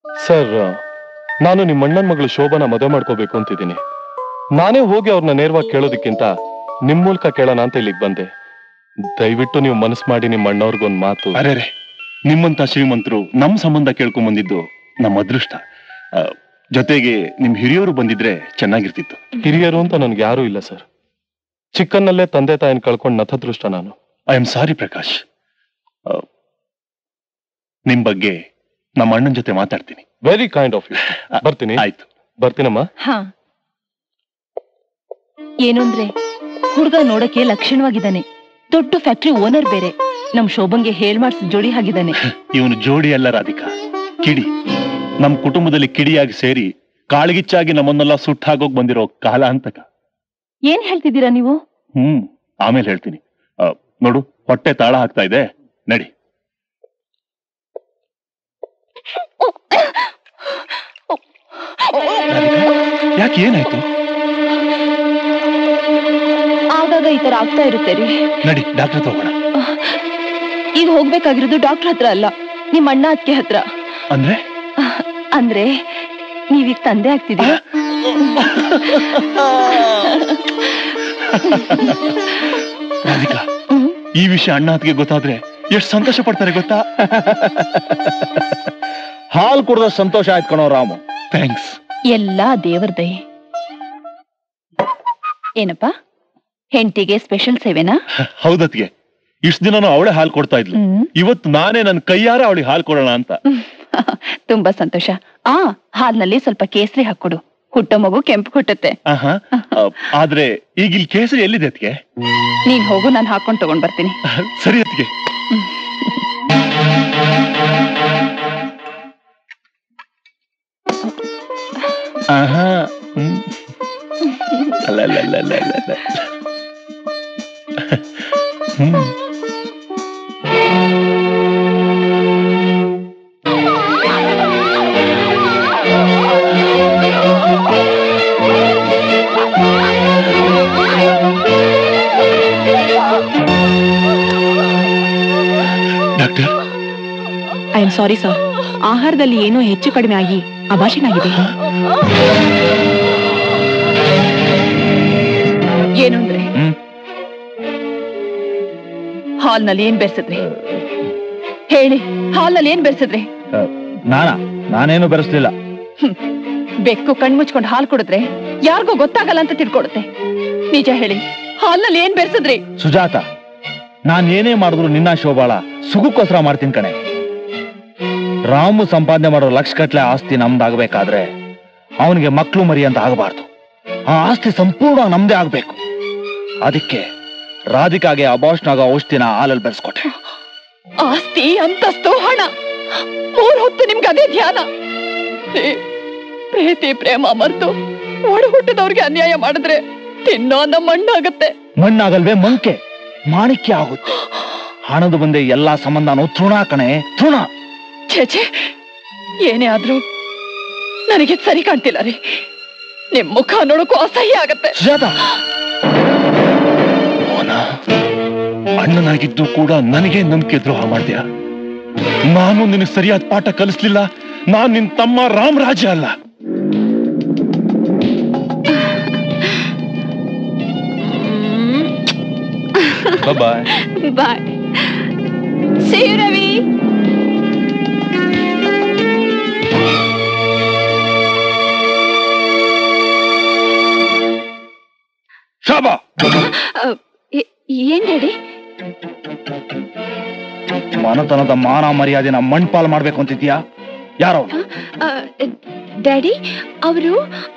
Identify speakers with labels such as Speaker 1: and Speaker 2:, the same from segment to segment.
Speaker 1: Sir ನಾನು ನಿಮ್ಮ ಅಣ್ಣನ ಮಗಳು ಶೋಭನ ಮದುವೆ ಮಾಡ್ಕೋಬೇಕು ಅಂತಿದ್ದೀನಿ ನಾನೇ ಹೋಗಿ ಅವ್ರನ್ನ ನೇರವಾಗಿ ಕೇಳೋದಕ್ಕಿಂತ ನಿಮ್ ಮೂಲಕ ಕೇಳೋಣ ಅಂತ ಇಲ್ಲಿಗೆ ಬಂದೆ ದಯವಿಟ್ಟು ನೀವು ಮನಸ್ಸು ಮಾಡಿ ನಿಮ್ಮ ಅಣ್ಣವ್ರಿಗೊಂದು ಮಾತು
Speaker 2: ಅರೆ ರೇ ನಿಮ್ಮಂತ ಶ್ರೀಮಂತರು ನಮ್ ಸಂಬಂಧ ಕೇಳ್ಕೊಂಡ್ ಬಂದಿದ್ದು ನಮ್ಮ ಅದೃಷ್ಟ ಆ, ಜೊತೆಗೆ ನಿಮ್ ಹಿರಿಯರು ಬಂದಿದ್ರೆ ಚೆನ್ನಾಗಿರ್ತಿತ್ತು
Speaker 1: ಹಿರಿಯರು ಅಂತ ನನ್ಗೆ ಯಾರೂ ಇಲ್ಲ ಸರ್ ಚಿಕ್ಕನ್ನಲ್ಲೇ ತಂದೆ ತಾಯಿನ ಕಳ್ಕೊಂಡು ನಥದೃಷ್ಟ ನಾನು
Speaker 2: ಐ ಆಮ್ ಸಾರಿ ಪ್ರಕಾಶ್ ಆ, ನಿಮ್ ಬಗ್ಗೆ ನಮ್ಮ ಅಣ್ಣನ ಜೊತೆ ಮಾತಾಡ್ತೀನಿ
Speaker 1: ವೆರಿ ಕೈಂಡ್ ಆಫ್ ಯು ಬರ್ತೀನಿ
Speaker 2: ಆಯ್ತು
Speaker 1: ಬರ್ತೀನಮ್ಮ
Speaker 3: ಹಾ ಏನು ಅಂದ್ರೆ ಹುಡುಗ ನೋಡಕ್ಕೆ ಲಕ್ಷಣವಾಗಿದ್ದಾನೆ ದೊಡ್ಡ ಫ್ಯಾಕ್ಟ್ರಿ ಓನರ್ ಬೇರೆ ನಮ್ ಶೋಭಂಗೆ ಹೇಳ್ ಮಾಡ್ಸಿ ಜೋಡಿ ಆಗಿದ್ದಾನೆ
Speaker 2: ಇವನು ಜೋಡಿ ಅಲ್ಲ ರಾಧಿಕಾ ಕಿಡಿ ನಮ್ ಕುಟುಂಬದಲ್ಲಿ ಕಿಡಿಯಾಗಿ ಸೇರಿ ಕಾಳ್ಗಿಚ್ಚಾಗಿ ನಮ್ಮನ್ನೆಲ್ಲ ಸುಟ್ಟಾಗೋಗ್ ಬಂದಿರೋ ಕಾಲ ಅಂತಕ
Speaker 3: ಏನ್ ಹೇಳ್ತಿದ್ದೀರಾ ನೀವು
Speaker 2: ಹ್ಮ್ ಆಮೇಲೆ ಹೇಳ್ತೀನಿ ಆ, ನೋಡು ಹೊಟ್ಟೆ ತಾಳ ಹಾಕ್ತಾ ಇದೆ ನಡಿ ಯಾಕೆ ಏನಾಯ್ತು
Speaker 3: ಆಗಾಗ ಈ ತರ ಆಗ್ತಾ ಇರುತ್ತೆ ರೀ
Speaker 2: ನಡಿ ಡಾಕ್ಟರ್ ತಗೋಣ
Speaker 3: ಈಗ ಹೋಗ್ಬೇಕಾಗಿರೋದು ಡಾಕ್ಟರ್ ಹತ್ರ ಅಲ್ಲ ನಿಮ್ ಅಣ್ಣ ಅದ್ಕೆ ಹತ್ರ
Speaker 2: ಅಂದ್ರೆ
Speaker 3: ಅಂದ್ರೆ ನೀವೀಗ ತಂದೆ ಆಗ್ತಿದ್ದೀರಾ
Speaker 2: ರಾಧಿಕಾ ಈ ವಿಷಯ ಅಣ್ಣ ಅತ್ತಿಗೆ ಗೊತ್ತಾದ್ರೆ ಎಷ್ಟು ಸಂತೋಷ ಪಡ್ತಾರೆ ಗೊತ್ತಾ
Speaker 4: ಹಾಲು ಕುಡ್ದ ಸಂತೋಷ ಆಯ್ತು ಕಣೋ ರಾಮು
Speaker 2: ಥ್ಯಾಂಕ್ಸ್
Speaker 3: ಎಲ್ಲಾ ದೇವರ ದಯೆ ಏನಪ್ಪ ಹೆಂಡತಿಗೆ ಸ್ಪೆಷಲ್ ಸೇವೆನಾ
Speaker 2: ಹೌದತ್ಗೆ ಇಷ್ಟ ದಿನ ಅವಳೆ ಹಾಲು ಕೊಡ್ತಾ ಇದ್ಲು
Speaker 3: ಹ್ಮ್
Speaker 2: ಇವತ್ತು ನಾನೇ ನನ್ನ ಕೈಯಾರ ಅವಳಿಗೆ ಹಾಲು ಕೊಡೋಣ ಅಂತ
Speaker 3: ತುಂಬಾ ಸಂತೋಷ ಆ ಹಾಲ್ನಲ್ಲಿ ಸ್ವಲ್ಪ ಕೇಸರಿ ಹಾಕೊಡು ಹುಟ್ಟೋ ಮಗು ಕೆಂಪು ಹುಟ್ಟುತ್ತೆ
Speaker 2: ಆಹಾ ಆ, ಆದ್ರೆ ಈಗ ಇಲ್ಲಿ ಕೇಸರಿ ಎಲ್ಲಿದೆ ಅತ್ಗೆ
Speaker 3: ನೀನ್ ಹೋಗು ನಾನು ಹಾಕೊಂಡ್ ತಗೊಂಡ್ ಬರ್ತೀನಿ
Speaker 2: ಸರಿ ಅತ್ಗೆ ಆಹಾ ಹ್ಮ್. ಅಲ್ಲ ಅಲ್ಲ ಅಲ್ಲ ಅಲ್ಲ ಅಲ್ಲ ಅಲ್ಲ. Hmm doctor
Speaker 5: I am sorry sir ಆಹಾರದಲ್ಲಿ ಏನೋ ಹೆಚ್ಚು ಕಡಿಮೆ ಆಗಿ ಅಭಾಷಣಾಗಿದೆ
Speaker 3: ಏನು ಅಂದ್ರೆ
Speaker 2: ಹ್ಮ್.
Speaker 3: ಹಾಲ್ನಲ್ಲಿ ಏನ್ ಬೆರೆಸಿದ್ರಿ ಹೇಳಿ ಹಾಲ್ನಲ್ಲಿ ಏನ್ ಬೆರೆಸಿದ್ರಿ
Speaker 4: ನಾನಾ ನಾನೇನು ಬೆರೆಸ್ಲಿಲ್ಲ
Speaker 3: ಬೆಕ್ಕು ಕಣ್ ಮುಚ್ಕೊಂಡು ಹಾಲು ಕುಡಿದ್ರೆ ಯಾರಿಗೂ ಗೊತ್ತಾಗಲ್ಲ ಅಂತ ತಿಳ್ಕೊಡುತ್ತೆ ನಿಜ ಹೇಳಿ ಹಾಲ್ನಲ್ಲಿ ಏನ್ ಬೆರೆಸಿದ್ರಿ
Speaker 4: ಸುಜಾತ ನಾನ್ ಏನೇ ಮಾಡಿದ್ರು ನಿನ್ನ ಶೋಭಾಳ ಸುಖಕ್ಕೋಸ್ಕರ ಮಾಡ್ತೀನಿ ಕಣೆ ರಾಮು ಸಂಪಾದನೆ ಮಾಡೋ ಲಕ್ಷ ಗಟ್ಲೆ ಆಸ್ತಿ ನಮ್ದಾಗಬೇಕಾದ್ರೆ ಅವನಿಗೆ ಮಕ್ಕಳು ಮರಿ ಅಂತ ಆಗಬಾರ್ದು ಆ ಆಸ್ತಿ ಸಂಪೂರ್ಣ ನಮ್ದೇ ಆಗ್ಬೇಕು ಅದಕ್ಕೆ ರಾಧಿಕಾಗೆ ಅಬಾಷನ್ ಆಗೋ ಔಷಧಿನ ಹಾಲಲ್ಲಿ ಬೆರೆಸ್ಕೊಟ್ಟೆ
Speaker 3: ಆಸ್ತಿ ಅಂತಸ್ತು ಹಣ ಮೂರ್ ಹೊತ್ತು ನಿಮ್ಗೆ ಅದೇ ಧ್ಯಾನ ಏ, ಪ್ರೀತಿ ಪ್ರೇಮ ಮರ್ತು ಒಡ ಹುಟ್ಟಿದವ್ರಿಗೆ ಅನ್ಯಾಯ ಮಾಡಿದ್ರೆ ತಿನ್ನೋ ನಮ್ಮ ಮಣ್ಣಾಗತ್ತೆ
Speaker 4: ಮಣ್ಣಾಗಲ್ವೇ ಮಂಕೆ ಮಾಣಿಕ್ಯ ಆಗುತ್ತೆ ಹಣದ ಮುಂದೆ ಎಲ್ಲಾ ಸಂಬಂಧನೂ ತೃಣ ಕಣೆ ತೃಣ
Speaker 3: ಛೇ ಛೇ ಏನೇ ಆದ್ರೂ ನನಗೆ ಸರಿ ಕಾಣ್ತಿಲ್ಲ ರೀ ನಿಮ್ ಮುಖ ನೋಡಕ್ಕೂ ಅಸಹ್ಯ ಆಗತ್ತೆ
Speaker 4: ಸುಜಾತ
Speaker 2: ಮೋನ ಅಣ್ಣನಾಗಿದ್ದು ಕೂಡ ನನಗೆ ನಂಬಿಕೆ ದ್ರೋಹ ಮಾಡ್ದ್ಯಾ ನಾನು ನಿನಗೆ ಸರಿಯಾದ ಪಾಠ ಕಲಿಸ್ಲಿಲ್ಲ ನಾನ್ ನಿನ್ ತಮ್ಮ ರಾಮರಾಜ ಅಲ್ಲ
Speaker 1: ಬಾಯ್
Speaker 3: ಬಾಯ್ ಸಿ ರವಿ
Speaker 4: ಶಾಬಾ
Speaker 3: ಏನ್ ಡ್ಯಾಡಿ
Speaker 4: ಮನತನದ ಮಾನ ಮರ್ಯಾದೆನ ಮಣ್ಪಾಲ್ ಮಾಡ್ಬೇಕು ಅಂತಿದ್ಯಾ ಯಾರೋ
Speaker 3: ಡ್ಯಾಡಿ ಅವರು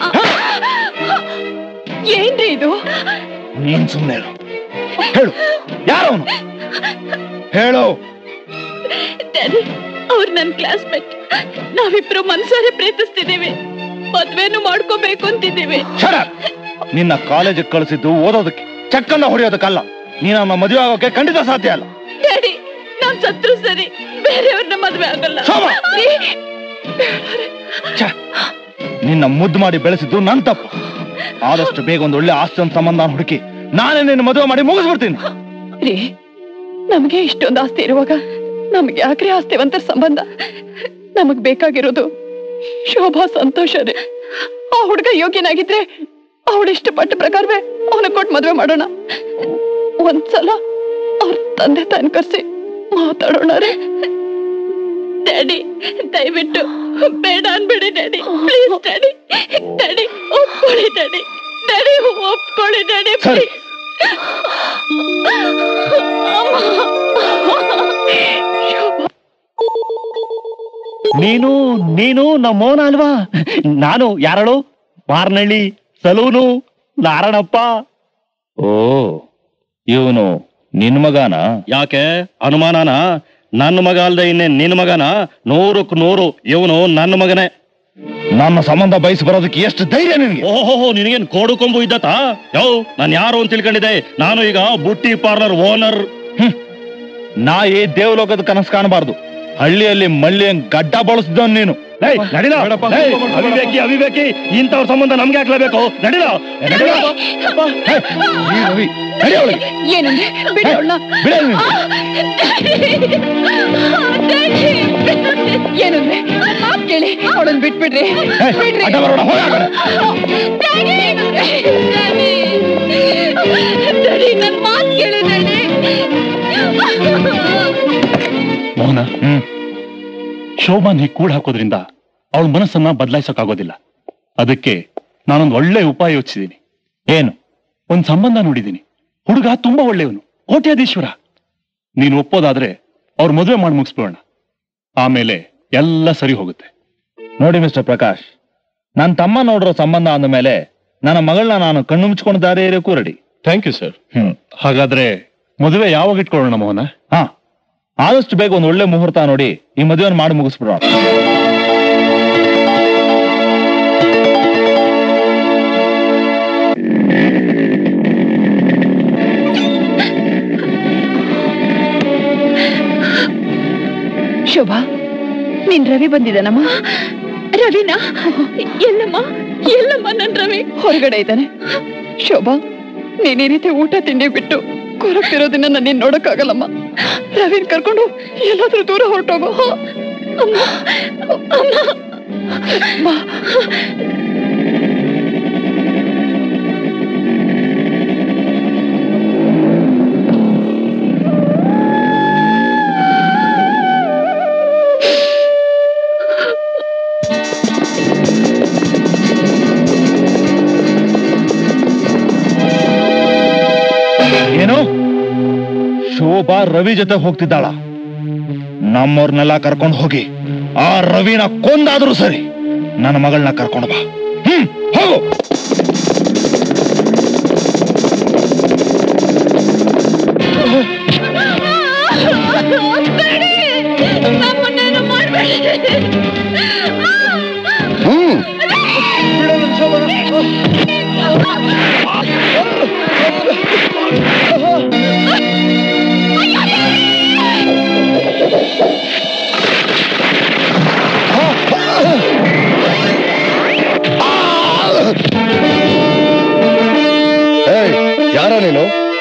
Speaker 3: ಏನ್ರಿ ಇದು
Speaker 4: ನೀನ್ ಸುಮ್ನೆ ಇರು. ಹೇಳು ಯಾರವನು ಹೇಳು
Speaker 3: ಡ್ಯಾಡಿ ಅವ್ರು ನನ್ ಕ್ಲಾಸ್ಮೇಟ್ ನಾವಿಬ್ರು ಮನ್ಸಾರೆ ಪ್ರೀತಿಸ್ತಿದೀವಿ ಮದ್ವೆನು ಮಾಡ್ಕೋಬೇಕು ಅಂತಿದ್ದೀವಿ
Speaker 4: ಶರ ನಿನ್ನ ಕಾಲೇಜಿಗೆ ಕಳಿಸಿದ್ದು ಓದೋದಕ್ಕೆ ಚಕ್ಕನ್ನ ಹೊಡೆಯೋದಕ್ಕಲ್ಲ ನೀನು ನಮ್ಮ ಮದುವೆ ಆಗೋಕೆ ಖಂಡಿತ ಸಾಧ್ಯ ಅಲ್ಲ
Speaker 3: ಡ್ಯಾಡಿ ನಾನ್ ಸತ್ರು ಸರಿ ಬೇರೆಯವ್ರನ್ನ ಮದ್ವೆ ಆಗಲ್ಲ
Speaker 4: ಶೋಭಾ!
Speaker 3: ರೀ,
Speaker 4: ಛೆ, ನಿನ್ನ ಮುದ್ದು ಮಾಡಿ ಬೆಳೆಸಿದ್ದು ನನ್ ತಪ್ಪು ಆದಷ್ಟು ಬೇಗ ಒಂದು ಒಳ್ಳೆ ಆಸ್ತಿ ಒಂದು ಸಂಬಂಧ ಹುಡುಕಿ ನಾನೇ ನಿನ್ನ ಮದುವೆ ಮಾಡಿ ಮುಗಿಸ್ಬಿಡ್ತೀನಿ
Speaker 3: ರೀ ನಮ್ಗೆ ಇಷ್ಟೊಂದು ಆಸ್ತಿ ಇರುವಾಗ ನಮ್ಗೆ ಯಾಕ್ರಿ ಆಸ್ತಿವಂತರ ಸಂಬಂಧ ನಮಗ್ ಬೇಕಾಗಿರೋದು ಶೋಭಾ ಸಂತೋಷ ರೀ ಆ ಹುಡುಗ ಯೋಗ್ಯನಾಗಿದ್ರೆ ಅವಳು ಇಷ್ಟಪಟ್ಟ ಪ್ರಕಾರವೇ ಅವನ ಕೊಟ್ಟು ಮದ್ವೆ ಮಾಡೋಣ ಒಂದ್ಸಲ ಅವ್ರ ತಂದೆ ತಾನು ಕರ್ಸಿ ಮಾತಾಡೋಣ ರೀ ಡ್ಯಾಡಿ ದಯವಿಟ್ಟು ಬೇಡ ಅನ್ಬೇಡಿ ಡ್ಯಾಡಿ ಪ್ಲೀಸ್ ಡ್ಯಾಡಿ ಡ್ಯಾಡಿ ಒಪ್ಕೊಳ್ಳಿ ಡ್ಯಾಡಿ ಡ್ಯಾಡಿ ಒಪ್ಕೊಳ್ಳಿ ಡ್ಯಾಡಿ
Speaker 4: ಸರಿ.
Speaker 2: ನೀನು ನೀನು ನಮ್ಮೋನ ಅಲ್ವಾ ನಾನು ಯಾರಳು ಮಾರ್ನಳ್ಳಿ ಸಲೂನು ನಾರಾಯಣಪ್ಪ
Speaker 4: ಓ ಇವನು ನಿನ್ ಮಗನ
Speaker 2: ಯಾಕೆ ಅನುಮಾನನ ನನ್ನ ಮಗ ಅಲ್ದೆ ಇನ್ನೇ ನಿನ್ನ ಮಗನ ನೂರಕ್ಕೆ ನೂರು ಇವನು ನನ್ನ ಮಗನೇ
Speaker 4: ನನ್ನ ಸಂಬಂಧ ಬಯಸಿ ಬರೋದಕ್ಕೆ ಎಷ್ಟು ಧೈರ್ಯ ನಿನಗೆ
Speaker 2: ಓಹೋ ನಿನಗೇನ್ ಕೋಡು ಕೊಂಬು ಇದ್ದತಾ ಯೋ ನಾನು ಯಾರು ಅಂತ ತಿಳ್ಕೊಂಡಿದ್ದೆ ನಾನು ಈಗ ಬುಟ್ಟಿ ಪಾರ್ಲರ್ ಓನರ್
Speaker 4: ನಾ ಈ ದೇವಲೋಕದ ಕನಸು ಕಾಣಬಾರ್ದು ಹಳ್ಳಿಯಲ್ಲಿ ಮಳ್ಳಿ ಗಡ್ಡ ಬಳಸಿದವನ್ ನೀನು
Speaker 2: ನಡಿಲ ಅವಿವೇಕಿ ಅವಿವೇಕಿ ಇಂಥವ್ರ ಸಂಬಂಧ ನಮ್ಗೆ ಹಾಕ್ಲೇಬೇಕು ನಡಿಲ ನಡಿಲ
Speaker 4: ಹೇ, ಈ ರವಿ, ನಡಿ ಒಳಗೆ.
Speaker 3: ಏನಂದ್ರೆ ಬಿಡೋಣ
Speaker 4: ಬಿಡು ನೀನು.
Speaker 3: ಏನಂದ್ರೆ ಮಾತ್ ಕೇಳಿ ಅವಳನ್ ಬಿಟ್ಬಿಡ್ರಿ
Speaker 4: ಹೇ,
Speaker 3: ಬಿಡ್ರಿ
Speaker 4: ಅಡ್ಡ ಬರೋಣ, ಹೋಗ್ ಆ ಕಡೆ.
Speaker 3: ಡ್ಯಾಡಿ, ಡ್ಯಾಡಿ, ಡ್ಯಾಡಿ, ನನ್ ಮಾತ್ ಕೇಳಿ ಡ್ಯಾಡಿ.
Speaker 2: ಮೋಹನ
Speaker 4: ಹ್ಮ್
Speaker 2: ಶೋಭಾ ನೀ ಕೂಡ ಹಾಕೋದ್ರಿಂದ ಅವಳ ಮನಸ್ಸನ್ನ ಬದಲಾಯಿಸೋಕ್ಕಾಗೋದಿಲ್ಲ ಅದಕ್ಕೆ ನಾನೊಂದು ಒಳ್ಳೆ ಉಪಾಯ ಯೋಚಿಸಿದ್ದೀನಿ
Speaker 4: ಏನು
Speaker 2: ಒಂದ್ ಸಂಬಂಧ ನೋಡಿದ್ದೀನಿ ಹುಡುಗ ತುಂಬಾ ಒಳ್ಳೆಯವನು ಕೋಟ್ಯಾಧೀಶ್ವರ ನೀನು ಒಪ್ಪೋದಾದ್ರೆ ಅವ್ರ ಮದುವೆ ಮಾಡಿ ಮುಗಿಸ್ಬಿಡೋಣ ಆಮೇಲೆ ಎಲ್ಲ ಸರಿ ಹೋಗುತ್ತೆ
Speaker 4: ನೋಡಿ ಮಿಸ್ಟರ್ ಪ್ರಕಾಶ್ ನನ್ನ ತಮ್ಮ ನೋಡಿರೋ ಸಂಬಂಧ ಅಂದ ಮೇಲೆ ನನ್ನ ಮಗಳನ್ನ ನಾನು ಕಣ್ಣು ಮುಚ್ಕೊಂಡು ದಾರಿ ಇರೋಕ್ಕೂ ready
Speaker 1: thank you sir
Speaker 4: hmm
Speaker 2: ಹಾಗಾದ್ರೆ ಮದುವೆ ಯಾವಾಗ ಇಟ್ಕೊಳ್ಳೋಣ ಮೋಹನ
Speaker 4: ಹಾ ಆದಷ್ಟು ಬೇಗ ಒಂದು ಒಳ್ಳೆ ಮುಹೂರ್ತ ನೋಡಿ ಈ ಮದುವೆನ ಮಾಡಿ ಮುಗಿಸ್ಬಿಡೋಣ
Speaker 3: ಶೋಭಾ ನಿನ್ ರವಿ ಬಂದಿದ್ದಾನಮ್ಮ ರವಿನ ಎಲ್ಲಮ್ಮ ಎಲ್ಲಮ್ಮ ನನ್ ರವಿ ಹೊರಗಡೆ ಇದ್ದಾನೆ ಶೋಭಾ ನೀನ್ ಈ ರೀತಿ ಊಟ ತಿಂಡಿ ಬಿಟ್ಟು ಕೊರಗ್ತಿರೋದನ್ನ ನಾನು ನೀನ್ ನೋಡಕ್ಕಾಗಲ್ಲಮ್ಮ ರವಿನ್ ಕರ್ಕೊಂಡು ಎಲ್ಲಾದ್ರೂ ದೂರ ಹೊರಟೋಗು ಅಮ್ಮ ಅಮ್ಮ ಅಮ್ಮ.
Speaker 4: ಏನು ಶೋಭಾ ರವಿ ಜೊತೆ ಹೋಗ್ತಿದ್ದಾಳ ನಮ್ಮವ್ರನ್ನೆಲ್ಲ ಕರ್ಕೊಂಡು ಹೋಗಿ ಆ ರವಿನ ಕೊಂದಾದ್ರೂ ಸರಿ ನನ್ನ ಮಗಳನ್ನ ಕರ್ಕೊಂಡು ಬಾ ಹ್ಮ್ ಹೋಗು
Speaker 1: ಯಾರ ನೀನು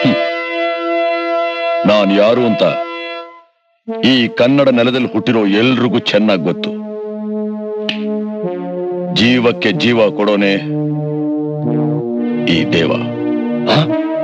Speaker 1: ನಾನು ಯಾರು ಅಂತ ಈ ಕನ್ನಡ ನೆಲದಲ್ಲಿ ಹುಟ್ಟಿರೋ ಎಲ್ರಿಗೂ ಚೆನ್ನಾಗಿ ಗೊತ್ತು ಜೀವಕ್ಕೆ ಜೀವ ಕೊಡೋನೆ ಈ ದೇವ ಆ?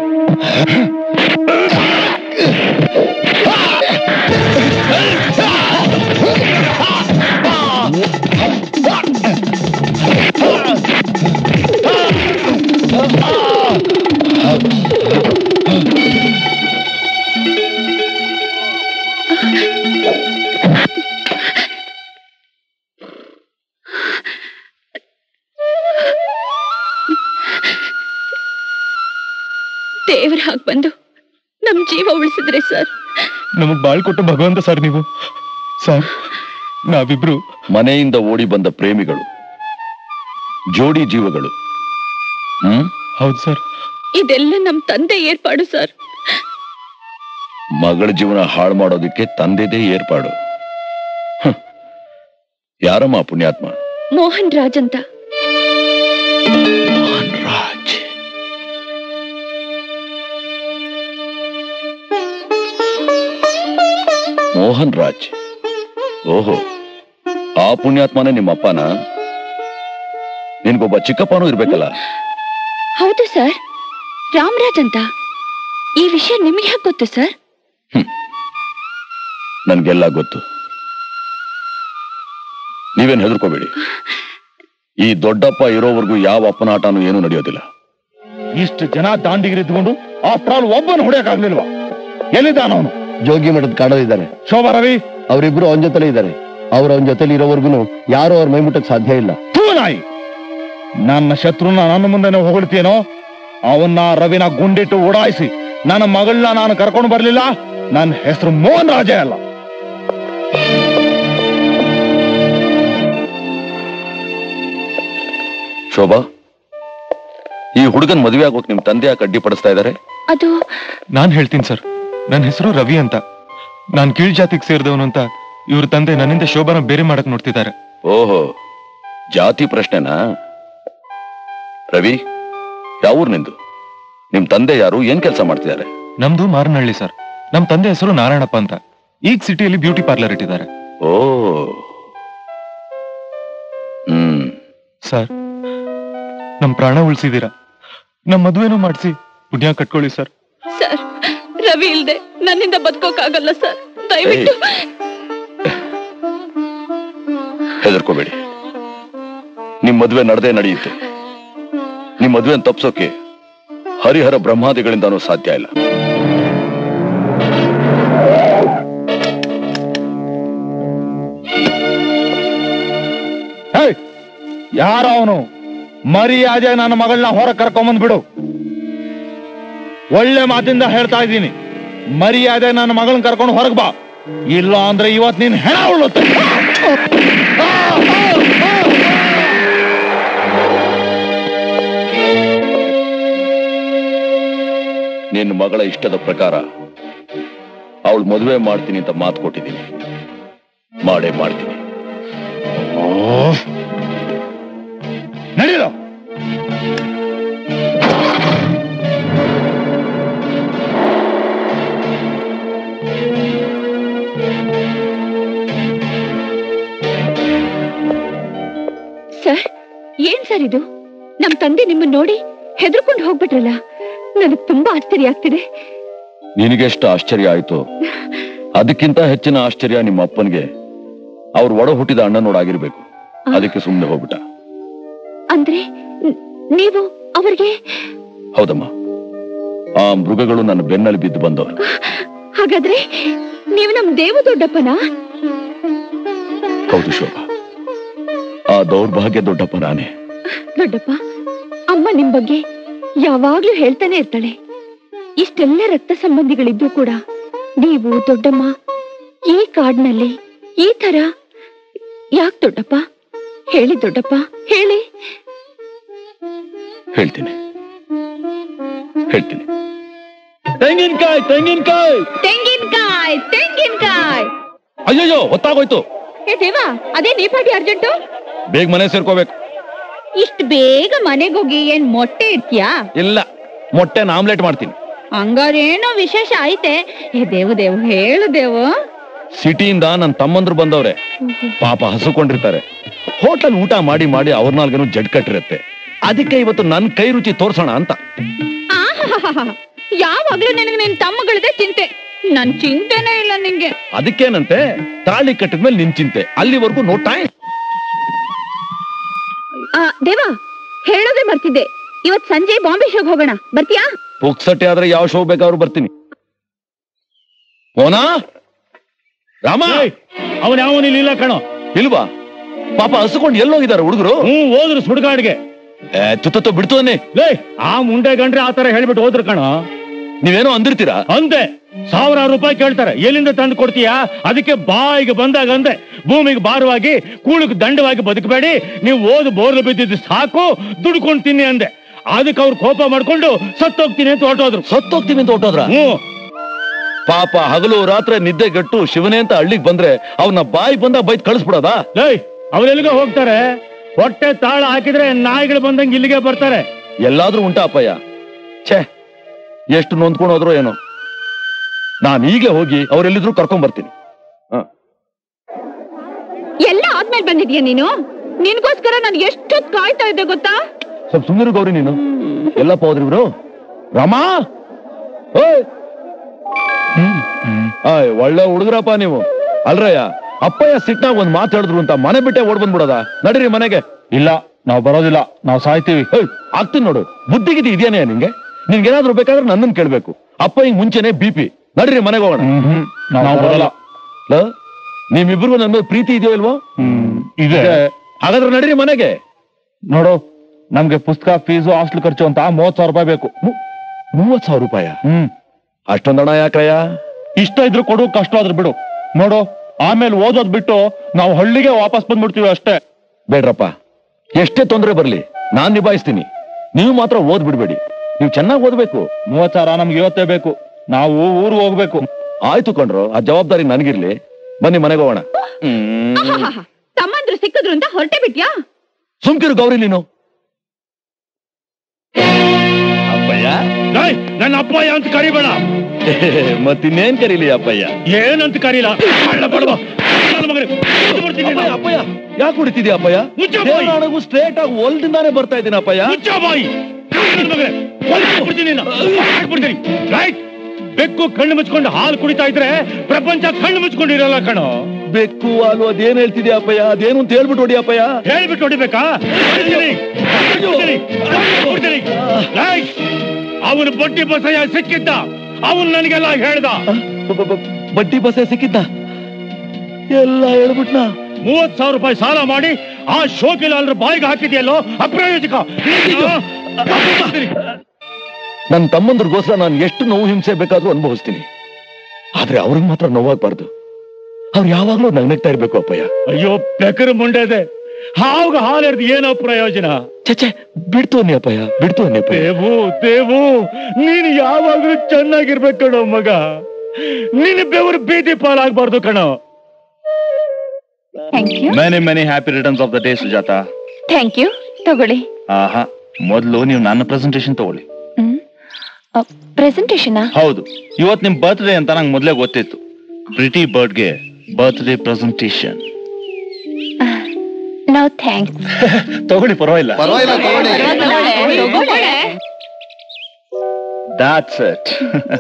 Speaker 3: ದೇವ್ರ ಹಾಗೆ ಬಂದು ನಮ್ ಜೀವ ಉಳಿಸಿದ್ರಿ ಸರ್
Speaker 1: ನಮಗ್ ಬಾಳ್ ಕೊಟ್ಟು ಭಗವಂತ ಸರ್ ನೀವು ಸರ್ ನಾವಿಬ್ರು ಮನೆಯಿಂದ ಓಡಿ ಬಂದ ಪ್ರೇಮಿಗಳು ಜೋಡಿ ಜೀವಗಳು ಹ್ಮ್ ಹೌದು ಸರ್
Speaker 3: ಇದೆಲ್ಲ ನಮ್ ತಂದೆ ಏರ್ಪಾಡು ಸರ್
Speaker 1: ಮಗಳ ಜೀವನ ಹಾಳು ಮಾಡೋದಕ್ಕೆ ತಂದೆದೇ ಏರ್ಪಾಡು ಹ್ಮ್. ಯಾರಮ್ಮ ಆ ಪುಣ್ಯಾತ್ಮ
Speaker 3: ಮೋಹನ್ ರಾಜ್ ಅಂತ
Speaker 1: ರಾಜ್ ಮೋಹನ್ ರಾಜ್ ಓಹೋ ಆ ಪುಣ್ಯಾತ್ಮನೇ ನಿಮ್ಮಪ್ಪನ
Speaker 2: ನಿನ್ಗೊಬ್ಬ ಚಿಕ್ಕಪ್ಪನೂ ಇರ್ಬೇಕಲ್ಲ
Speaker 3: ಹೌದು ಸರ್ ರಾಮರಾಜ್ ಅಂತ ಈ ವಿಷಯ ನಿಮಗೆ ಯಾಕೆ ಗೊತ್ತು ಸರ್
Speaker 2: ನನ್ಗೆಲ್ಲ ಗೊತ್ತು ನೀವೇನ್ ಹೆದರ್ಕೋಬೇಡಿ ಈ ದೊಡ್ಡಪ್ಪ ಇರೋವರೆಗೂ ಯಾವ ಅಪ್ಪನಾಟನೂ ಏನೂ ನಡೆಯೋದಿಲ್ಲ
Speaker 4: ಇಷ್ಟು ಜನ ದಾಂಡಿಗಿರಿ ಇದ್ಕೊಂಡು ಆಫ್ಟರ್ ಆಲ್ ಒಬ್ಬನ ಹೊಡೆಯಕ್ಕಾಗ್ಲಿಲ್ವಾ ಎಲ್ಲಿದ್ದಾನ ಅವನು
Speaker 6: ಜೋಗಿ ಮಠದ ಕಾಡೋದಿದ್ದಾರೆ
Speaker 4: ಶೋಭಾ ರವಿ
Speaker 6: ಅವರಿಬ್ರು ಅವನ ಜೊತೆಲೇ ಇದ್ದಾರೆ ಅವ್ರು ಅವನ ಜೊತೆಲಿ ಇರೋವರೆಗೂ ಯಾರು ಅವ್ರ ಮೈ ಮುಟ್ಟಕ್ ಸಾಧ್ಯ ಇಲ್ಲ
Speaker 4: ಥೂ ನಾಯಿ ನನ್ನ ಶತ್ರುನ ನನ್ನ ಮುಂದೆನೆ ಹೊಗಳ್ತೀನೋ ಅವನ್ನ ರವಿನ ಗುಂಡಿಟ್ಟು ಉಡಾಯಿಸಿ ನನ್ನ ಮಗಳನ್ನ ನಾನು ಕರ್ಕೊಂಡು ಬರ್ಲಿಲ್ಲ ನನ್ನ ಹೆಸರು ಮೋಹನ್ ರಾಜೇ ಅಲ್ಲ
Speaker 2: ಶೋಭಾ ಈ ಹುಡುಗನ್ ಮದುವೆ ಆಗೋಕ್ ನಿಮ್ ತಂದೆ ಯಾಕೆ ಅಡ್ಡಿಪಡಿಸ್ತಾ ಇದ್ದಾರೆ
Speaker 3: ಅದು
Speaker 1: ನಾನ್ ಹೇಳ್ತೀನಿ ಸರ್ ನನ್ನ ಹೆಸರು ರವಿ ಅಂತ ನಾನ್ ಕೀಳ್ ಜಾತಿಗೆ ಸೇರಿದವನು ಅಂತ ಇವ್ರ ತಂದೆ ನನ್ನಿಂದ ಶೋಭಾನ ಬೇರೆ ಮಾಡಕ್ ನೋಡ್ತಿದ್ದಾರೆ
Speaker 2: ಓಹೋ ಜಾತಿ ಪ್ರಶ್ನೆನಾ ರವಿ ಯಾವೂರ್ ನಿಂದು ನಿಮ್ ತಂದೆ ಯಾರು ಏನ್ ಕೆಲಸ ಮಾಡ್ತಿದ್ದಾರೆ
Speaker 1: ನಮ್ದು ಮಾರನಹಳ್ಳಿ ಸರ್ ನಮ್ ತಂದೆ ಹೆಸರು ನಾರಾಯಣಪ್ಪ ಅಂತ ಈಗ ಸಿಟಿಯಲ್ಲಿ ಬ್ಯೂಟಿ ಪಾರ್ಲರ್ ಇಟ್ಟಿದ್ದಾರೆ
Speaker 2: ಓ ಹ್ಮ್
Speaker 1: ಸರ್ ನಮ್ ಪ್ರಾಣ ಉಳಿಸಿದೀರಾ ನಮ್ ಮದುವೆನೂ ಮಾಡಿಸಿ ಪುಣ್ಯ ಕಟ್ಕೊಳ್ಳಿ ಸರ್
Speaker 3: ಸರ್ ರವಿ ಇಲ್ದೆ ನನ್ನಿಂದ ಬದುಕೋಕ್ಕಾಗಲ್ಲ ಸರ್ ದಯವಿಟ್ಟು
Speaker 2: ಹೆದರ್ಕೋಬೇಡಿ ನಿಮ್ ಮದುವೆ ನಡೆದೇ ನಡೆಯುತ್ತೆ ನಿಮ್ ಮದುವೆನ ತಪ್ಸೋಕೆ ಹರಿಹರ ಬ್ರಹ್ಮಾದಿಗಳಿಂದಾನೂ ಸಾಧ್ಯ ಇಲ್ಲ
Speaker 4: ಹೇ ಯಾರ ಅವನು ಮರ್ಯಾದೆ ನನ್ನ ಮಗಳನ್ನ ಹೊರ ಕರ್ಕೊಂಬಂದ್ ಬಿಡು ಒಳ್ಳೆ ಮಾತಿಂದ ಹೇಳ್ತಾ ಇದ್ದೀನಿ ಮರ್ಯಾದೆ ನನ್ನ ಮಗಳನ್ನ ಕರ್ಕೊಂಡು ಹೊರಗ್ ಬಾ ಇಲ್ಲ ಅಂದ್ರೆ ಇವತ್ ನೀನ್ ಹೆಣ ಉಳುತ್ತೆ
Speaker 2: ನಿನ್ನ ಮಗಳ ಇಷ್ಟದ ಪ್ರಕಾರ ಅವಳು ಮದುವೆ ಮಾಡ್ತೀನಿ ಅಂತ ಮಾತು ಕೊಟ್ಟಿದ್ದೀನಿ ಮಾಡೇ ಮಾಡ್ತೀನಿ
Speaker 4: ನಡೀರೋ
Speaker 3: ಸರ್ ಏನ್ ಸರ್ ಇದು ನಮ್ ತಂದೆ ನಿಮ್ಮನ್ನ ನೋಡಿ ಹೆದರ್ಕೊಂಡು ಹೋಗ್ಬಿಟ್ರಲ್ಲ ನನಗ್ ತುಂಬಾ ಆಶ್ಚರ್ಯ ಆಗ್ತಿದೆ
Speaker 2: ನಿನಗೆಷ್ಟು ಆಶ್ಚರ್ಯ ಆಯ್ತು ಅದಕ್ಕಿಂತ ಹೆಚ್ಚಿನ ಆಶ್ಚರ್ಯ ನಿಮ್ಮ ಅಪ್ಪನಿಗೆ ಅವ್ರ ಒಡ ಹುಟ್ಟಿದ ಅಣ್ಣನೋಡಾಗಿರ್ಬೇಕು ಅದಕ್ಕೆ ಸುಮ್ಮನೆ ಹೋಗ್ಬಿಟ್ಟ
Speaker 3: ಅಂದ್ರೆ ನ್- ನೀವು ಅವ್ರಿಗೆ
Speaker 2: ಹೌದಮ್ಮ ಆ ಮೃಗಗಳು ನನ್ನ ಬೆನ್ನಲ್ಲಿ ಬಿದ್ದು ಬಂದವರು
Speaker 3: ಹಾಗಾದ್ರೆ ನೀವು ನಮ್ ದೇವ ದೊಡ್ಡಪ್ಪನಾ
Speaker 2: ಹೌದು ಶೋಭಾ ಆ ದೌರ್ಭಾಗ್ಯ ದೊಡ್ಡಪ್ಪ ನಾನೇ
Speaker 3: ದೊಡ್ಡಪ್ಪ ಅಮ್ಮ ನಿಮ್ ಬಗ್ಗೆ ಯಾವಾಗ್ಲೂ ಹೇಳ್ತಾನೆ ಇರ್ತಾಳೆ ಇಷ್ಟೆಲ್ಲ ರಕ್ತ ಸಂಬಂಧಿಗಳಿದ್ದು ಕೂಡ ನೀವು ದೊಡ್ಡಮ್ಮ ಈ ಕಾಡ್ನಲ್ಲಿ ಈ ತರ ಯಾಕ್ ದೊಡ್ಡಪ್ಪ ಹೇಳಿ ದೊಡ್ಡಪ್ಪ ಹೇಳಿ
Speaker 2: ಹೇಳ್ತೀನಿ ಹೇಳ್ತೀನಿ
Speaker 4: ತೆಂಗಿನಕಾಯಿ ತೆಂಗಿನಕಾಯಿ
Speaker 3: ತೆಂಗಿನಕಾಯ್ ತೆಂಗಿನಕಾಯ್
Speaker 2: ಅಯ್ಯಯ್ಯೋ ಹೊತ್ತಾಗೋಯ್ತು
Speaker 3: ಹೇ ದೇವಾ ಅದೇ ನೀ ಪಾಟಿ ಅರ್ಜೆಂಟು
Speaker 2: ಬೇಗ ಮನೆ ಸೇರ್ಕೋಬೇಕು
Speaker 3: ಇಷ್ಟು ಬೇಗ ಮನೆಗೋಗಿ ಏನ್ ಮೊಟ್ಟೆ ಇಡ್ತೀಯಾ
Speaker 2: ಇಲ್ಲ ಮೊಟ್ಟೆನ ಆಮ್ಲೆಟ್ ಮಾಡ್ತೀನಿ
Speaker 3: ಹಂಗಾರೇನೋ ವಿಶೇಷ ಐತೆ ಹೇ ದೇವು ದೇವು ಹೇಳು ದೇವು
Speaker 2: ಸಿಟಿಯಿಂದ ನನ್ನ ತಮ್ಮಂದ್ರು ಬಂದವ್ರೆ ಪಾಪ ಹಸುಕೊಂಡಿರ್ತಾರೆ ಹೋಟೆಲ್ ಊಟ ಮಾಡಿ ಮಾಡಿ ಅವ್ರ ನಾಲ್ಗೇನು ಜಡ್ ಕಟ್ಟಿರುತ್ತೆ ಅದಕ್ಕೆ ಇವತ್ತು ನನ್ನ ಕೈ ರುಚಿ ತೋರ್ಸೋಣ ಅಂತ
Speaker 3: ಆಹಾಹಾಹಾ. ಯಾವಾಗ್ಲೂ ನಿನಗೆ ನಿನ್ ತಮ್ಮಗಳದೇ ಚಿಂತೆ ನನ್ ಚಿಂತೆನೇ ಇಲ್ಲ ನಿಂಗೆ
Speaker 2: ಅದಕ್ಕೇನಂತೆ ತಾಳಿ ಕಟ್ಟಿದ್ಮೇಲೆ ನಿನ್ ಚಿಂತೆ ಅಲ್ಲಿವರೆಗೂ ನೋ ಟೈಮ್
Speaker 3: ಆ, ದೇವಾ ಹೇಳೋದೇ ಮರ್ತಿದ್ದೆ ಇವತ್ ಸಂಜೆ ಬಾಂಬೆ ಶೋಗ್ ಹೋಗೋಣ ಬರ್ತೀಯಾ
Speaker 2: ಪುಕ್ಸಟ್ಟೆ ಆದ್ರೆ ಯಾವ ಶೋ ಬೇಕಾದ್ರೂ ಬರ್ತೀನಿ ಓನಾ ರಾಮ
Speaker 4: ಅವನ್ ಯಾವನ್ ಇಲ್ಲಿ ಇಲ್ಲ ಕಣೋ
Speaker 2: ಇಲ್ವಾ ಪಾಪ ಹಸುಕೊಂಡು ಎಲ್ಲೋಗಿದ್ದಾರೆ ಹುಡುಗರು
Speaker 4: ಹ್ಮ್ ಹೋದ್ರು ಸುಡ್ಗಾಡ್ಗೆ
Speaker 2: ತುತ್ತ ಬಿಡ್ತೋನೆ
Speaker 4: ಲೇ ಆ ಮುಂಡೆ ಗಂಡ್ರೆ ಆತರ ಹೇಳ್ಬಿಟ್ಟು ಹೋದ್ರು ಕಣೋ
Speaker 2: ನೀವೇನೋ ಅಂದಿರ್ತೀರಾ
Speaker 4: ಅಂದೆ ಸಾವಿರಾರು ರೂಪಾಯಿ ಕೇಳ್ತಾರೆ ಎಲ್ಲಿಂದ ತಂದು ಕೊಡ್ತೀಯಾ ಅದಕ್ಕೆ ಬಾಯಿಗೆ ಬಂದಾಗ ಅಂದೆ ಭೂಮಿಗೆ ಭಾರವಾಗಿ ಕೂಳಿಗೆ ದಂಡವಾಗಿ ಬದುಕಬೇಡಿ ನೀವು ಓದು ಬೋರ್ಲು ಬಿದ್ದಿದ್ದು ಸಾಕು ದುಡ್ಕೊಂಡು ತಿನ್ನಿ ಅಂದೆ ಅದಕ್ಕೆ ಅವ್ರು ಕೋಪ ಮಾಡ್ಕೊಂಡು ಸತ್ತೋಗ್ತೀನಿ ಅಂತ ಹೊರಟೋದ್ರು
Speaker 2: ಸತ್ತೋಗ್ತೀವಿ ಅಂತ ಹೊಟ್ಟೋದ್ರ
Speaker 4: ಹ್ಮ್
Speaker 2: ಪಾಪ ಹಗಲು ರಾತ್ರಿ ನಿದ್ದೆಗೆಟ್ಟು ಶಿವನೇ ಅಂತ ಹಳ್ಳಿಗ್ ಬಂದ್ರೆ ಅವನ ಬಾಯಿ ಬಂದ ಬೈದ್ ಕಳಿಸ್ಬಿಡೋದಾ
Speaker 4: ಲೈ ಅವ್ರೆಲ್ಲಿಗೆ ಹೋಗ್ತಾರೆ ಹೊಟ್ಟೆ ತಾಳ ಹಾಕಿದ್ರೆ ನಾಯಿಗಳು ಬಂದಂಗೆ ಇಲ್ಲಿಗೆ ಬರ್ತಾರೆ
Speaker 2: ಎಲ್ಲಾದ್ರೂ ಉಂಟಾ ಅಪ್ಪಯ್ಯ ಛೇ ಎಷ್ಟು ನೊಂದ್ಕೊಂಡು ಹೋದ್ರೋ ಏನೋ ನಾನು ಈಗಲೇ ಹೋಗಿ ಅವರೆಲ್ಲಿದ್ರು ಕರ್ಕೊಂಡ್ ಬರ್ತೀನಿ ಹ.
Speaker 3: ಎಲ್ಲ ಆದ್ಮೇಲೆ ಬಂದಿದ್ಯಾ ನೀನು
Speaker 5: ನಿನ್ಗೋಸ್ಕರ ನಾನು ಎಷ್ಟೊತ್ ಕಾಯ್ತಾ ಇದ್ದೆ ಗೊತ್ತಾ
Speaker 6: ಸ್ವಲ್ಪ ಸುಮ್ಮನೆ ಗೌರಿ ನೀನು ಎಲ್ಲಪ್ಪ ಹೋದ್ರಿ ಇವ್ರು ರಾಮಾ ಓಯ್ ಆಯ್ ಒಳ್ಳೆ ಹುಡುಗರಪ್ಪ ನೀವು ಅಲ್ರಯ್ಯ ಅಪ್ಪಯ್ಯ ಸಿಟ್ನಾಗ ಒಂದ್ ಮಾತಾಡಿದ್ರು ಅಂತ ಮನೆ ಬಿಟ್ಟೆ ಓಡ್ ಬಂದ್ಬಿಡೋದ ನಡೀರಿ ಮನೆಗೆ
Speaker 4: ಇಲ್ಲ ನಾವು ಬರೋದಿಲ್ಲ ನಾವು ಸಾಯ್ತೀವಿ
Speaker 6: ಏಯ್ ಆಗ್ತೀನಿ ನೋಡು ಬುದ್ಧಿಗಿದ್ದಿ ಇದೆಯೇ ನಿಂಗೆ ನಿನ್ಗೇನಾದ್ರೂ ಬೇಕಾದ್ರೆ ನನ್ನನ್ ಕೇಳ್ಬೇಕು ಅಪ್ಪ ಹಿಂಗ್ ಮುಂಚೆನೆ ಬಿ ಪಿ ನಡೀರಿ ಮನೆಗೆ ಹೋಗೋಣ
Speaker 4: ನಾವು ಬರಲ್ಲ
Speaker 6: ಲ, ನಿಮ್ಮಿಬ್ರಿಗೂ ನನ್ನ ಮೇಲೆ ಪ್ರೀತಿ ಇದೆಯೋ ಇಲ್ವೋ
Speaker 4: ಇದೆ
Speaker 6: ಹಾಗಾದ್ರೆ ನಡೀರಿ ಮನೆಗೆ
Speaker 4: ನೋಡು ನಮ್ಗೆ ಪುಸ್ತಕ ಫೀಸು ಹಾಸ್ಟೆಲ್ ಖರ್ಚು ಅಂತ ಮೂವತ್ ಸಾವಿರ ರೂಪಾಯಿ ಬೇಕು
Speaker 6: ಮೂವತ್ ಸಾವಿರ ರೂಪಾಯ
Speaker 4: ಹ್ಮ್
Speaker 6: ಅಷ್ಟೊಂದ್ ಹಣ ಯಾಕ್ರಯ್ಯ
Speaker 4: ಇಷ್ಟ ಇದ್ರು ಕೊಡು ಕಷ್ಟ ಆದ್ರೂ ಬಿಡು ನೋಡು ಆಮೇಲೆ ಓದೋದ್ ಬಿಟ್ಟು ನಾವು ಹಳ್ಳಿಗೆ ವಾಪಸ್ ಬಂದ್ಬಿಡ್ತೀವಿ ಅಷ್ಟೇ
Speaker 6: ಬೇಡ್ರಪ್ಪ ಎಷ್ಟೇ ತೊಂದರೆ ಬರ್ಲಿ ನಾನ್ ನಿಭಾಯಿಸ್ತೀನಿ ನೀವು ಮಾತ್ರ ಓದ್ ಬಿಡ್ಬೇಡಿ ನೀವು ಚೆನ್ನಾಗಿ ಓದ್ಬೇಕು
Speaker 4: ಮೂವತ್ ಸಾವಿರ ನಮ್ಗೆ ಇವತ್ತೇ ಬೇಕು ನಾವು ಊರಿಗೆ ಹೋಗ್ಬೇಕು
Speaker 6: ಆಯ್ತು ಕೊಂಡ್ರು ಆ ಜವಾಬ್ದಾರಿ ನನ್ಗಿರ್ಲಿ ಬನ್ನಿ ಮನೆಗೆ ಹೋಗೋಣ
Speaker 5: ತಮ್ಮಂದ್ರು ಸಿಕ್ಕಿದ್ರು ಅಂತ ಹೊರಟೆ ಬಿಟ್ಯಾ
Speaker 6: ಸುಮ್ಕಿರು ಗೌರಿ ನೀನು ಅಪ್ಪಯ್ಯ
Speaker 2: ನನ್ನ ಅಪ್ಪಯ್ಯ ಅಂತ ಕರಿಬೇಡ
Speaker 6: ಮತ್ತಿನ್ನೇನ್ ಕರೀಲಿ ಅಪ್ಪಯ್ಯ
Speaker 2: ಏನಂತ ಕರೀಲ ಅಳ್ಳ ಬಡವ ನನ್ನ ಮಗನೇ, ಎದ್ದು ಬರ್ತೀನಿ ನಾನು.
Speaker 6: ಅಪ್ಪಯ್ಯ, ಅಪ್ಪಯ್ಯ ಯಾಕೆ ಕುಡಿತಿದ್ಯಾ ಅಪ್ಪಯ್ಯ
Speaker 2: ಮುಚ್ಚು ಬಾಯಿ.
Speaker 6: ದೇವರಾಣಗೂ ಸ್ಟ್ರೇಟ್ ಆಗಿ ಹೊಲ್ದಿಂದಾನೇ ಬರ್ತಾ ಇದ್ದೀನಿ ಅಪ್ಪಯ್ಯ
Speaker 2: ಮುಚ್ಚ ಬಾಯಿ ನನ್ನ ಮಗನೇ, ಹೊಲ್ದು ಬಿಡ್ತೀನಿ ನಿನ್ನ. ಹಾಕ್ಬಿಡ್ತೀನಿ. ರೈಟ್ ಬೆಕ್ಕು ಕಣ್ಣು ಮುಚ್ಕೊಂಡು ಹಾಲು ಕುಡಿತಾ ಇದ್ರೆ ಪ್ರಪಂಚ ಕಣ್ಣು ಮುಚ್ಕೊಂಡಿರಲ್ಲ ಕಣೋ
Speaker 6: ಬೆಕ್ಕು ಅಲ್ವ ಅದೇನ್ ಹೇಳ್ತಿದ್ಯಾ ಅಪ್ಪಯ್ಯ ಅದೇನು ಅಂತ ಹೇಳ್ಬಿಟ್ಟು ಹೊಡಿ ಅಪ್ಪಯ್ಯ
Speaker 2: ಹೇಳ್ಬಿಟ್ಟು ಹೊಡಿಬೇಕಾ ಹೊಡಿತೀನಿ. ಹೊಡಿತೀನಿ. ಹೊಡಿತೀನಿ. ರೈಟ್ ಅವನು ಬಡ್ಡಿ ಬಸಯ್ಯ ಸಿಕ್ಕಿದ್ದ ಅವನು ನನಗೆಲ್ಲ ಹೇಳ್ದ
Speaker 6: ಬ- ಬ- ಬ- ಬಡ್ಡಿ ಬಸೆ ಸಿಕ್ಕಿದ್ದ ಎಲ್ಲ ಹೇಳ್ಬಿಟ್ನಾ
Speaker 2: ಮೂವತ್ ಸಾವಿರ ರೂಪಾಯಿ ಸಾಲ ಮಾಡಿ ಆ ಶೋಕಿಲಾಲ್ರ ಬಾಯಿಗೆ ಹಾಕಿದ್ಯಲ್ಲೋ ಅಪ್ರಯೋಜಕ
Speaker 6: ನನ್ನ ತಮ್ಮಂದ್ರಿಗೋಸ್ಕರ ನಾನು ಎಷ್ಟು ನೋವು ಹಿಂಸೆ ಬೇಕಾದ್ರೂ ಅನುಭವಿಸ್ತೀನಿ ಆದ್ರೆ ಅವ್ರಿಗೆ ಮಾತ್ರ ನೋವಾಗ್ಬಾರ್ದು ಅವ್ರು ಯಾವಾಗ್ಲೂ ನಗ್ನಗ್ತಾ ಇರ್ಬೇಕು ಅಪ್ಪಯ್ಯ
Speaker 2: ಅಯ್ಯೋ ಬೆಕರು ಮುಂಡೆದೆ ಹಾವು ಹಾಲು ಎರ್ದು ಏನೋ ಪ್ರಯೋಜನ
Speaker 6: ಚಚೆ ಬಿಡ್ತು ಅನ್ನಿ ಅಪ್ಪಯ್ಯ ಬಿಡ್ತು ಅನ್ನಿ ಅಪ್ಪಯ್ಯ
Speaker 2: ದೇವು ದೇವು ನೀನು ಯಾವಾಗ್ಲೂ ಚೆನ್ನಾಗಿರ್ಬೇಕು ಕಣೋ ಮಗ ನಿನ್ನ ಬೆವರು ಬೀದಿ ಪಾಲಾಗ್ಬಾರ್ದು ಕಣೋ
Speaker 5: thank you
Speaker 4: many many happy returns of the day Sujatha
Speaker 5: thank you ತಗೊಳ್ಳಿ
Speaker 4: ಆಹಾ ಮೊದಲು ನೀವು ನನ್ನ ಪ್ರೆಸೆಂಟೇಶನ್ ತಗೊಳ್ಳಿ
Speaker 5: ಹ್ಮ್ ಪ್ರೆಸೆಂಟೇಶನ್
Speaker 4: ಹೌದು ಇವತ್ ನಿಮ್ ಬರ್ತ್ಡೇ ಅಂತ ನಂಗೆ ಮೊದಲೇ ಗೊತ್ತಿತ್ತು ಪ್ರಿಟಿ ಬರ್ಡ್ಗೆ ಬರ್ತ್ಡೇ ಪ್ರೆಸೆಂಟೇಶನ್
Speaker 5: ನೋ ಥ್ಯಾಂಕ್ಸ್
Speaker 4: ತಗೊಳ್ಳಿ ಪರವಾಗಿಲ್ಲ ದಾಟ್ಸ್ ಇಟ್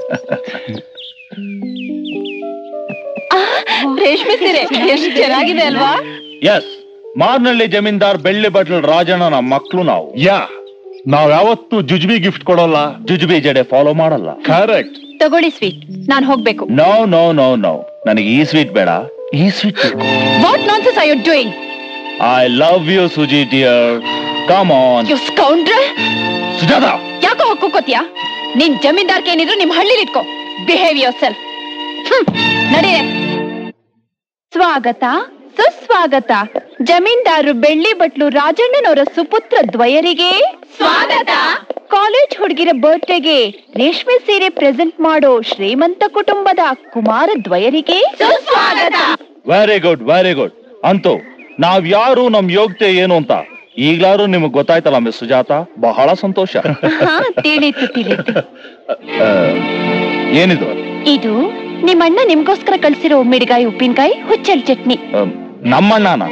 Speaker 5: ರೇಷ್ಮೆ ಸೀರೆ ಎಷ್ಟು ಚೆನ್ನಾಗಿದೆ ಅಲ್ವಾ
Speaker 4: ಎಸ್ ಮಾರ್ನಳ್ಳಿ ಜಮೀನ್ದಾರ್ ಬೆಳ್ಳಿ ಬಟ್ಲ್ ರಾಜಣ್ಣನ ಮಕ್ಕಳು ನಾವು
Speaker 2: ಯಾ ನಾವ್ ಯಾವತ್ತು ಜುಜ್ಬಿ ಗಿಫ್ಟ್ ಕೊಡೋಲ್ಲ
Speaker 4: ಜುಜುಬಿ ಜಡೆ ಫಾಲೋ ಮಾಡಲ್ಲ
Speaker 2: ಕರೆಕ್ಟ್
Speaker 5: ತಗೊಳ್ಳಿ ಸ್ವೀಟ್ ನಾನ್ ಹೋಗ್ಬೇಕು
Speaker 4: ನೋ ನೋ ನೋ ನೋ ನನಗೆ ಈ ಸ್ವೀಟ್ ಬೇಡ ಈ sweet
Speaker 5: what nonsense are you doing
Speaker 4: I love you Suji dear come on
Speaker 5: you scoundrel
Speaker 4: Sujatha
Speaker 5: ಯಾಕೋ ಹೊಕ್ಕೋಕೋತಿಯಾ ನಿನ್ ಜಮೀನ್ದಾರ್ಗೆ ಏನಿದ್ರು ನಿಮ್ ಹಳ್ಳಿಲಿ ಇಟ್ಕೋ ಬಿಹೇವ್ ಯೋರ್ ಸೆಲ್ಫ್ ನಡೀರೆ ಸ್ವಾಗತ ಸುಸ್ವಾಗತ ಜಮೀನ್ದಾರು ಬೆಳ್ಳಿ ಬಟ್ಲು ರಾಜಣ್ಣನವರ ಸುಪುತ್ರ ದ್ವಯರಿಗೆ ಸ್ವಾಗತ ಕಾಲೇಜ್ ಹುಡುಗಿರ ಬರ್ತ್ಡೇಗೆ ರೇಷ್ಮೆ ಸೀರೆ ಪ್ರೆಸೆಂಟ್ ಮಾಡೋ ಶ್ರೀಮಂತ ಕುಟುಂಬದ ಕುಮಾರ ದ್ವಯರಿಗೆ ಸುಸ್ವಾಗತ
Speaker 4: ವೆರಿ ಗುಡ್ ವೆರಿ ಗುಡ್ ಅಂತೂ ನಾವ್ ಯಾರು ನಮ್ ಯೋಗ್ಯತೆ ಏನು ಅಂತ ಈಗ್ಲಾರು ನಿಮಗ್ ಗೊತ್ತಾಯ್ತಲ್ಲ ಮಿಸ್ ಸುಜಾತ ಬಹಳ ಸಂತೋಷ
Speaker 5: ಹಾ ತಿಳಿತು ತಿಳಿತು
Speaker 4: ಆ, ಏನಿದು
Speaker 5: ಇದು ನಿಮ್ಮಣ್ಣ ನಿಮ್ಗೋಸ್ಕರ ಕಳ್ಸಿರೋ ಮಿಡಿಗಾಯಿ ಉಪ್ಪಿನಕಾಯಿ ಹುಚ್ಚಲ್ ಚಟ್ನಿ
Speaker 4: ಆ, ನಮ್ಮಣ್ಣನ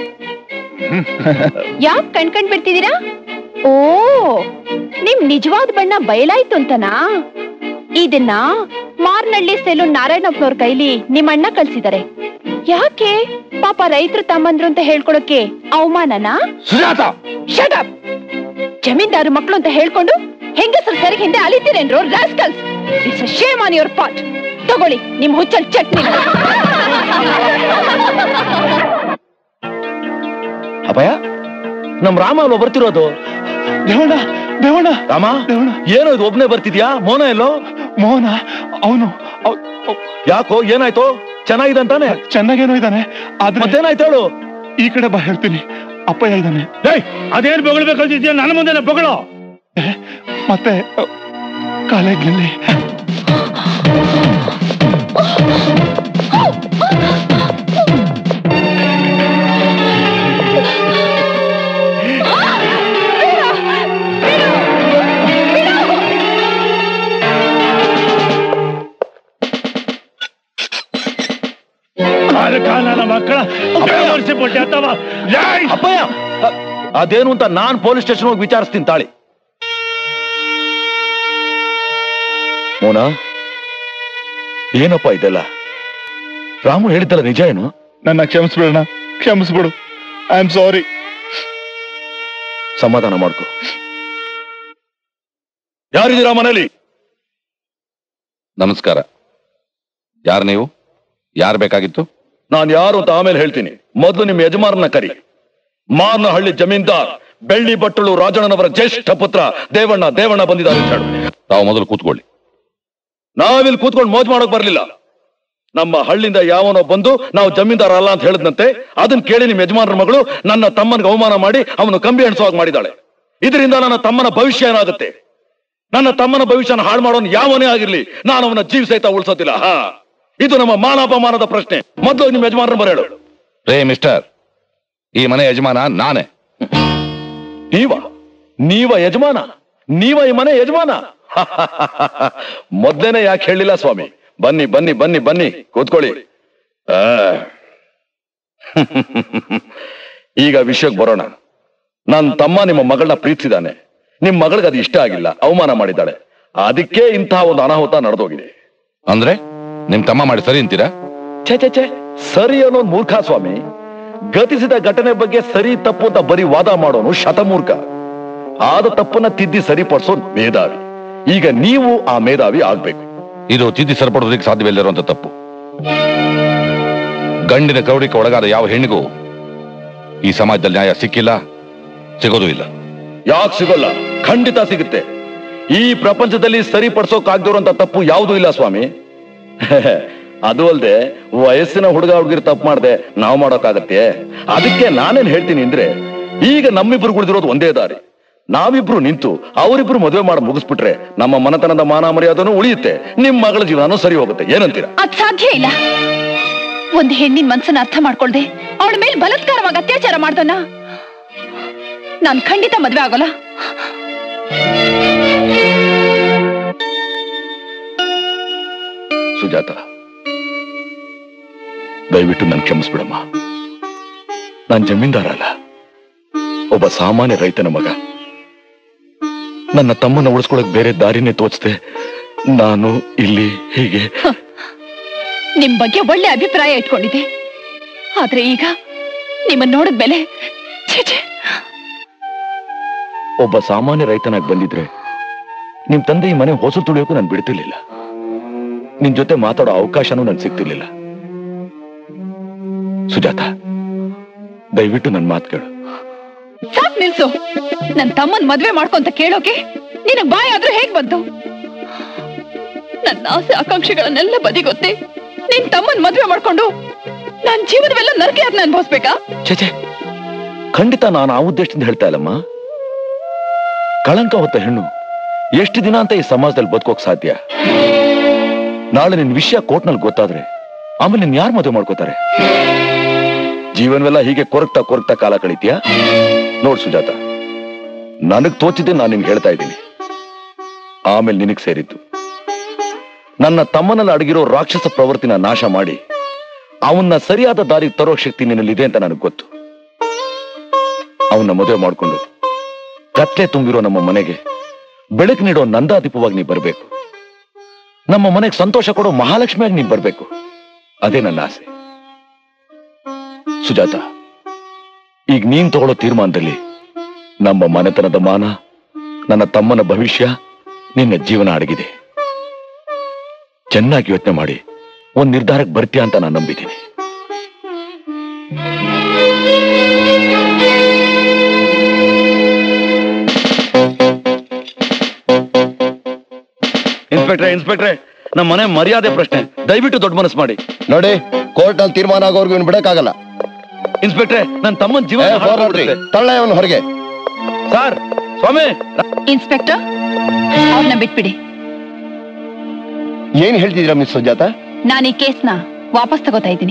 Speaker 5: ಯಾಕ್ ಕಣ್ಕಂಡ್ ಬಿಡ್ತಿದ್ದೀರಾ ಓ ನಿಮ್ ನಿಜವಾದ ಬಣ್ಣ ಬಯಲಾಯ್ತು ಅಂತನಾ ಇದನ್ನ ಮಾರ್ನಳ್ಳಿ ಸೆಲು ನಾರಾಯಣಪ್ಪನವ್ರ ಕೈಲಿ ನಿಮ್ಮಣ್ಣ ಕಳ್ಸಿದಾರೆ ಯಾಕೆ ಪಾಪ ರೈತರು ತಮ್ಮಂದ್ರು ಅಂತ ಹೇಳ್ಕೊಳಕ್ಕೆ ಅವಮಾನನಾ
Speaker 4: ಸುಜಾತ
Speaker 5: ಶಟ್ ಅಪ್ ಜಮೀನ್ದಾರು ಮಕ್ಕಳು ಅಂತ ಹೇಳ್ಕೊಂಡು ಹೆಂಗಸರು ಸರಿ ಹಿಂದೆ ಅಲಿತೀರೇನ್ರು rascals it's a shame on your part ತಗೊಳ್ಳಿ ನಿಮ್ ಹುಚ್ಚಲ್ ಚಟ್ನಿ
Speaker 6: ಅಪ್ಪಯ್ಯ ನಮ್ ರಾಮ ಅಲ್ವಾ ಬರ್ತಿರೋದು
Speaker 2: ದೇವಣ್ಣ ದೇವಣ್ಣ
Speaker 6: ರಾಮ
Speaker 2: ದೇವಣ್ಣ
Speaker 6: ಏನೋ ಇದು ಒಬ್ನೇ ಬರ್ತಿದ್ಯಾ ಮೋನ ಎಲ್ಲೋ
Speaker 2: ಮೋಹನ ಅವನು
Speaker 6: ಯಾಕೋ ಏನಾಯ್ತು ಚೆನ್ನಾಗಿದೆ ಅಂತಾನೆ
Speaker 2: ಚೆನ್ನಾಗೇನೋ ಇದ್ದಾನೆ ಆದ್ರೆ
Speaker 6: ಮತ್ತೇನಾಯ್ತು ಹೇಳು
Speaker 2: ಈ ಕಡೆ ಬಾ ಹೇಳ್ತೀನಿ ಅಪ್ಪಯ್ಯ ಇದ್ದಾನೆ ಅದೇನ್ ಬೊಗಳ್ಬೇಕಂತಿದ್ಯಾ ನನ್ನ ಮುಂದೆ ಬೊಗಳು ಮತ್ತೆ ಕಾಲೇಜ್ನಲ್ಲಿ ನನ್ನ ಮಕ್ಕಳ ಪಟ್ಟೆ ಅಥವಾ
Speaker 6: ಅಪ್ಪಯ್ಯ ಅದೇನು ಅಂತ ನಾನ್ ಪೊಲೀಸ್ ಸ್ಟೇಷನ್ ಹೋಗಿ ವಿಚಾರಿಸ್ತೀನಿ ತಾಳಿ ಮೋನಾ ಏನಪ್ಪ ಇದೆಲ್ಲ ರಾಮು ಹೇಳಿದ್ದಲ್ಲ ನಿಜ ಏನು
Speaker 4: ನನ್ನ ಕ್ಷಮಿಸ್ಬಿಡೋಣ ಕ್ಷಮಿಸ್ಬಿಡು ಐ ಆಮ್ ಸಾರಿ
Speaker 6: ಸಮಾಧಾನ ಮಾಡ್ಕೊ ಯಾರಿದ್ದೀರಾ ಮನೇಲಿ
Speaker 7: ನಮಸ್ಕಾರ ಯಾರು ನೀವು ಯಾರು ಬೇಕಾಗಿತ್ತು
Speaker 6: ನಾನು ಯಾರು ಅಂತ ಆಮೇಲೆ ಹೇಳ್ತೀನಿ ಮೊದಲು ನಿಮ್ಮ ಯಜಮಾನನ ಕರಿ ಮಾರ್ನಹಳ್ಳಿ ಜಮೀನ್ದಾರ್ ಬೆಳ್ಳಿ ಬಟ್ಟಳು ರಾಜಣ್ಣನವರ ಜ್ಯೇಷ್ಠ ಪುತ್ರ ದೇವಣ್ಣ ದೇವಣ್ಣ ಬಂದಿದ್ದಾರೆ ಅಂತ ಹೇಳು
Speaker 7: ತಾವು ಮೊದಲು ಕೂತ್ಕೊಳ್ಳಿ
Speaker 6: ನಾವಿಲ್ಲಿ ಕೂತ್ಕೊಂಡು ಮೋಜ್ ಮಾಡಕ್ ಬರ್ಲಿಲ್ಲ ನಮ್ಮ ಹಳ್ಳಿಯಿಂದ ಯಾವನೋ ಬಂದು ನಾವು ಜಮೀನ್ದಾರ ಅಲ್ಲ ಅಂತ ಹೇಳಿದ್ನಂತೆ ಅದನ್ನ ಕೇಳಿ ನಿಮ್ಮ ಯಜಮಾನರ ಮಗಳು ನನ್ನ ತಮ್ಮನಿಗೆ ಅವಮಾನ ಮಾಡಿ ಅವನು ಕಂಬಿ ಎಣಿಸುವಾಗ ಮಾಡಿದಾಳೆ ಇದರಿಂದ ನನ್ನ ತಮ್ಮನ ಭವಿಷ್ಯ ಏನಾಗುತ್ತೆ ನನ್ನ ತಮ್ಮನ ಭವಿಷ್ಯನ ಹಾಳು ಮಾಡೋನು ಯಾವನೇ ಆಗಿರ್ಲಿ ನಾನು ಅವನ ಜೀವ ಸಹಿತ ಉಳಿಸೋದಿಲ್ಲ ಹಾ ಇದು ನಮ್ಮ ಮಾನಾಪಮಾನದ ಪ್ರಶ್ನೆ ಮೊದಲು ನಿಮ್ಮ ಯಜಮಾನರ ಬರೇಳು
Speaker 7: ರೇ ಮಿಸ್ಟರ್ ಈ ಮನೆ ಯಜಮಾನ ನಾನೇ
Speaker 6: ನೀವ ನೀವ ಯಜಮಾನ ನೀವ ಈ ಮನೆ ಯಜಮಾನ ಮೊದ್ಲೇನೆ ಯಾಕೆ ಹೇಳಿಲ್ಲ ಸ್ವಾಮಿ ಬನ್ನಿ ಬನ್ನಿ ಬನ್ನಿ ಬನ್ನಿ ಕೂತ್ಕೊಳ್ಳಿ ಆ. ಈಗ ವಿಷಯಕ್ಕೆ ಬರೋಣ ನನ್ನ ತಮ್ಮ ನಿಮ್ಮ ಮಗಳನ್ನ ಪ್ರೀತಿಸಿದಾನೆ ನಿಮ್ ಮಗಳಿಗೆ ಅದು ಇಷ್ಟ ಆಗಿಲ್ಲ ಅವಮಾನ ಮಾಡಿದ್ದಾಳೆ ಅದಕ್ಕೆ ಇಂತಹ ಒಂದು ಅನಾಹುತ ನಡೆದೋಗಿದೆ
Speaker 7: ಅಂದ್ರೆ ನಿಮ್ ತಮ್ಮ ಮಾಡಿ ಸರಿ ಅಂತೀರಾ
Speaker 6: ಛೆ ಛೆ ಛೆ ಸರಿ ಅನ್ನೋದು ಮೂರ್ಖ ಸ್ವಾಮಿ ಗತಿಸಿದ ಘಟನೆ ಬಗ್ಗೆ ಸರಿ ತಪ್ಪು ಅಂತ ಬರೀ ವಾದ ಮಾಡೋನು ಶತಮೂರ್ಖ ಆದ ತಪ್ಪನ್ನ ತಿದ್ದಿ ಸರಿಪಡಿಸೋದು ಮೇಧಾವಿ ಈಗ ನೀವು ಆ ಮೇಧಾವಿ ಆಗ್ಬೇಕು
Speaker 7: ಇದು ತಿದ್ದಿ ಸರಿಪಡೋದಕ್ಕೆ ಸಾಧ್ಯವಿಲ್ಲದಿರುವಂತ ತಪ್ಪು ಗಂಡಿನ ಕೌಡಿಕೆ ಒಳಗಾದ ಯಾವ ಹೆಣ್ಣಿಗೂ ಈ ಸಮಾಜದಲ್ಲಿ ನ್ಯಾಯ ಸಿಕ್ಕಿಲ್ಲ ಸಿಗೋದು ಇಲ್ಲ
Speaker 6: ಯಾಕೆ ಸಿಗೋಲ್ಲ ಖಂಡಿತ ಸಿಗುತ್ತೆ ಈ ಪ್ರಪಂಚದಲ್ಲಿ ಸರಿಪಡಿಸೋಕಾಗ್ದಿರೋಂತ ತಪ್ಪು ಯಾವುದೂ ಇಲ್ಲ ಸ್ವಾಮಿ ಅದು ಅಲ್ದೆ ವಯಸ್ಸಿನ ಹುಡುಗ ಹುಡುಗಿರು ತಪ್ಪು ಮಾಡ್ದೆ ನಾವು ಮಾಡೋಕ್ಕಾಗತ್ತೆ ಅದಕ್ಕೆ ನಾನೇನ್ ಹೇಳ್ತೀನಿ ಅಂದ್ರೆ ಈಗ ನಮ್ಮಿಬ್ರು ಉಳಿದಿರೋದು ಒಂದೇ ದಾರಿ ನಾವಿಬ್ರು ನಿಂತು ಅವರಿಬ್ರು ಮದುವೆ ಮಾಡಿ ಮುಗಿಸ್ಬಿಟ್ರೆ ನಮ್ಮ ಮನತನದ ಮಾನ ಮರ್ಯಾದನು ಉಳಿಯುತ್ತೆ ನಿಮ್ ಮಗಳ ಜೀವನನೂ ಸರಿ ಹೋಗುತ್ತೆ ಏನಂತೀರಾ
Speaker 5: ಅದ್ ಸಾಧ್ಯ ಇಲ್ಲ ಒಂದ್ ಹೆಣ್ಣಿನ ಮನ್ಸನ್ನ ಅರ್ಥ ಮಾಡ್ಕೊಳ್ದೆ ಅವಳ ಮೇಲೆ ಬಲಾತ್ಕಾರವಾಗಿ ಅತ್ಯಾಚಾರ ಮಾಡ್ದನ ನಾನ್ ಖಂಡಿತ ಮದ್ವೆ ಆಗೋಲ್ಲ
Speaker 6: ಸುಜಾತ ದಯವಿಟ್ಟು ನನ್ ಕ್ಷಮಿಸ್ಬಿಡಮ್ಮ ನಾನ್ ಜಮೀನ್ದಾರ ಅಲ್ಲ ಒಬ್ಬ ಸಾಮಾನ್ಯ ರೈತನ ಮಗ ನನ್ನ ತಮ್ಮನ ಉಳಿಸ್ಕೊಳಕ್ ಬೇರೆ ದಾರಿನೇ ತೋಚದೆ ನಾನು ಇಲ್ಲಿ ಹೀಗೆ
Speaker 5: ನಿಮ್ ಬಗ್ಗೆ ಒಳ್ಳೆ ಅಭಿಪ್ರಾಯ ಇಟ್ಕೊಂಡಿದ್ದೆ ಆದ್ರೆ ಈಗ ನಿಮ್ಮನ್ನ ನೋಡಿದ್ಮೇಲೆ ಛೆ, ಛೆ.
Speaker 6: ಒಬ್ಬ ಸಾಮಾನ್ಯ ರೈತನಾಗಿ ಬಂದಿದ್ರೆ ನಿಮ್ ತಂದೆ ಈ ಮನೆ ಹೊಸ ತುಳಿಯೋಕು ನಾನು ಬಿಡ್ತಿರ್ಲಿಲ್ಲ ನಿನ್ ಜೊತೆ ಮಾತಾಡೋ ಅವಕಾಶನೂ ನನ್ ಸಿಗ್ತಿರ್ಲಿಲ್ಲ ಸುಜಾತ ದಯವಿಟ್ಟು ನನ್ ಮಾತು ಕೇಳು
Speaker 5: ಸಾಕ್ ನಿಲ್ಸು ನನ್ ತಮ್ಮನ್ ಮದ್ವೆ ಮಾಡ್ಕೊಂತ ಕೇಳೋಕೆ ನಿನಗ್ ಬಾಯ್ ಆದ್ರೂ ಹೇಗ್ ಬಂತು ನನ್ನ ಆಸೆ ಆಕಾಂಕ್ಷೆಗಳನ್ನೆಲ್ಲ ಬದಿಗೊತ್ತಿ ನಿನ್ ತಮ್ಮನ್ ಮದ್ವೆ ಮಾಡ್ಕೊಂಡು ನನ್ ಜೀವನವೆಲ್ಲ ನರಕೆ ಅದನ್ನ ಅನ್ಭವಿಸ್ಬೇಕಾ
Speaker 6: ಛೇ ಖಂಡಿತ ನಾನು ಆ ಉದ್ದೇಶದಿಂದ ಹೇಳ್ತಾ ಇಲ್ಲಮ್ಮ ಕಳಂಕ ಹೊತ್ತ ಹೆಣ್ಣು ಎಷ್ಟು ದಿನ ಅಂತ ಈ ಸಮಾಜದಲ್ಲಿ ಬದುಕೋಕ್ ಸಾಧ್ಯ ನಾಳೆ ನಿನ್ ವಿಷಯ ಕೋರ್ಟ್ನಲ್ಲಿ ಗೊತ್ತಾದ್ರೆ ಆಮೇಲೆ ನಿನ್ ಯಾರು ಮದುವೆ ಮಾಡ್ಕೋತಾರೆ ಜೀವನವೆಲ್ಲ ಹೀಗೆ ಕೊರಗ್ತಾ ಕೊರಗ್ತಾ ಕಾಲ ಕಳೀತೀಯಾ ನೋಡ್ ಸುಜಾತ ನನಗ್ ತೋಚಿದ್ದೆ ನಾನು ನಿನ್ಗೆ ಹೇಳ್ತಾ ಇದ್ದೀನಿ ಆಮೇಲೆ ನಿನಗ್ ಸೇರಿದ್ದು ನನ್ನ ತಮ್ಮನಲ್ಲಿ ಅಡಗಿರೋ ರಾಕ್ಷಸ ಪ್ರವೃತ್ತಿನ ನಾಶ ಮಾಡಿ ಅವನ್ನ ಸರಿಯಾದ ದಾರಿಗೆ ತರೋ ಶಕ್ತಿ ನಿನ್ನಲ್ಲಿದೆ ಅಂತ ನನಗೆ ಗೊತ್ತು ಅವನ್ನ ಮದುವೆ ಮಾಡ್ಕೊಂಡು ಕತ್ಲೆ ತುಂಬಿರೋ ನಮ್ಮ ಮನೆಗೆ ಬೆಳಕು ನೀಡೋ ನಂದಾದೀಪವಾಗಿ ನೀ ಬರ್ಬೇಕು ನಮ್ಮ ಮನೆಗೆ ಸಂತೋಷ ಕೊಡೋ ಮಹಾಲಕ್ಷ್ಮಿಯಾಗಿ ನೀ ಬರ್ಬೇಕು ಅದೇ ನನ್ನ ಆಸೆ ಸುಜಾತ ಈಗ ನೀನ್ ತಗೊಳ್ಳೋ ತೀರ್ಮಾನದಲ್ಲಿ ನಮ್ಮ ಮನೆತನದ ಮಾನ ನನ್ನ ತಮ್ಮನ ಭವಿಷ್ಯ ನಿನ್ನ ಜೀವನ ಅಡಗಿದೆ ಚೆನ್ನಾಗಿ ಯೋಚನೆ ಮಾಡಿ ಒಂದ್ ನಿರ್ಧಾರಕ್ಕೆ ಬರ್ತೀಯ ಅಂತ ನಾನು ನಂಬಿದ್ದೀನಿ ಇನ್ಸ್ಪೆಕ್ಟ್ರೆ ಇನ್ಸ್ಪೆಕ್ಟ್ರೆ ನಮ್ಮ ಮನೆ ಮರ್ಯಾದೆ ಪ್ರಶ್ನೆ ದಯವಿಟ್ಟು ದೊಡ್ಡ ಮನಸ್ಸು ಮಾಡಿ
Speaker 8: ನೋಡಿ ಕೋರ್ಟ್ ಅಲ್ಲಿ ತೀರ್ಮಾನ ಆಗೋರ್ಗು ಇವ್ನು ಬಿಡಕ್ಕಾಗಲ್ಲ
Speaker 6: ಇನ್ಸ್ಪೆಕ್ಟ್ರೆ ನನ್ನ ತಮ್ಮನ ಜೀವನ
Speaker 8: ಏ,
Speaker 6: ಹಾಳು
Speaker 8: ಫೋನ್ ಮಾಡ್ರಿ.
Speaker 6: ಮಾಡ್ಬಿಡುತ್ತೆ.
Speaker 8: ತಳ್ಳ ಇವನು ಹೊರಗೆ
Speaker 6: ಸರ್ ಸ್ವಾಮಿ
Speaker 5: ಇನ್ಸ್ಪೆಕ್ಟರ್ ಅವ್ರನ್ನ ಬಿಟ್ಬಿಡಿ
Speaker 8: ಏನ್ ಹೇಳ್ತಿದ್ದೀರಾ ಮಿಸ್ ಸುಜಾತ
Speaker 5: ನಾನು ಈ ಕೇಸ್ನ ವಾಪಸ್ ತಗೋತಾ ಇದ್ದೀನಿ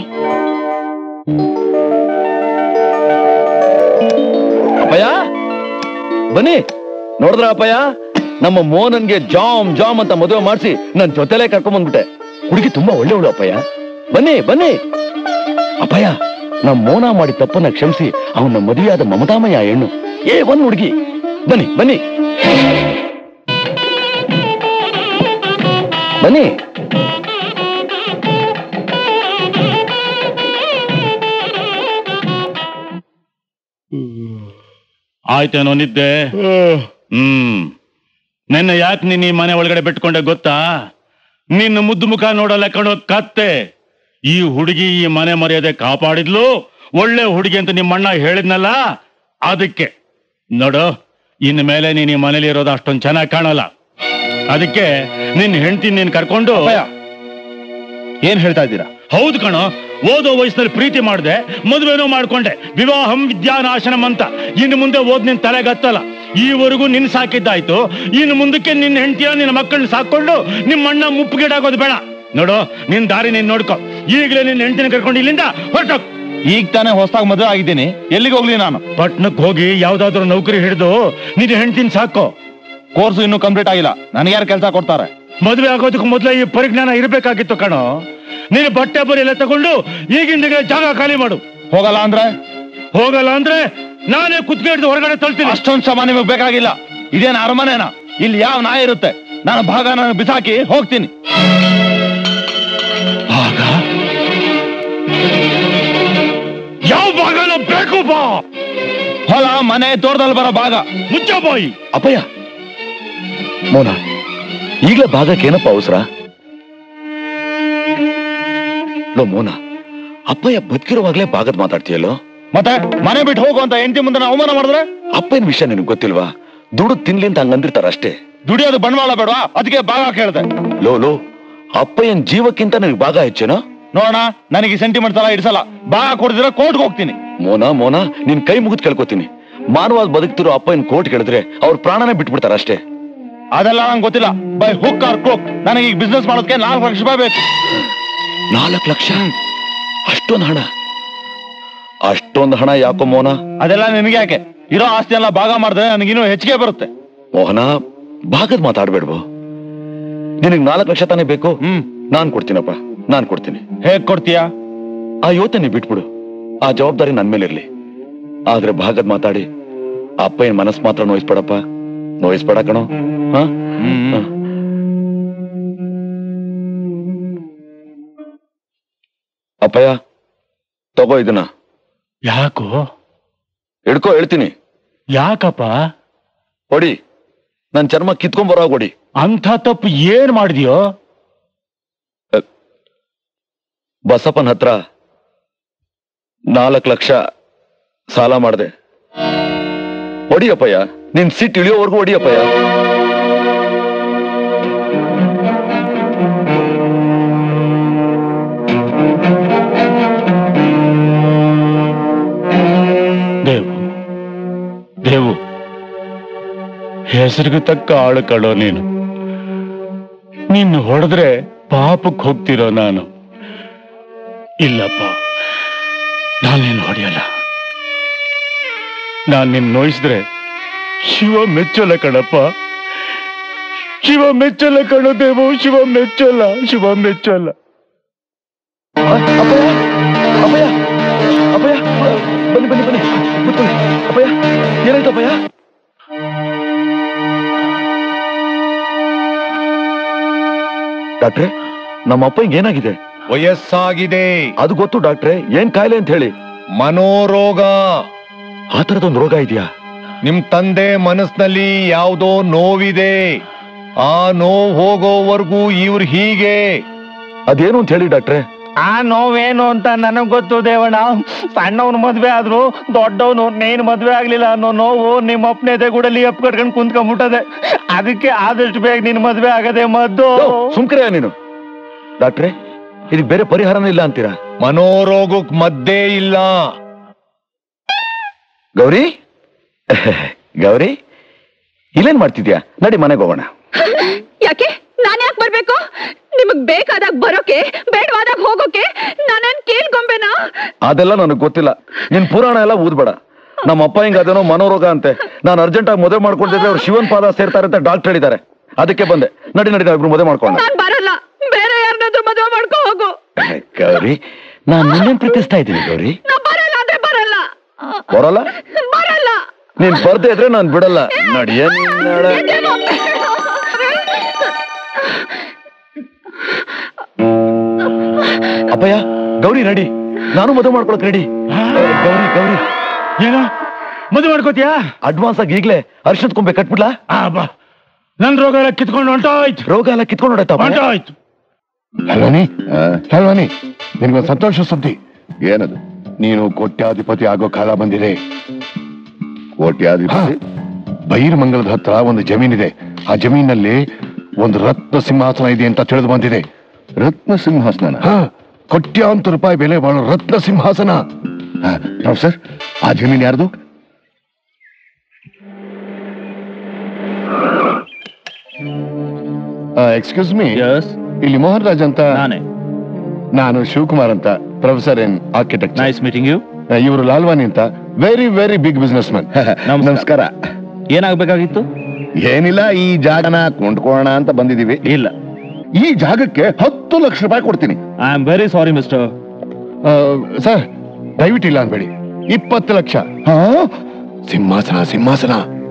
Speaker 6: ಅಪ್ಪಯ್ಯ ಬನ್ನಿ ನೋಡಿದ್ರ ಅಪ್ಪಯ್ಯ ನಮ್ಮ ಮೋಹನನ್ಗೆ ಜಾಮ್ ಜಾಮ್ ಅಂತ ಮದುವೆ ಮಾಡಿಸಿ ನನ್ ಜೊತೆಲೆ ಕರ್ಕೊಂಡ್ ಬಂದ್ಬಿಟ್ಟೆ ಹುಡುಗಿ ತುಂಬಾ ಒಳ್ಳೆಯವಳು ಅಪ್ಪಯ್ಯ ಬನ್ನಿ ಬನ್ನಿ ಅಪ್ಪಯ್ಯ ನಮ್ ಮೋನ ಮಾಡಿ ತಪ್ಪನ್ನ ಕ್ಷಮಿಸಿ ಅವನ ಮದುವೆಯಾದ ಮಮತಾಮಯ್ಯ ಹೆಣ್ಣು ಏ ಒಂದ್ ಹುಡುಗಿ ಬನ್ನಿ ಬನ್ನಿ ಬನ್ನಿ
Speaker 4: ಆಯ್ತೇನೋ ನಿದ್ದೆ ಹ್ಮ್ ನಿನ್ನೆ ಯಾಕೆ ನೀನ್ ಈ ಮನೆ ಒಳಗಡೆ ಬಿಟ್ಕೊಂಡೆ ಗೊತ್ತಾ ನಿನ್ನ ಮುದ್ದು ಮುಖ ನೋಡಲ್ಲ ಕಣೋ ಕತ್ತೆ ಈ ಹುಡುಗಿ ಈ ಮನೆ ಮರ್ಯಾದೆ ಕಾಪಾಡಿದ್ಲು ಒಳ್ಳೆ ಹುಡುಗಿ ಅಂತ ನಿಮ್ಮಣ್ಣ ಹೇಳಿದ್ನಲ್ಲ ಅದಕ್ಕೆ ನೋಡು ಇನ್ ಮೇಲೆ ನೀನ್ ಈ ಮನೇಲಿ ಇರೋದು ಅಷ್ಟೊಂದು ಚೆನ್ನಾಗಿ ಕಾಣಲ್ಲ ಅದಕ್ಕೆ ನಿನ್ ಹೆಂಡತಿ ನೀನ್ ಕರ್ಕೊಂಡು
Speaker 2: ಏನ್ ಹೇಳ್ತಾ ಇದ್ದೀರಾ
Speaker 4: ಹೌದು ಕಣೋ ಓದೋ ವಯಸ್ಸಿನಲ್ಲಿ ಪ್ರೀತಿ ಮಾಡಿದೆ ಮದುವೆನೂ ಮಾಡ್ಕೊಂಡೆ ವಿವಾಹಂ ವಿದ್ಯಾನಾಶನಂ ಅಂತ ಇನ್ನು ಮುಂದೆ ಓದ್ ನಿನ್ ತಲೆಗತ್ತಲ್ಲ ಈವರೆಗೂ ನಿನ್ ಸಾಕಿದ್ದಾಯ್ತು ಇನ್ನು ಮುಂದಕ್ಕೆ ನಿನ್ನ ಹೆಂಡತಿಯ ನಿನ್ನ ಮಕ್ಕಳನ್ನ ಸಾಕೊಂಡು ನಿಮ್ಮ ಅಣ್ಣ ಮುಪ್ಪುಗೀಡಾಗೋದು ಬೇಡ ನೋಡು ನಿನ್ ದಾರಿ ನೀನ್ ನೋಡ್ಕೊ ಈಗಲೇ ನಿನ್ನ ಹೆಂಡತಿನ ಕರ್ಕೊಂಡು ಇಲ್ಲಿಂದ ಹೊರಟೋಗ್
Speaker 2: ಈಗ ತಾನೇ ಹೊಸದಾಗಿ ಮದುವೆ ಆಗಿದ್ದೀನಿ ಎಲ್ಲಿಗೆ ಹೋಗ್ಲಿ ನಾನು
Speaker 4: ಪಟ್ನಕ್ ಹೋಗಿ ಯಾವ್ದಾದ್ರು ನೌಕರಿ ಹಿಡಿದು ನಿನ್ನ ಹೆಂಡತಿನ ಸಾಕೋ
Speaker 2: ಕೋರ್ಸ್ ಇನ್ನೂ ಕಂಪ್ಲೀಟ್ ಆಗಿಲ್ಲ ನನಗೆ ಯಾರು ಕೆಲಸ ಕೊಡ್ತಾರೆ
Speaker 4: ಮದುವೆ ಆಗೋದಕ್ಕೆ ಮೊದಲೇ ಈ ಪರಿಜ್ಞಾನ ಇರಬೇಕಾಗಿತ್ತು ಕಣೋ ನೀನು ಬಟ್ಟೆ ಬರಿ ಎಲ್ಲ ತಗೊಂಡು ಈಗಿಂದ ಜಾಗ ಖಾಲಿ ಮಾಡು
Speaker 2: ಹೋಗಲ್ಲ ಅಂದ್ರೆ
Speaker 4: ಹೋಗಲ್ಲ ಅಂದ್ರೆ ನಾನೇ ಕುತ್ತಿಗೆ ಹಿಡಿದು ಹೊರಗಡೆ ತಳ್ತೀನಿ
Speaker 2: ಅಷ್ಟೊಂದು ಶ್ರಮ ನಿಮಗೆ ಬೇಕಾಗಿಲ್ಲ ಇದೇನು ಅರಮನೆನ ಇಲ್ಲಿ ಯಾವ ನಾಯಿ ಇರುತ್ತೆ ನಾನು ಭಾಗ ನಾನು ಬಿಸಾಕಿ ಹೋಗ್ತೀನಿ
Speaker 4: ಭಾಗ ಯಾವ ಭಾಗನ ಬೇಕು ಬಾ
Speaker 2: ಹೊಲ ಮನೆ ತೋಟದಲ್ಲಿ ಬರೋ ಭಾಗ
Speaker 4: ಮುಚ್ಚ ಬಾಯಿ
Speaker 6: ಅಪ್ಪಯ್ಯ ಮೋನ ಈಗಲೇ ಭಾಗಕ್ಕೆ ಏನಪ್ಪ ಅವಸರ ಲೋ ಮೋನ ಅಪ್ಪಯ್ಯ ಬದುಕಿರುವಾಗ್ಲೇ ಭಾಗದ್ ಮಾತಾಡ್ತೀಯಲ್ಲೋ
Speaker 2: ಮತ್ತೆ ಮನೆ ಬಿಟ್ಟು ಹೋಗು ಅಂತ ಹೆಂಡತಿ ಮುಂದೆ ನಾನು ಅವಮಾನ ಮಾಡಿದ್ರೆ
Speaker 6: ಅಪ್ಪನ ವಿಷಯ ನಿನಗೆ ಗೊತ್ತಿಲ್ವಾ ದುಡ್ಡು ತಿನ್ಲಿ ಅಂತ ಹಂಗಂದಿರ್ತಾರ ಅಷ್ಟೇ
Speaker 2: ದುಡಿಯೋದು ಬಂಡವಾಳ ಬೇಡವಾ ಅದಕ್ಕೆ ಭಾಗ ಕೇಳಿದೆ
Speaker 6: ಲೋ ಲೋ ಅಪ್ಪಯ್ಯನ್ ಜೀವಕ್ಕಿಂತ ನಿನಗೆ ಭಾಗ ಹೆಚ್ಚೇನೋ
Speaker 2: ನೋಡೋಣ ನನಗೆ ಸೆಂಟಿಮೆಂಟ್ ಎಲ್ಲ ಇಡ್ಸಲ್ಲ ಭಾಗ ಕೊಡ್ದಿರ ಕೋರ್ಟ್ಗೆ ಹೋಗ್ತೀನಿ
Speaker 6: ಮೋನ ಮೋನ ನಿನ್ ಕೈ ಮುಗಿದ್ ಕೇಳ್ಕೊತೀನಿ ಮಾನವಾದ ಬದುಕ್ತಿರೋ ಅಪ್ಪಯ್ಯನ್ ಕೋರ್ಟ್ ಕೇಳಿದ್ರೆ ಅವ್ರ ಪ್ರಾಣನೇ ಬಿಟ್ಬಿಡ್ತಾರ ಅಷ್ಟೇ
Speaker 2: ಅದೆಲ್ಲ ನಂಗೆ ಗೊತ್ತಿಲ್ಲ ಬೈ ಹುಕ್ ಆರ್ ಕ್ರೋಕ್ ನನಗೆ ಈಗ ಬಿಸ್ನೆಸ್ ಮಾಡೋದಕ್ಕೆ ನಾಲ್ಕು ಲಕ್ಷ ರೂಪಾಯಿ ಬೇಕು
Speaker 6: ನಾಲ್ಕು ಲಕ್ಷ ಅಷ್ಟೊಂದು ಹಣ ಅಷ್ಟೊಂದು ಹಣ ಯಾಕೋ ಮೋನ
Speaker 2: ಅದೆಲ್ಲ ನಿನಗೆ ಯಾಕೆ ಇರೋ ಆಸ್ತಿ ಎಲ್ಲ ಭಾಗ ಮಾಡಿದ್ರೆ ನನಗಿನ್ನೂ ಹೆಚ್ಚಿಗೆ ಬರುತ್ತೆ
Speaker 6: ಮೋಹನ ಭಾಗದ್ ಮಾತಾಡ್ಬೇಡ್ವೋ ನಿನಗ್ ನಾಲ್ಕು ಲಕ್ಷ ತಾನೇ ಬೇಕು
Speaker 2: ಹ್ಮ್
Speaker 6: ನಾನ್ ಕೊಡ್ತೀನಪ್ಪ ನಾನ್ ಕೊಡ್ತೀನಿ
Speaker 2: ಹೇಗ್ ಕೊಡ್ತೀಯಾ
Speaker 6: ಆ ಯೋಚನೆ ಬಿಟ್ಬಿಡು ಆ ಜವಾಬ್ದಾರಿ ನನ್ ಮೇಲೆ ಇರ್ಲಿ ಆದ್ರೆ ಭಾಗದ್ ಮಾತಾಡಿ ಅಪ್ಪಯ್ಯನ್ ಮನಸ್ ಮಾತ್ರ ನೋಯಿಸ್ಬೇಡಪ್ಪ ನೋಯಿಸ್ಬೇಡ ಕಣೋ ಹ? ಹ. ಅಪ್ಪಯ್ಯ ತಗೋ ಇದನ್ನ
Speaker 4: ಯಾಕೋ
Speaker 6: ಹಿಡ್ಕೋ ಹೇಳ್ತೀನಿ
Speaker 4: ಯಾಕಪ್ಪ
Speaker 6: ಹೊಡಿ ನನ್ ಚರ್ಮ ಕಿತ್ಕೊಂಡ್ ಬರೋ ಹೊಡಿ
Speaker 4: ಅಂಥ ತಪ್ಪು ಏನ್ ಮಾಡಿದ್ಯೋ
Speaker 6: ಬಸಪ್ಪನ ಹತ್ರ ನಾಲ್ಕು ಲಕ್ಷ ಸಾಲ ಮಾಡಿದೆ ಹೊಡಿಯಪ್ಪಯ್ಯ ನಿನ್ ಸಿಟ್ ಇಳಿಯೋವರೆಗೂ ಹೊಡಿಯಪ್ಪಯ್ಯ
Speaker 4: ದೇವು ದೇವು ಹೆಸರಿಗೆ ತಕ್ಕ ಆಳು ಕಳೋ ನೀನು ನಿನ್ನ ಹೊಡೆದ್ರೆ ಪಾಪಕ್ಕೆ ಹೋಗ್ತಿರೋ ನಾನು ಇಲ್ಲಪ್ಪ ನಾನು ನಿನ್ನ ಹೊಡೆಯಲ್ಲ ನಾನು ನಿನ್ನ ನೋಯಿಸಿದ್ರೆ ಶಿವ ಮೆಚ್ಚಲ್ಲ ಕಣಪ್ಪ ಶಿವ ಮೆಚ್ಚಲ್ಲ ಕಣೋ ದೇವು ಶಿವ ಮೆಚ್ಚಲ್ಲ ಶಿವ ಮೆಚ್ಚಲ್ಲ
Speaker 6: ಅಪ್ಪಯ್ಯ ಅಪ್ಪಯ್ಯ ಅಪ್ಪಯ್ಯ ಬನ್ನಿ ಬನ್ನಿ ಬನ್ನಿ ಕೂತ್ಕೊಳ್ಳಿ ಅಪ್ಪಯ್ಯ ಏನಾಯ್ತು ಅಪ್ಪಯ್ಯ ಡಾಕ್ಟ್ರೆ ನಮ್ಮ ಅಪ್ಪಯ್ಯಂಗೆ ಏನಾಗಿದೆ
Speaker 8: ವಯಸ್ಸಾಗಿದೆ
Speaker 6: ಅದು ಗೊತ್ತು ಡಾಕ್ಟ್ರೆ ಏನ್ ಕಾಯಿಲೆ ಅಂತ ಹೇಳಿ
Speaker 8: ಮನೋರೋಗ
Speaker 6: ಆ ತರದೊಂದು ರೋಗ ಇದೆಯಾ
Speaker 8: ನಿಮ್ ತಂದೆ ಮನಸ್ಸಿನಲ್ಲಿ ಯಾವುದೋ ನೋವಿದೆ ಆ ನೋವು ಹೋಗೋವರೆಗೂ ಇವ್ರು ಹೀಗೆ
Speaker 6: ಅದೇನು ಅಂತ ಹೇಳಿ ಡಾಕ್ಟ್ರೆ
Speaker 4: ಆ ನೋವೇನು ಅಂತ ನನಗ್ ಗೊತ್ತು ದೇವಣ್ಣ ಸಣ್ಣವನು ಮದ್ವೆ ಆದ್ರು ದೊಡ್ಡವನು ನೀನ್ ಮದ್ವೆ ಆಗ್ಲಿಲ್ಲ ಅನ್ನೋ ನೋವು ನಿಮ್ಮ ಅಪ್ಪನೇ ದೇಗುಡಲ್ಲಿ ಅಪ್ ಕಟ್ಕೊಂಡು ಕುಂತ್ಕೊಂಡ್ಬಿಟ್ಟದೆ ಅದಕ್ಕೆ ಆದಷ್ಟು ಬೇಗ ನಿನ್ ಮದ್ವೆ ಆಗದೆ ಮದ್ದು
Speaker 6: ಸುಮ್ಕರೆಯ ನೀನು ಡಾಕ್ಟ್ರೆ ಇದಕ್ಕೆ ಬೇರೆ ಪರಿಹಾರನೇ ಇಲ್ಲ ಅಂತೀರಾ
Speaker 8: ಮನೋರೋಗಕ್ ಮದ್ದೇ ಇಲ್ಲ
Speaker 6: ಗೌರಿ ಗೌರಿ ಇಲ್ಲೇನ್ ಮಾಡ್ತಿದ್ಯಾ ನಡಿ ಮನೆಗೆ ಹೋಗೋಣ
Speaker 3: ಯಾಕೆ ನಾನ್ ಯಾಕೆ ಬರ್ಬೇಕು ನಿಮಗ್ ಬೇಕಾದಾಗ ಬರೋಕೆ ಬೇಡವಾದಾಗ ಹೋಗೋಕೆ ನಾನೇನ್ ಕೇಳ್ಕೊಂಬೇನಾ
Speaker 6: ಅದೆಲ್ಲ ನನಗೆ ಗೊತ್ತಿಲ್ಲ ನಿನ್ ಪುರಾಣ ಎಲ್ಲ ಊದ್ಬೇಡ ನಮ್ಮ ಅಪ್ಪ ಹಿಂಗ ಅದೇನೋ ಮನೋರೋಗ ಅಂತೆ ನಾನು ಅರ್ಜೆಂಟ್ ಆಗಿ ಮದುವೆ ಮಾಡ್ಕೊಳ್ತಿದ್ರೆ ಅವ್ರು ಶಿವನ್ ಪಾದ ಸೇರ್ತಾರೆ ಅಂತ ಡಾಕ್ಟರ್ ಹೇಳಿದ್ದಾರೆ ಅದಕ್ಕೆ ಬಂದೆ ನಡಿ ನಡಿ ನಾವಿಬ್ರು ಮದುವೆ ಮಾಡ್ಕೋಣ
Speaker 3: ನಾನ್ ಬರಲ್ಲ ಬೇರೆ ಯಾರನ್ನಾದ್ರೂ ಮದುವೆ ಮಾಡ್ಕೊ ಹೋಗು
Speaker 6: ಗೌರಿ ನಾನ್ ನಿನ್ನೇನ್ ಪ್ರೀತಿಸ್ತಾ ಇದ್ದೀನಿ ಗೌರಿ
Speaker 3: ನಾ ಬರಲ್ಲ ಅಂದ್ರೆ ಬರಲ್ಲ
Speaker 6: ಬರಲ್ಲ
Speaker 3: ಬರಲ್ಲ
Speaker 6: ನೀನ್ ಬರ್ದೇ ಇದ್ರೆ ನಾನ್ ಬಿಡಲ್ಲ ನೋಡಿ ಏನ್ ನಾಳೆ ಅಪ್ಪಯ್ಯ ಗೌರಿ ರೆಡಿ ನಾನು ಮದುವೆ ಮಾಡ್ಕೊಳಕ್ ರೆಡಿ ಗೌರಿ ಗೌರಿ
Speaker 4: ಏನೋ ಮದುವೆ ಮಾಡ್ಕೋತೀಯಾ
Speaker 6: ಅಡ್ವಾನ್ಸ್ ಆಗಿ ಈಗ್ಲೇ ಅರ್ಶದ್ ಕೊಂಬೆ ಕಟ್ಬಿಡ್ಲಾ
Speaker 4: ಆ ಬಾ ನನ್ ರೋಗ ಎಲ್ಲ ಕಿತ್ಕೊಂಡು ಹೊಂಟೋಯ್ತು
Speaker 6: ರೋಗ ಎಲ್ಲ ಕಿತ್ಕೊಂಡು ಹೊಡೈತಾ
Speaker 4: ಹೊಂಟೋಯ್ತು
Speaker 8: ಅಲ್ವಾನಿ ಅಲ್ವಾನಿ ನಿನ್ಗೊಂದು ಸಂತೋಷ ಸುದ್ದಿ ಏನದು ನೀನು ಕೋಟ್ಯಾಧಿಪತಿ ಆಗೋ ಕಾಲ ಬಂದಿದೆ ಕೋಟ್ಯಾಧಿಪತಿ ಬೈರಮಂಗಲದ ಹತ್ರ ಒಂದು ಜಮೀನಿದೆ ಆ ಜಮೀನಲ್ಲಿ ಒಂದು ರತ್ನ ಸಿಂಹಾಸನ ಇದೆ ಅಂತ ತಿಳಿದು ಬಂದಿದೆ ರತ್ನ ಸಿಂಹಾಸನ ಕೋಟ್ಯಾಂತರ ರೂಪಾಯಿ ಬೆಲೆ ಬಾಳೋ ರತ್ನ ಸಿಂಹಾಸನ ಸರ್ ಆ ಜಮೀನ್ ಯಾರ್ದು ಎಕ್ಸ್ಕ್ಯೂಸ್ ಮೀ
Speaker 4: ಯಸ್
Speaker 8: ಇಲ್ಲಿ ಮೋಹನ್ ರಾಜ್ ಅಂತ
Speaker 4: ನಾನೇ
Speaker 8: ನಾನು ಶಿವಕುಮಾರ್ ಅಂತ professor in architect
Speaker 4: nice meeting you
Speaker 8: ಇವರು ಲಾಲ್ವಾನಿ ಅಂತ very very big businessman ನಮಸ್ಕಾರ
Speaker 4: ಏನಾಗ್ಬೇಕಾಗಿತ್ತು
Speaker 8: ಏನಿಲ್ಲ ಈ ಜಾಗನ ಕೊಂಡ್ಕೊಳ್ಳೋಣ ಅಂತ ಬಂದಿದೀವಿ
Speaker 4: ಇಲ್ಲ
Speaker 8: ಈ ಜಾಗಕ್ಕೆ ಹತ್ತು ಲಕ್ಷ ರೂಪಾಯಿ ಕೊಡ್ತೀನಿ
Speaker 4: I am very sorry mister
Speaker 8: sir ದಯವಿಟ್ಟು ಇಲ್ಲ ಅನ್ಬೇಡಿ ಇಪ್ಪತ್ತು ಲಕ್ಷ ಸಿಂಹಾಸನ ಸಿಂಹಾಸನ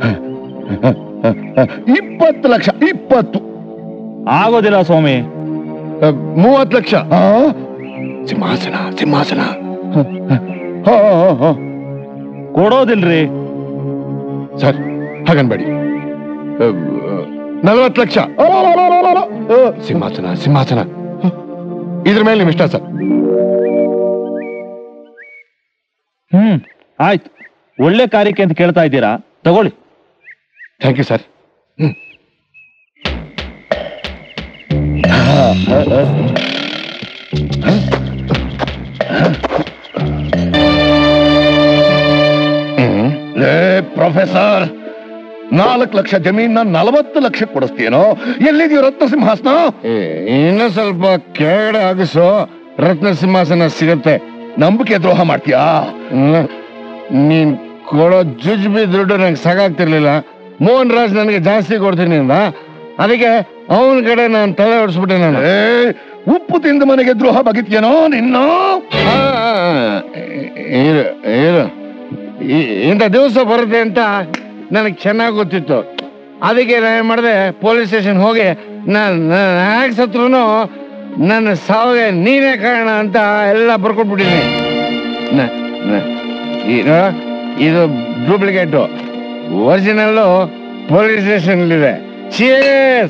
Speaker 8: ಇಪ್ಪತ್ತು ಲಕ್ಷ ಇಪ್ಪತ್ತು
Speaker 4: ಆಗೋದಿಲ್ಲ ಸ್ವಾಮಿ
Speaker 8: ಆ, ಮೂವತ್ತು ಲಕ್ಷ ಸಿಂಹಾಸನ ಸಿಂಹಾಸನ
Speaker 4: ಕೊಡೋದಿಲ್ರಿ
Speaker 8: ಸರ್ ಹಾಗನ್ಬೇಡಿ ನಲವತ್ತು ಲಕ್ಷ ಸಿಂಹಾಸನ ಸಿಂಹಾಸನ ಇದ್ರ ಮೇಲೆ ನಿಮ್ ಇಷ್ಟ ಸರ್
Speaker 4: ಹ್ಮ್ ಆಯ್ತು ಒಳ್ಳೆ ಕಾರ್ಯಕ್ಕೆ ಅಂತ ಕೇಳ್ತಾ ಇದ್ದೀರಾ ತಗೊಳ್ಳಿ
Speaker 8: ಥ್ಯಾಂಕ್ ಯು ಸರ್ ಪ್ರೊಫೆಸರ್ ನಾಲ್ಕು ಲಕ್ಷ ಜಮೀನ ನಲವತ್ತು ಲಕ್ಷ ಕೊಡಿಸ್ತೀನೋ ಎಲ್ಲಿದೆಯೋ ರತ್ನ ಸಿಂಹಾಸನ ಇನ್ನು ಸ್ವಲ್ಪ ಕೆಳಗಡೆ ಆಗಿಸೋ ರತ್ನ ಸಿಂಹಾಸನ ಸಿಗತ್ತೆ ನಂಬಿಕೆ ದ್ರೋಹ ಮಾಡ್ತೀಯಾ ನೀನ್ ಕೊಡೋ ಜುಜ್ಬಿ ದುಡ್ಡು ನಂಗೆ ಸಾಕಾಗ್ತಿರ್ಲಿಲ್ಲ ಮೋಹನ್ ರಾಜ್ ನನಗೆ ಜಾಸ್ತಿ ಕೊಡ್ತೀನಿ ಅಂದ ಅದಕ್ಕೆ ಅವನ ಕಡೆ ನಾನು ತಲೆ ಹೊಡಿಸ್ಬಿಟ್ಟೆ ನಾನು ಉಪ್ಪು ತಿಂದು ಮನೆಗೆ ದ್ರೋಹ ಬಗಿತ್ಯನೋ ನಿನ್ನ ಇರು ಇರು ಈ- ಇಂಥ ದಿವಸ ಬರುತ್ತೆ ಅಂತ ನನಗೆ ಚೆನ್ನಾಗಿ ಗೊತ್ತಿತ್ತು ಅದಕ್ಕೆ ನಾನು ಏನ್ ಮಾಡಿದೆ ಪೊಲೀಸ್ ಸ್ಟೇಷನ್ ಹೋಗಿ ನಾನು ಯಾಕೆ ಸತ್ರು ನನ್ನ ಸಾವಿಗೆ ನೀನೇ ಕಾರಣ ಅಂತ ಎಲ್ಲ ಬರ್ಕೊಟ್ಬಿಟ್ಟಿನಿ ನ- ನ- ಇದು ಇದು ಡೂಪ್ಲಿಕೇಟು ಒರಿಜಿನಲ್ಲು ಪೊಲೀಸ್ ಸ್ಟೇಷನ್ ಇದೆ ಚೀಸ್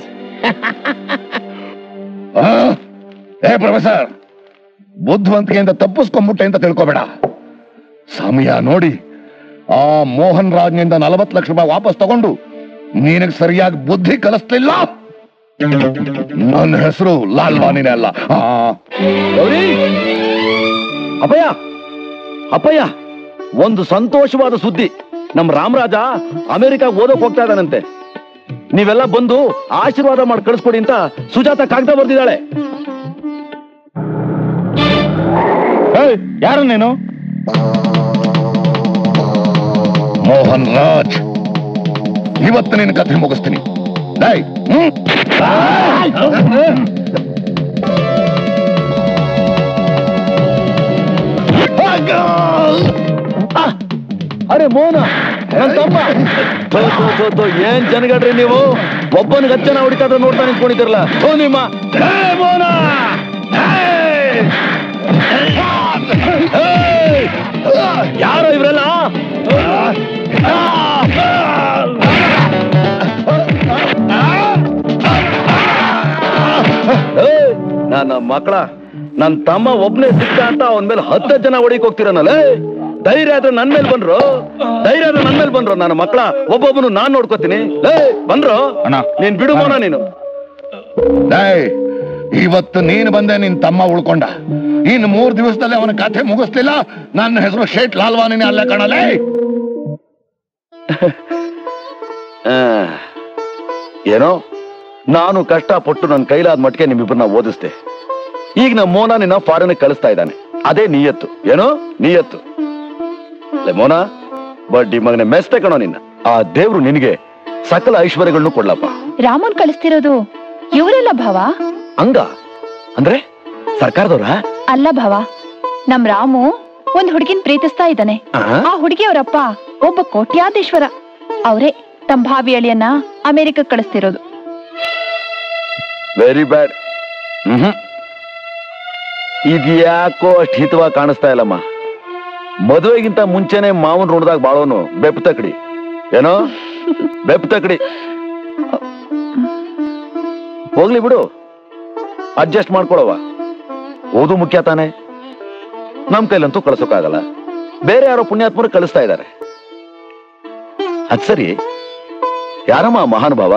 Speaker 8: ಏ ಪ್ರೊಫೆಸರ್ ಬುದ್ಧಿವಂತಿಕೆಯಿಂದ ತಪ್ಪಿಸ್ಕೊಂಡ್ಬಿಟ್ಟೆ ಅಂತ ತಿಳ್ಕೊಬೇಡ ಸಮಯ ನೋಡಿ ಆ ಮೋಹನ್ ರಾಜ್ನಿಂದ ನಲವತ್ತು ಲಕ್ಷ ರೂಪಾಯಿ ವಾಪಸ್ ತಗೊಂಡು ನಿನಗೆ ಸರಿಯಾಗಿ ಬುದ್ಧಿ ಕಲಿಸ್ಲಿಲ್ಲ ನನ್ನ ಹೆಸರು ಲಾಲ್ವಾನಿನೇ ಅಲ್ಲ ಆ,
Speaker 6: ಗೌರಿ ಅಪ್ಪಯ್ಯ ಅಪ್ಪಯ್ಯ ಒಂದು ಸಂತೋಷವಾದ ಸುದ್ದಿ ನಮ್ ರಾಮರಾಜ ಅಮೆರಿಕಾಗ್ ಓದೋಕ್ ಹೋಗ್ತಾ ಇದ್ದಾನಂತೆ ನೀವೆಲ್ಲ ಬಂದು ಆಶೀರ್ವಾದ ಮಾಡಿ ಕಳಿಸ್ಕೊಡಿ ಅಂತ ಸುಜಾತ ಕಾಗದ ಬರ್ದಿದ್ದಾಳೆ
Speaker 4: ಯಾರು ನೀನು
Speaker 8: ಮೋಹನ್ ರಾಜ್ ಇವತ್ತು ನಿನ್ನ ಕಥೆ ಮುಗಿಸ್ತೀನಿ ಡೈ ಹ್ಮ್
Speaker 6: ಅರೆ ಮೋಹನ ನನ್ ತಮ್ಮ ಥೋ, ಥೋ, ಥೋ, ಥೋ, ಏನ್ ಜನಗಳ್ರಿ ನೀವು ಒಬ್ಬನಿಗೆ ಹತ್ತು ಜನ ಹೊಡಿತಾ ಇದ್ರೆ ನೋಡ್ತಾ ನಿಂತ್ಕೊಂಡಿದ್ದೀರಲ್ಲ ಥೋ ನಿಮ್ಮ ಹೇ, ಮೋಹನ ಹೇ! ಹೇ! ಯಾರೋ ಇವ್ರೆಲ್ಲ ಏಯ್, ನನ್ನ ಮಕ್ಕಳ ನನ್ ತಮ್ಮ ಒಬ್ನೇ ಸಿಕ್ಕ ಅಂತ ಅವನ್ ಮೇಲೆ ಹತ್ತು ಜನ ಹೊಡಿಕ್ ಹೋಗ್ತಿರನಲ್ಲ ಧೈರ್ಯ ಆದ್ರೆ ನನ್ ಮೇಲೆ ಬಂದ್ರು ಧೈರ್ಯ ಆದ್ರೆ ನನ್ ಮೇಲೆ ಬಂದ್ರು ನನ್ನ ಮಕ್ಕಳ ಒಬ್ಬೊಬ್ಬನು ನಾನ್ ನೋಡ್ಕೋತೀನಿ ಲೇ ಬಂದ್ರು
Speaker 4: ಅಣ್ಣ.
Speaker 6: ನೀನ್ ಬಿಡು ಮೋನ ನೀನು
Speaker 8: ಡೈ ಇವತ್ತು ನೀನು ಬಂದೆ ನಿನ್ ತಮ್ಮ ಉಳ್ಕೊಂಡ ಇನ್ನು ಮೂರ್ ದಿವಸದಲ್ಲಿ ಅವನ ಕಥೆ ಮುಗಿಸ್ಲಿಲ್ಲ ನನ್ನ ಹೆಸರು ಶೇಟ್ ಲಾಲ್ವಾನಿನೇ ಅಲ್ಲೇ ಕಾಣಲೇ
Speaker 6: ಆ, ಏನೋ ನಾನು ಕಷ್ಟಪಟ್ಟು ನನ್ನ ಕೈಲಾದ ಮಟ್ಟಿಗೆ ನಿಮ್ಮಿಬ್ಬರನ್ನ ಓದಿಸ್ದೆ ಈಗ ನಮ್ಮ ಮೋನ ನಿನ್ನ ಫಾರಿನ್ ಕಳಿಸ್ತಾ ಇದ್ದಾನೆ ಅದೇ ನಿಯತ್ತು ಏನೋ ನಿಯತ್ತು ಲೇ ಮೋನ ಬಡ್ಡಿ ಮಗನೆ ಮೆಸ್ತೆ ಕಣೋ ನಿನ್ನ ಆ ದೇವ್ರು ನಿನಗೆ ಸಕಲ ಐಶ್ವರ್ಯಗಳನ್ನು ಕೊಡ್ಲಪ್ಪ
Speaker 5: ರಾಮನ್ ಕಳಿಸ್ತಿರೋದು ಇವರೆಲ್ಲ ಭಾವ
Speaker 6: ಹಂಗ ಅಂದ್ರೆ ಸರ್ಕಾರದವ್ರ
Speaker 5: ಅಲ್ಲ ಭಾವ ನಮ್ ರಾಮು ಒಂದ್ ಹುಡುಗಿನ ಪ್ರೀತಿಸ್ತಾ ಇದ್ದಾನೆ ಆ ಹುಡುಗಿ ಅವರಪ್ಪ ಒಬ್ಬ ಕೋಟ್ಯಾಧೀಶ್ವರ ಅವರೇ ತಮ್ಮ ಭಾವಿ ಅಳಿಯನ್ನ ಅಮೆರಿಕ ಕಳಿಸ್ತಿರೋದು
Speaker 6: ವೆರಿ ಬ್ಯಾಡ್ ಹ್ಮ್ ಇದ್ಯಾಕೋ ಅಷ್ಟು ಹಿತವಾಗಿ ಕಾಣಿಸ್ತಾ ಇಲ್ಲಮ್ಮ ಮದುವೆಗಿಂತ ಮುಂಚೆನೆ ಮಾವನ್ ಋಣದಾಗ ಬಾಳೋನು ಬೆಪ್ ತಕಡಿ ಏನೋ ಬೆಪ್ ತಕಡಿ ಹೋಗ್ಲಿ ಬಿಡು ಅಡ್ಜಸ್ಟ್ ಮಾಡ್ಕೊಳವ ಓದು ಮುಖ್ಯ ತಾನೆ ನಮ್ ಕೈಲಂತೂ ಕಳ್ಸೋಕ್ಕಾಗಲ್ಲ ಬೇರೆ ಯಾರೋ ಪುಣ್ಯಾತ್ಮರು ಕಳಿಸ್ತಾ ಇದ್ದಾರೆ ಅದ್ ಸರಿ ಯಾರಮ್ಮ ಆ ಮಹಾನುಭಾವ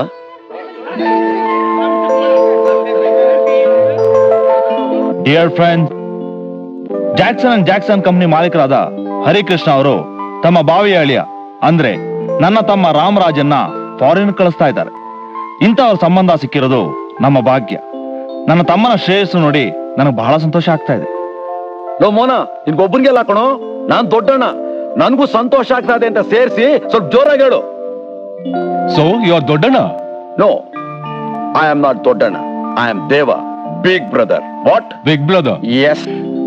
Speaker 4: dear friend Jackson and Jackson company ಮಾಲೀಕರಾದ ಹರಿಕೃಷ್ಣ ಅವರು ತಮ್ಮ ಬಾವಿಯ ಅಳಿಯ ಅಂದ್ರೆ ನನ್ನ ತಮ್ಮ ರಾಮರಾಜನ್ನ ಫಾರಿನ್ ಕಳಿಸ್ತಾ ಇದ್ದಾರೆ ಇಂಥವ್ರ ಸಂಬಂಧ ಸಿಕ್ಕಿರೋದು ನಮ್ಮ ಭಾಗ್ಯ ನನ್ನ ತಮ್ಮನ ಶ್ರೇಯಸ್ಸು ನೋಡಿ ನನಗೆ ಬಹಳ ಸಂತೋಷ ಆಗ್ತಾ ಇದೆ
Speaker 6: ಲೋ ಮೋನ ನಿನ್ಗೊಬ್ಬನಿಗೆಲ್ಲ ಕಣೋ ನಾನ್ ದೊಡ್ಡಣ್ಣ ನನ್ಗೂ ಸಂತೋಷ ಆಗ್ತಾ ಇದೆ ಅಂತ ಸೇರಿಸಿ ಸ್ವಲ್ಪ ಜೋರಾಗಿ ಹೇಳು
Speaker 1: ಸೊ ಯು ಆರ್ ದೊಡ್ಡಣ್ಣ
Speaker 6: ನೋ ಐ ಆಮ್ ನಾಟ್ ದೊಡ್ಡಣ್ಣ ಐ ಆಮ್ ದೇವ big brother what
Speaker 1: big brother
Speaker 6: yes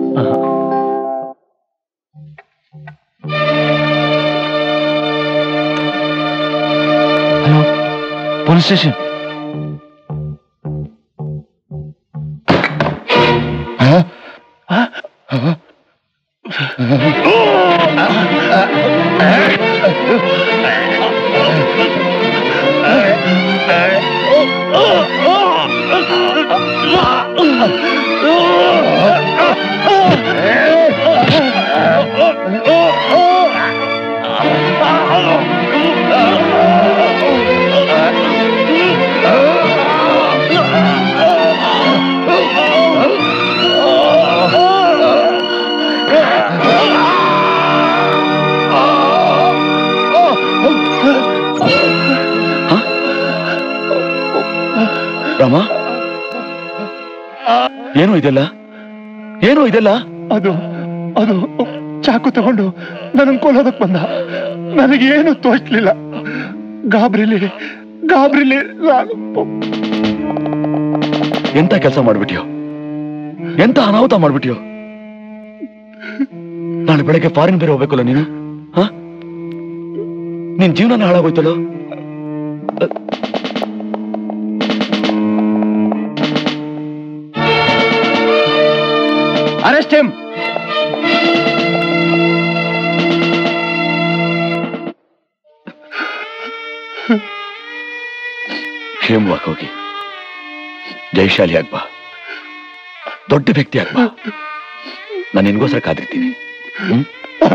Speaker 4: hello police station
Speaker 6: Rama ಏನು ಇದೆಲ್ಲ ಏನು ಇದೆಲ್ಲ
Speaker 2: ಅದು ಅದು ಚಾಕು ತಗೊಂಡು ನನ್ನ ಕೊಲ್ಲೋದಕ್ ಬಂದ ನನಗೇನು ತೋಚ್ಲಿಲ್ಲ ಗಾಬ್ರಿಲಿ ಗಾಬ್ರಿಲಿ ನಾನು
Speaker 6: ಎಂತ ಕೆಲಸ ಮಾಡ್ಬಿಟ್ಯೋ ಎಂತ ಅನಾಹುತ ಮಾಡ್ಬಿಟ್ಯೋ ನಾಳೆ ಬೆಳಗ್ಗೆ ಫಾರಿನ್ ಬೇರೆ ಹೋಗ್ಬೇಕಲ್ಲ ನೀನು ಹ ನಿನ್ ಜೀವನ ಹಾಳಾಗೋಯ್ತಲ್ಲೋ
Speaker 4: ಅರೆಸ್ಟ್ ಹಿಮ್
Speaker 6: ಕ್ಷೇಮವಾಗಿ ಹೋಗಿ ಜಯಶಾಲಿ ಆಗ್ಬಾ ದೊಡ್ಡ ವ್ಯಕ್ತಿ ಆಗ್ಬಾ ನಾನು ನಿನ್ಗೋಸ್ಕರ ಕಾದಿರ್ತೀನಿ ಹ್ಮ್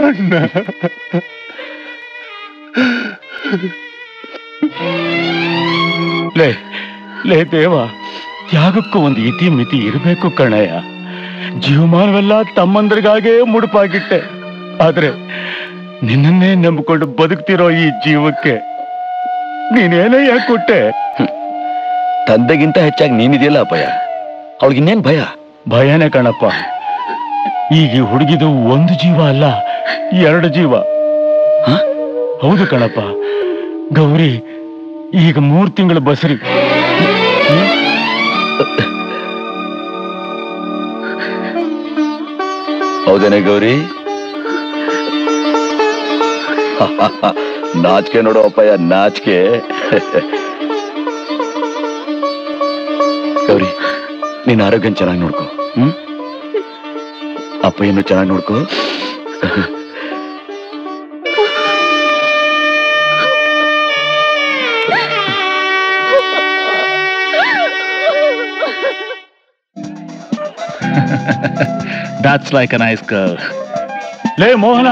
Speaker 2: ಲೇ ಲೇ ದೇವ ತ್ಯಾಗಕ್ಕೂ ಒಂದು ಇತಿ ಮಿತಿ ಇರಬೇಕು ಕಣಯ್ಯ ಜೀವಮಾನವೆಲ್ಲ ತಮ್ಮಂದ್ರಿಗಾಗೇ ಮುಡುಪಾಗಿಟ್ಟೆ ಆದ್ರೆ ನಿನ್ನನ್ನೇ ನಂಬಿಕೊಂಡು ಬದುಕ್ತಿರೋ ಈ ಜೀವಕ್ಕೆ ನೀನೇನಯ್ಯ ಕೊಟ್ಟೆ
Speaker 6: ತಂದೆಗಿಂತ ಹೆಚ್ಚಾಗಿ ನೀನಿದೆಯಲ್ಲ ಅಪ್ಪಯ್ಯ ಅವಳಿಗೆ ಇನ್ನೇನ್ ಭಯ
Speaker 2: ಭಯನೇ ಕಣಪ್ಪ ಈಗ ಈ ಹುಡುಗಿದು ಒಂದು ಜೀವ ಅಲ್ಲ ಎರಡು ಜೀವ
Speaker 6: ಹ?
Speaker 2: ಹೌದು ಕಣಪ್ಪ ಗೌರಿ ಈಗ ಮೂರ್ ತಿಂಗಳು ಬಸರಿ
Speaker 6: ಹೌದೇನೆ ಗೌರಿ ನಾಚಿಕೆ ನೋಡು ಅಪ್ಪಯ್ಯ ನಾಚಿಕೆ ಗೌರಿ ನಿನ್ನ ಆರೋಗ್ಯ ಚೆನ್ನಾಗಿ ನೋಡ್ಕೊ ಹ್ಮ್ ಅಪ್ಪಯ್ಯನು ಚೆನ್ನಾಗಿ ನೋಡ್ಕೊ
Speaker 4: that's like a nice girl
Speaker 2: ಲೇ ಮೋಹನ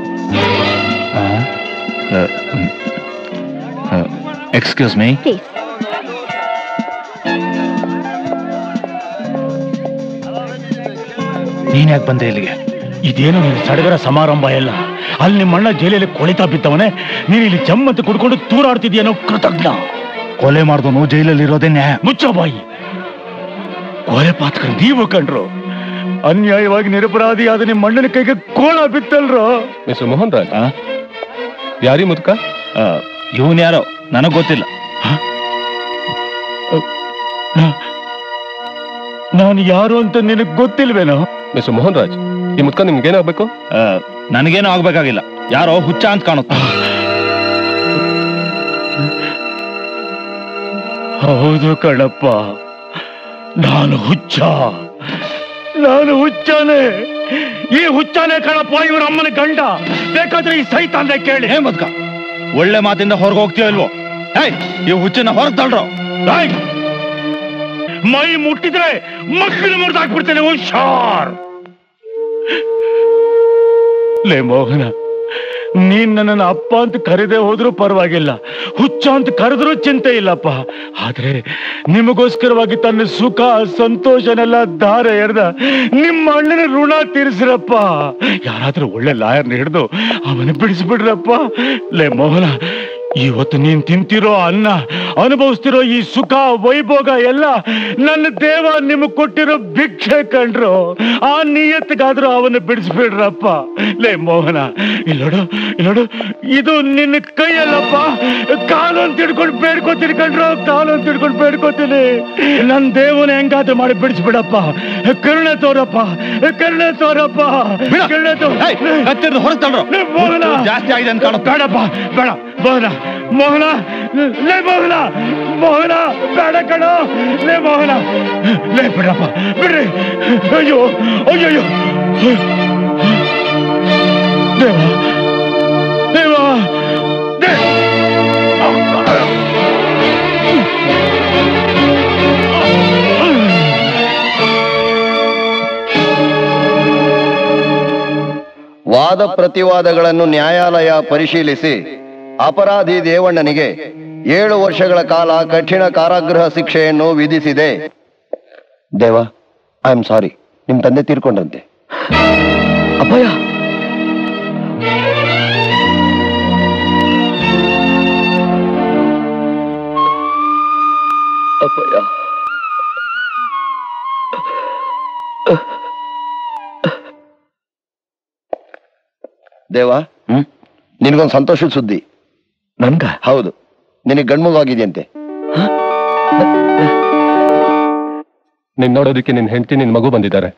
Speaker 4: ಎಕ್ಸ್ಕ್ಯೂಸ್ ಮೀ
Speaker 5: ಪ್ಲೀಸ್
Speaker 2: ನೀನ್ ಯಾಕೆ ಬಂದೆ ಇಲ್ಲಿಗೆ ಇದೇನು ನೀನು ಸಡಗರ ಸಮಾರಂಭ ಎಲ್ಲ ಅಲ್ಲಿ ನಿಮ್ಮ ಅಣ್ಣ ಜೈಲಲ್ಲಿ ಕೊಳಿತಾ ಬಿದ್ದವನೇ ನೀನು ಇಲ್ಲಿ ಜಮ್ಮಂತ ಕುಡ್ಕೊಂಡು ತೂರಾಡ್ತಿದ್ಯೇನೋ ಕೃತಜ್ಞ
Speaker 4: ಕೊಲೆ ಮಾಡ್ದವನು ಜೈಲಲ್ಲಿ ಇರೋದೇ ನ್ಯಾಯ
Speaker 2: ಮುಚ್ಚೋ ಬಾಯಿ ಕೊಲೆ ಪಾತಕ ನೀವು ಕಂಡ್ರು ಅನ್ಯಾಯವಾಗಿ ನಿರಪರಾಧಿಯಾದ ನಿಮ್ಮ ಅಣ್ಣನ ಕೈಗೆ ಕೋಣ ಬಿತ್ತಲ್ರು
Speaker 1: ಮಿಸ್ಟರ್ ಮೋಹನ್ ರಾಜ್
Speaker 4: ಆ?
Speaker 1: ಯಾರಿ ಮುದ್ಕ
Speaker 4: ಇವನ್ ಯಾರೋ ನನಗ್ ಗೊತ್ತಿಲ್ಲ
Speaker 2: ನಾನು ಯಾರು ಅಂತ ನಿನಗೆ ಗೊತ್ತಿಲ್ವೇನೋ
Speaker 1: ಮಿಸ್ಟರ್ ಮೋಹನ್ ರಾಜ್ ಈ ಮುದ್ಕ ನಿಮ್ಗೇನಾಗ್ಬೇಕು
Speaker 4: ಆ, ನನಗೇನು ಆಗ್ಬೇಕಾಗಿಲ್ಲ ಯಾರೋ ಹುಚ್ಚ ಅಂತ ಕಾಣುತ್ತೆ
Speaker 2: ಹೌದು ಕಣಪ್ಪ ನಾನು ಹುಚ್ಚ ನಾನು ಹುಚ್ಚನೇ ಈ ಹುಚ್ಚನೇ ಕಣಪ್ಪ ಇವ್ರ ಅಮ್ಮನ ಗಂಡ ಬೇಕಾದ್ರೆ ಈ ಸೈತ ಅಂದ್ರೆ ಕೇಳಿ
Speaker 4: ಏ ಮದ್ಕ ಒಳ್ಳೆ ಮಾತಿಂದ ಹೊರಗೆ ಹೋಗ್ತೀಯೋ ಇಲ್ವೋ ಏಯ್ ಈ ಹುಚ್ಚನ್ನ ಹೊರಗೆ ತಳ್ರೋ
Speaker 2: ಏಯ್! ಮೈ ಮುಟ್ಟಿದ್ರೆ ಮಕ್ಕಳು ಮುರಿದಾಕ್ಬಿಡ್ತೇನೆ ಹುಷಾರ್ ಲೇ ಮೋಹನ ನೀನ್ ನನ್ನನ್ನು ಅಪ್ಪ ಅಂತ ಕರೆದೇ ಹೋದ್ರೂ ಪರವಾಗಿಲ್ಲ ಹುಚ್ಚ ಅಂತ ಕರೆದ್ರೂ ಚಿಂತೆ ಇಲ್ಲಪ್ಪ ಆದ್ರೆ ನಿಮಗೋಸ್ಕರವಾಗಿ ತನ್ನ ಸುಖ ಸಂತೋಷನೆಲ್ಲ ದಾರ ಎರೆದ ನಿಮ್ಮ ಅಣ್ಣನ ಋಣ ತೀರಿಸ್ರಪ್ಪ ಯಾರಾದ್ರೂ ಒಳ್ಳೆ ಲಾಯರ್ನ ಹಿಡಿದು ಅವನ ಬಿಡಿಸ್ಬಿಡ್ರಪ್ಪ ಲೇ ಮೋಹನ ಇವತ್ತು ನೀನ್ ತಿಂತಿರೋ ಅನ್ನ ಅನುಭವಿಸ್ತಿರೋ ಈ ಸುಖ ವೈಭೋಗ ಎಲ್ಲ ನನ್ನ ದೇವ ನಿಮಗ್ ಕೊಟ್ಟಿರೋ ಭಿಕ್ಷೆ ಕಂಡ್ರು ಆ ನಿಯತ್ಗಾದ್ರೂ ಅವನ್ನ ಬಿಡಿಸ್ಬಿಡ್ರಪ್ಪ ಲೇ ಮೋಹನ ಇಲ್ಲೋಡು ಇಲ್ಲೋಡು ಇದು ನಿನ್ನ ಕೈಯಲ್ಲಪ್ಪ ಕಾಲು ಅಂತ ಹಿಡ್ಕೊಂಡು ಬೇಡ್ಕೋತೀನಿ ಕಂಡ್ರು ಕಾಲು ಅಂತ ಹಿಡ್ಕೊಂಡು ಬೇಡ್ಕೋತೀನಿ ನನ್ ದೇವನ ಹೆಂಗಾದ್ರೂ ಮಾಡಿ ಬಿಡಿಸ್ಬಿಡಪ್ಪ ಕರುಣೆ ತೋರಪ್ಪ ಕರುಣೆ ತೋರಪ್ಪ ಕರುಣೆ ತೋರ
Speaker 4: ಕತ್ತಿರ್ದು ಹೊರಗೆ ತಳ್ರೋ
Speaker 2: ಲೇ ಮೋಹನ
Speaker 4: ಜಾಸ್ತಿ ಆಗಿದೆ ಅಂತ ಕಾಣುತ್ತೆ
Speaker 2: ಬೇಡಪ್ಪ ಬೇಡ ಮೋಹನ ಮೋಹನ ಲೇ ಮೋಹನ ಮೋಹನ ಬೇಡ ಕಣ ಲೇ ಮೋಹನ ಲೇ ಬಿಡಪ್ಪ ಬಿಡ್ರಿ ಅಯ್ಯೋ ಅಯ್ಯಯ್ಯೋ ದೇವ ದೇವ ದೇ
Speaker 9: ವಾದ ಪ್ರತಿವಾದಗಳನ್ನು ನ್ಯಾಯಾಲಯ ಪರಿಶೀಲಿಸಿ ಅಪರಾಧಿ ದೇವಣ್ಣನಿಗೆ ಏಳು ವರ್ಷಗಳ ಕಾಲ ಕಠಿಣ ಕಾರಾಗೃಹ ಶಿಕ್ಷೆಯನ್ನು ವಿಧಿಸಿದೆ ದೇವ ಐ ಆಮ್ ಸಾರಿ ನಿಮ್ ತಂದೆ ತೀರ್ಕೊಂಡ್ರಂತೆ ಅಪ್ಪಯ್ಯ ಅಪ್ಪಯ್ಯ ದೇವ ನಿನಗೊಂದು ಸಂತೋಷದ ಸುದ್ದಿ
Speaker 2: ನನ್ಗ
Speaker 9: ಹೌದು ನಿನಗೆ ಗಂಡ್ಮಗುವಾಗಿದೆಯಂತೆ
Speaker 1: ನಿನ್ ನೋಡೋದಕ್ಕೆ ನಿನ್ ಹೆಂಡತಿ ನಿನ್ ಮಗು ಬಂದಿದ್ದಾರೆ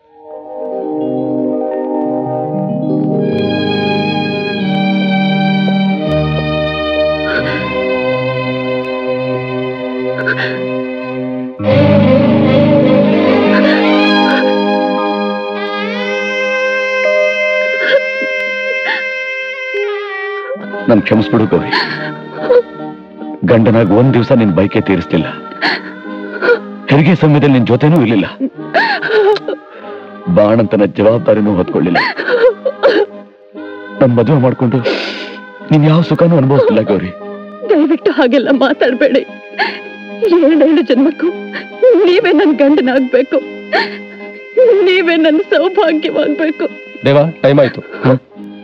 Speaker 2: ನನ್ ಕ್ಷಮಿಸ್ಬಿಡು ಗೌರಿ ಗಂಡನಾಗ ಒಂದ್ ದಿವಸ ನಿನ್ ಬೈಕೆ ತೀರಿಸ್ಲಿಲ್ಲ ಹೆರಿಗೆ ಸಮಯದಲ್ಲಿ ನಿನ್ ಜೊತೆನೂ ಇರ್ಲಿಲ್ಲ ಬಾಣಂತನ ಜವಾಬ್ದಾರಿನೂ ಹೊತ್ಕೊಳ್ಳಿಲ್ಲ ನನ್ ಮದುವೆ ಮಾಡ್ಕೊಂಡು ನೀನ್ ಯಾವ ಸುಖನೂ ಅನುಭವಿಸ್ತಿಲ್ಲ ಗೌರಿ
Speaker 3: ದಯವಿಟ್ಟು ಹಾಗೆಲ್ಲ ಮಾತಾಡ್ಬೇಡಿ ಏಳೇಳು ಜನ್ಮಕ್ಕೂ ನೀವೇ ನನ್ನ ಗಂಡನಾಗ್ಬೇಕು ನೀವೇ ನನ್ನ ಸೌಭಾಗ್ಯವಾಗ್ಬೇಕು
Speaker 1: ದೇವ ಟೈಮ್ ಆಯ್ತು ಹ್ಮ್.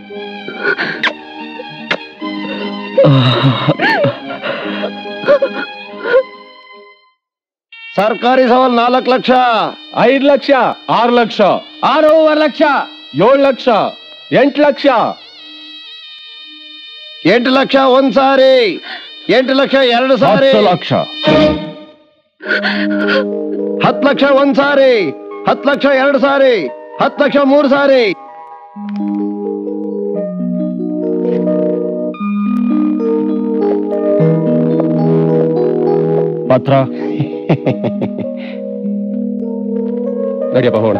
Speaker 9: ಸರ್ಕಾರಿ ಸವಾಲ್ ನಾಲ್ಕು ಲಕ್ಷ
Speaker 1: ಐದ್ ಲಕ್ಷ ಆರು ಲಕ್ಷ ಆರೂವರೆ ಲಕ್ಷ ಏಳು ಲಕ್ಷ ಎಂಟು ಲಕ್ಷ
Speaker 9: ಎಂಟು ಲಕ್ಷ ಒಂದ್ ಸಾರಿ ಎಂಟು ಲಕ್ಷ ಎರಡು ಸಾರಿ
Speaker 4: ಹತ್ತು ಲಕ್ಷ
Speaker 9: ಹತ್ತು ಲಕ್ಷ ಒಂದ್ ಸಾರಿ ಹತ್ತು ಲಕ್ಷ ಎರಡು ಸಾರಿ ಹತ್ತು ಲಕ್ಷ ಮೂರು ಸಾರಿ
Speaker 4: ಪತ್ರ
Speaker 1: ನಡಿಯಪ್ಪ ಹೋಣ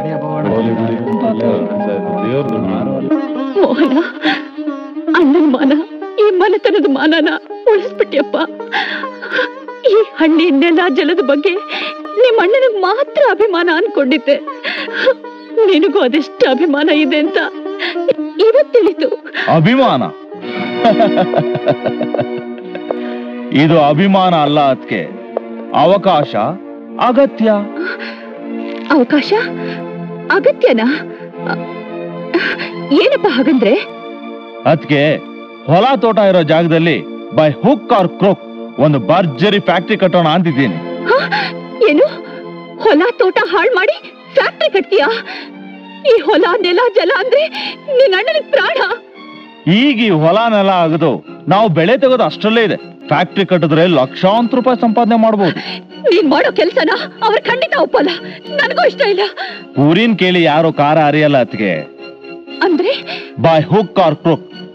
Speaker 3: ಮೋಹನ ಅಣ್ಣನ ಮಾನ ಈ ಮನೆತನದ ಮಾನನ ಉಳಿಸ್ಬಿಟ್ಟಿಯಪ್ಪ ಈ ಹಳ್ಳಿ ನೆಲ ಜಲದ ಬಗ್ಗೆ ನಿಮ್ಮ ಅಣ್ಣನಿಗೆ ಮಾತ್ರ ಅಭಿಮಾನ ಅನ್ಕೊಂಡಿದ್ದೆ ನಿನಗೂ ಅದೆಷ್ಟು ಅಭಿಮಾನ ಇದೆ ಅಂತ ಇವತ್ತು ತಿಳಿತು
Speaker 4: ಅಭಿಮಾನ ಇದು ಅಭಿಮಾನ ಅಲ್ಲ ಅದಕ್ಕೆ ಅವಕಾಶ ಅಗತ್ಯ
Speaker 3: ಅವಕಾಶ ಅಗತ್ಯನಾ ಅ- ಏನಪ್ಪ ಹಾಗಂದ್ರೆ
Speaker 4: ಅದಕ್ಕೆ ಹೊಲ ತೋಟ ಇರೋ ಜಾಗದಲ್ಲಿ ಬೈ ಹುಕ್ ಆರ್ ಕ್ರೋಕ್ ಒಂದು ಭರ್ಜರಿ ಫ್ಯಾಕ್ಟ್ರಿ ಕಟ್ಟೋಣ ಅಂತಿದ್ದೀನಿ
Speaker 3: ಹ? ಏನು ಹೊಲ ತೋಟ ಹಾಳು ಮಾಡಿ ಫ್ಯಾಕ್ಟ್ರಿ ಕಟ್ತೀಯಾ ಈ ಹೊಲ ನೆಲ ಜಲ ಅಂದ್ರೆ ನಿನ್ನ ಅಣ್ಣನಿಗೆ ಪ್ರಾಣ
Speaker 4: ಈಗ ಈ ಹೊಲ ನೆಲ ಆಗದು ನಾವು ಬೆಳೆ ತೆಗೋದು ಅಷ್ಟರಲ್ಲೇ ಇದೆ ಫ್ಯಾಕ್ಟ್ರಿ ಕಟ್ಟಿದ್ರೆ ಲಕ್ಷಾಂತರ ರೂಪಾಯಿ ಸಂಪಾದನೆ ಮಾಡ್ಬೋದು
Speaker 3: ನೀನ್ ಮಾಡೋ ಕೆಲ್ಸನ ಅವ್ರು ಖಂಡಿತ ಒಪ್ಪಲ್ಲ ನನಗೂ ಇಷ್ಟ ಇಲ್ಲ
Speaker 4: ಊರಿನ್ ಕೇಳಿ ಯಾರು ಕಾರ ಅರಿಯಲ್ಲ ಅದಕ್ಕೆ
Speaker 3: ಅಂದ್ರೆ
Speaker 4: ಬೈ ಹುಕ್ ಆರ್ ಕ್ರೋಕ್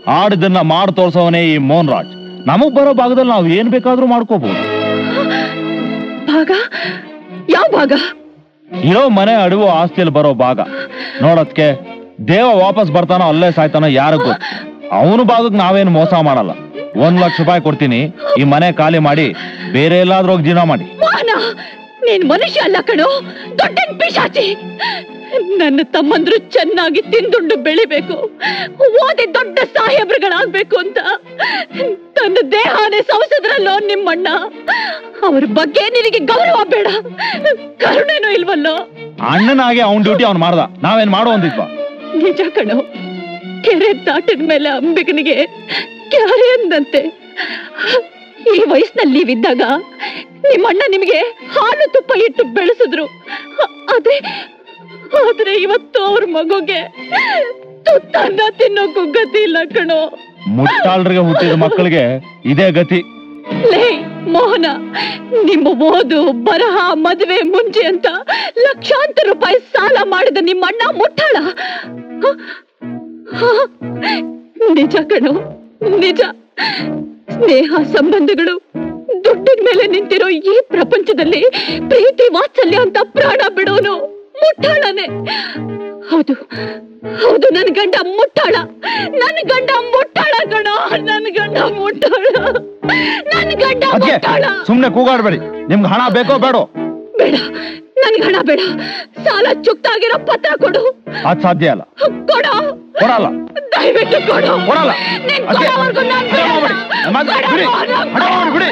Speaker 4: ಆಡಿದನ್ನ ಮಾಡಿ ತೋರ್ಸವನೇ ಈ ಮೋಹನ್ ರಾಜ್ ನಮಗ್ ಬರೋ ಭಾಗದಲ್ಲಿ ನಾವು ಏನ್ ಬೇಕಾದ್ರೂ ಮಾಡ್ಕೋಬಹುದು
Speaker 3: ಭಾಗ ಯಾವ ಭಾಗ
Speaker 4: ಇರೋ ಮನೆ ಅಡುವು ಆಸ್ತಿಯಲ್ಲಿ ಬರೋ ಭಾಗ ನೋಡದ್ಕೆ ದೇವ ವಾಪಸ್ ಬರ್ತಾನೋ ಅಲ್ಲೇ ಸಾಯ್ತಾನೋ ಯಾರಿಗ್ ಗೊತ್ತು ಅವನು ಭಾಗಕ್ಕೆ ನಾವೇನು ಮೋಸ ಮಾಡಲ್ಲ ಒಂದ್ ಲಕ್ಷ ರೂಪಾಯಿ ಕೊಡ್ತೀನಿ ಈ ಮನೆ ಖಾಲಿ ಮಾಡಿ ಬೇರೆ ಎಲ್ಲಾದ್ರೂ ಹೋಗಿ ಜೀವನ ಮಾಡಿ
Speaker 3: ಮೋಹನ ನೀನ್ ಮನುಷ್ಯ ಅಲ್ಲ ಕಣೋ ದೊಡ್ಡ ಪಿಶಾಚಿ ನನ್ನ ತಮ್ಮಂದ್ರು ಚೆನ್ನಾಗಿ ತಿಂದುಂಡು ಬೆಳಿಬೇಕು ಓದಿ ದೊಡ್ಡ ಸಾಹೇಬ್ರುಗಳಾಗ್ಬೇಕು ಅಂತ ತನ್ನ ದೇಹನೇ ಸವಸದ್ರಲ್ಲೋ ನಿಮ್ಮಣ್ಣ ಅವ್ರ ಬಗ್ಗೆ ನಿನಗೆ ಗೌರವ ಬೇಡ ಕರುಣೆನೂ ಇಲ್ವಲ್ಲೋ
Speaker 4: ಅಣ್ಣನಾಗೆ ಅವನ್ ಡ್ಯೂಟಿ ಅವ್ನ್ ಮಾಡ್ದ ನಾವೇನ್ ಮಾಡೋ ಅಂದಿದ್ವಾ
Speaker 3: ನಿಜ ಕಣೋ ಕೆರೆ ದಾಟಿದ ಮೇಲೆ ಅಂಬಿಗನಿಗೆ ಕ್ಯಾರೆ ಅಂದಂತೆ ಈ ವಯಸ್ಸಿನಲ್ಲಿ ನೀವಿದ್ದಾಗ ನಿಮ್ಮಣ್ಣ ನಿಮಗೆ ಹಾಲು ತುಪ್ಪ ಇಟ್ಟು ಬೆಳೆಸಿದ್ರು ಅ- ಆದ್ರೆ ಆದ್ರೆ ಇವತ್ತು ಅವ್ರ ಮಗುಗೆ ತುತ್ತನ್ನ ತಿನ್ನೋಕು ಗತಿ ಇಲ್ಲ ಕಣೋ
Speaker 4: ಮುಟ್ಟಾಳ್ರಿಗೆ ಹುಟ್ಟಿದ ಮಕ್ಕಳಿಗೆ ಇದೇ ಗತಿ
Speaker 3: ಲೇ ಮೋಹನ ನಿಮ್ಮ ಓದು ಬರಹ ಮದುವೆ ಮುಂಚೆ ಅಂತ ಲಕ್ಷಾಂತರ ರೂಪಾಯಿ ಸಾಲ ಮಾಡಿದ ನಿಮ್ಮಣ್ಣ ಮುಟ್ಟಾಳ ಹ? ಹ? ನಿಜ ಕಣೋ ನಿಜ ಸ್ನೇಹ ಸಂಬಂಧಗಳು ದುಡ್ಡಿನ ಮೇಲೆ ನಿಂತಿರೋ ಈ ಪ್ರಪಂಚದಲ್ಲಿ ಪ್ರೀತಿ ವಾತ್ಸಲ್ಯ ಅಂತ ಪ್ರಾಣ ಬಿಡೋನು ಮುಟ್ಟಾಳನೆ ಹೌದು ಹೌದು ನನ್ ಗಂಡ ಮುಟ್ಟಾಳ ನನ್ ಗಂಡ ಮುಟ್ಟಾಳ ಕಣೋ ನನ್ ಗಂಡ ಮುಟ್ಟಾಳ ನನ್ ಗಂಡ
Speaker 4: ಅದ್ಕೆ
Speaker 3: ಮುಟ್ಟಾಳ
Speaker 4: ಸುಮ್ನೆ ಕೂಗಾಡ್ಬೇಡಿ ನಿಮ್ಗೆ ಹಣ ಬೇಕೋ ಬೇಡೋ
Speaker 3: ಬೇಡ ನನ್ಗೆ ಹಣ ಬೇಡ ಸಾಲ ಚುಕ್ತಾಗಿರೋ ಪತ್ರ ಕೊಡು
Speaker 4: ಅದ್ ಸಾಧ್ಯ ಅಲ್ಲ
Speaker 3: ಕೊಡು
Speaker 4: ಕೊಡಲ್ಲ
Speaker 3: ದಯವಿಟ್ಟು ಕೊಡು
Speaker 4: ಕೊಡಲ್ಲ
Speaker 3: ನೀನ್
Speaker 4: ಅದ್ಕೆ
Speaker 3: ಕೊಡೋವರ್ಗು ನಾನ್
Speaker 4: ಹಣ
Speaker 3: ಬಿಡಲ್ಲ.
Speaker 4: ಮಾಡ್ಬೇಡಿ. ನಮ್ಮ ಹತ್ರ
Speaker 3: ಕೊಡು,
Speaker 4: ಬಿಡಿ.
Speaker 3: ಹಣ
Speaker 4: ಹಣ ಮಾಡ್ಬಿಡಿ.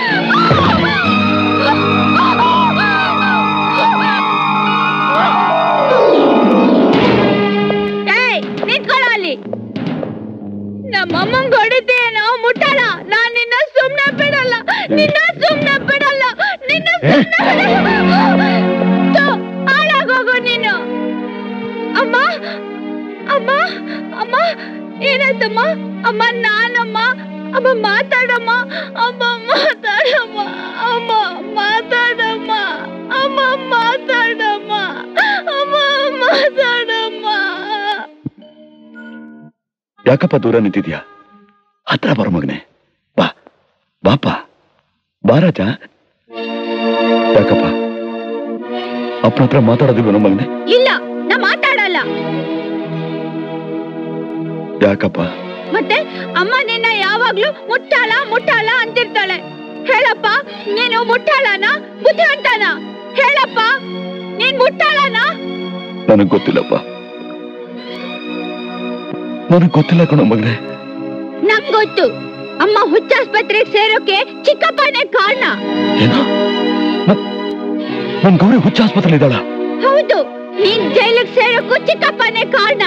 Speaker 5: ಏಯ್ ನಿಂತ್ಕೊಳ್ಳೋ ಅಲ್ಲಿ ನಮ್ಮಮ್ಮಂಗ್ ಹೊಡಿತೀಯೇನೋ ಮುಟ್ಟಾಳ ನಾನ್ ನಿನ್ನ ಸುಮ್ನೆ ಬಿಡಲ್ಲ ನಿನ್ನ ಸುಮ್ನೆ ಬಿಡಲ್ಲ ನಿನ್ನ ಸುಮ್ನೆ ಬಿಡಲ್ಲ. ಥು, ಹಾಳಾಗೋಗು ನೀನು ಅಮ್ಮ ಅಮ್ಮ ಅಮ್ಮ ಏನಾಯ್ತಮ್ಮ ಅಮ್ಮ ನಾನಮ್ಮ ಅಮ್ಮ ಮಾತಾಡಮ್ಮ ಅಮ್ಮ ಮಾತಾಡಮ್ಮ ಅಮ್ಮ ಮಾತಾಡಮ್ಮ ಅಮ್ಮ ಮಾತಾಡಮ್ಮ ಅಮ್ಮ ಮಾತಾಡಮ್ಮ
Speaker 6: ಯಾಕಪ್ಪ ದೂರ ನಿಂತಿದ್ಯಾ ಹತ್ರ ಬರೋ ಮಗನೆ ಬಾ ಬಾಪ ಬಾರಾಜ ಯಾಕಪ್ಪ ಅಪ್ಪನ ಹತ್ರ ಮಾತಾಡೋದಿಲ್ವನ ಮಗನೆ
Speaker 5: ಇಲ್ಲ ನಾ ಮಾತಾಡಲ್ಲ
Speaker 6: ಯಾಕಪ್ಪ
Speaker 5: ಮತ್ತೆ ಅಮ್ಮ ನಿನ್ನ ಯಾವಾಗ್ಲೂ ಮುಟ್ಟಾಳ ಮುಟ್ಟಾಳ ಅಂತಿರ್ತಾಳೆ ಹೇಳಪ್ಪ ನೀನು ಮುಟ್ಟಾಳನ ಬುದ್ಧಿವಂತನ ಹೇಳಪ್ಪ ನೀನ್ ಮುಟ್ಟಾಳನ
Speaker 6: ನನಗ್ ಗೊತ್ತಿಲ್ಲಪ್ಪ ನನಗ್ ಗೊತ್ತಿಲ್ಲ ಕಣೋ ಮಗನೆ
Speaker 5: ನಮ್ ಗೊತ್ತು ಅಮ್ಮ ಹುಚ್ಚಾಸ್ಪತ್ರೆಗೆ ಸೇರೋಕೆ ಚಿಕ್ಕಪ್ಪನೇ ಕಾರಣ
Speaker 6: ಏನೋ ನನ್ ಗೌರಿ ಹುಚ್ಚ ಆಸ್ಪತ್ರೆ ಇದ್ದಾಳ
Speaker 5: ಹೌದು ನೀನ್ ಜೈಲಿಗೆ ಸೇರೋಕ್ಕೂ ಚಿಕ್ಕಪ್ಪನೇ ಕಾರಣ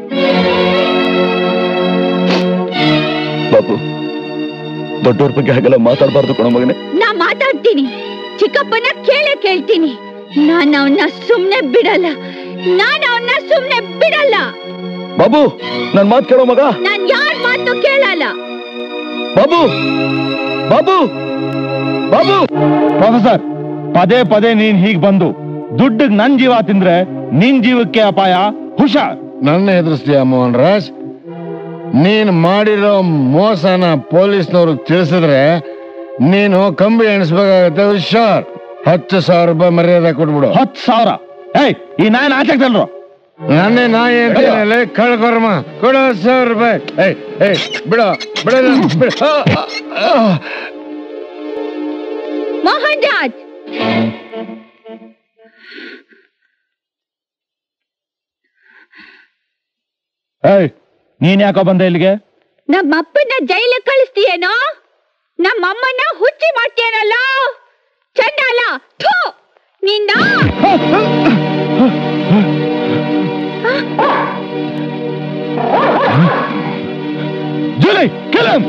Speaker 6: ಬಾಬು ದೊಡ್ಡವ್ರ ಬಗ್ಗೆ ಹಾಗೆಲ್ಲ ಮಾತಾಡಬಾರ್ದು ಕಣೋ ಮಗನೆ
Speaker 5: ನಾ ಮಾತಾಡ್ತೀನಿ ಚಿಕ್ಕಪ್ಪನ ಕೇಳೇ ಕೇಳ್ತೀನಿ ನಾನ್ ಅವನ್ನ ಸುಮ್ನೆ ಬಿಡಲ್ಲ ನಾನ್ ಅವನ್ನ ಸುಮ್ನೆ ಬಿಡಲ್ಲ
Speaker 6: ಬಾಬು ನನ್ ಮಾತ್ ಕೇಳೋ ಮಗ
Speaker 5: ನಾನ್ ಯಾರ್ ಮಾತು ಕೇಳಲ್ಲ
Speaker 6: ಬಾಬು ಬಾಬು ಬಾಬು
Speaker 4: ಪ್ರೊಫೆಸರ್ ಪದೇ ಪದೇ ನೀನ್ ಹೀಗ್ ಬಂದು ದುಡ್ಡಿಗ್ ನನ್ ಜೀವ ತಿಂದ್ರೆ ನಿನ್ ಜೀವಕ್ಕೆ ಅಪಾಯ ಹುಷಾರ್
Speaker 8: ನನ್ನ ಎದುರಿಸ್ತೀಯ ಮೋಹನ್ ರಾಜ್ ನೀನ್ ಮಾಡಿರೋ ಮೋಸನ ಪೊಲೀಸ್ನವ್ರಿಗೆ ತಿಳಿಸಿದ್ರೆ ನೀನು ಕಂಬಿ ಎಣಿಸ್ಬೇಕಾಗತ್ತೆ ಹುಷಾರ್ ಹತ್ತು ಸಾವಿರ ರೂಪಾಯಿ ಮರ್ಯಾದೆ ಕೊಟ್ಬಿಡು
Speaker 4: ಹತ್ ಸಾವಿರ ಏಯ್ ಈ ನಾಯನ್ ಆಚೆ ತಲ್ರು
Speaker 8: ನನ್ನೇ ನಾಯಿ ಅಂತ ಕಳ್ಕೊರ್ಮ ಕೊಡು ಹತ್ತು ಸಾವಿರ ರೂಪಾಯಿ ಏಯ್ ಏಯ್ ಬಿಡು ಬಿಡ ಬಿಡ
Speaker 5: ಮೋಹನ್ ರಾಜ್
Speaker 4: ಏಯ್ ನೀನ್ ಯಾಕೋ ಬಂದೆ ಇಲ್ಲಿಗೆ
Speaker 5: ನಮ್ಮಪ್ಪನ ಜೈಲಿಗೆ ಕಳಿಸ್ತೀಯೇನೋ ನಮ್ಮಮ್ಮನ ಹುಚ್ಚಿ ಮಾಡ್ತೀಯನಲ್ಲ ಚಂಡಾಲ ಥು ನಿನ್ನ
Speaker 4: ಜೂಲಿ kill him!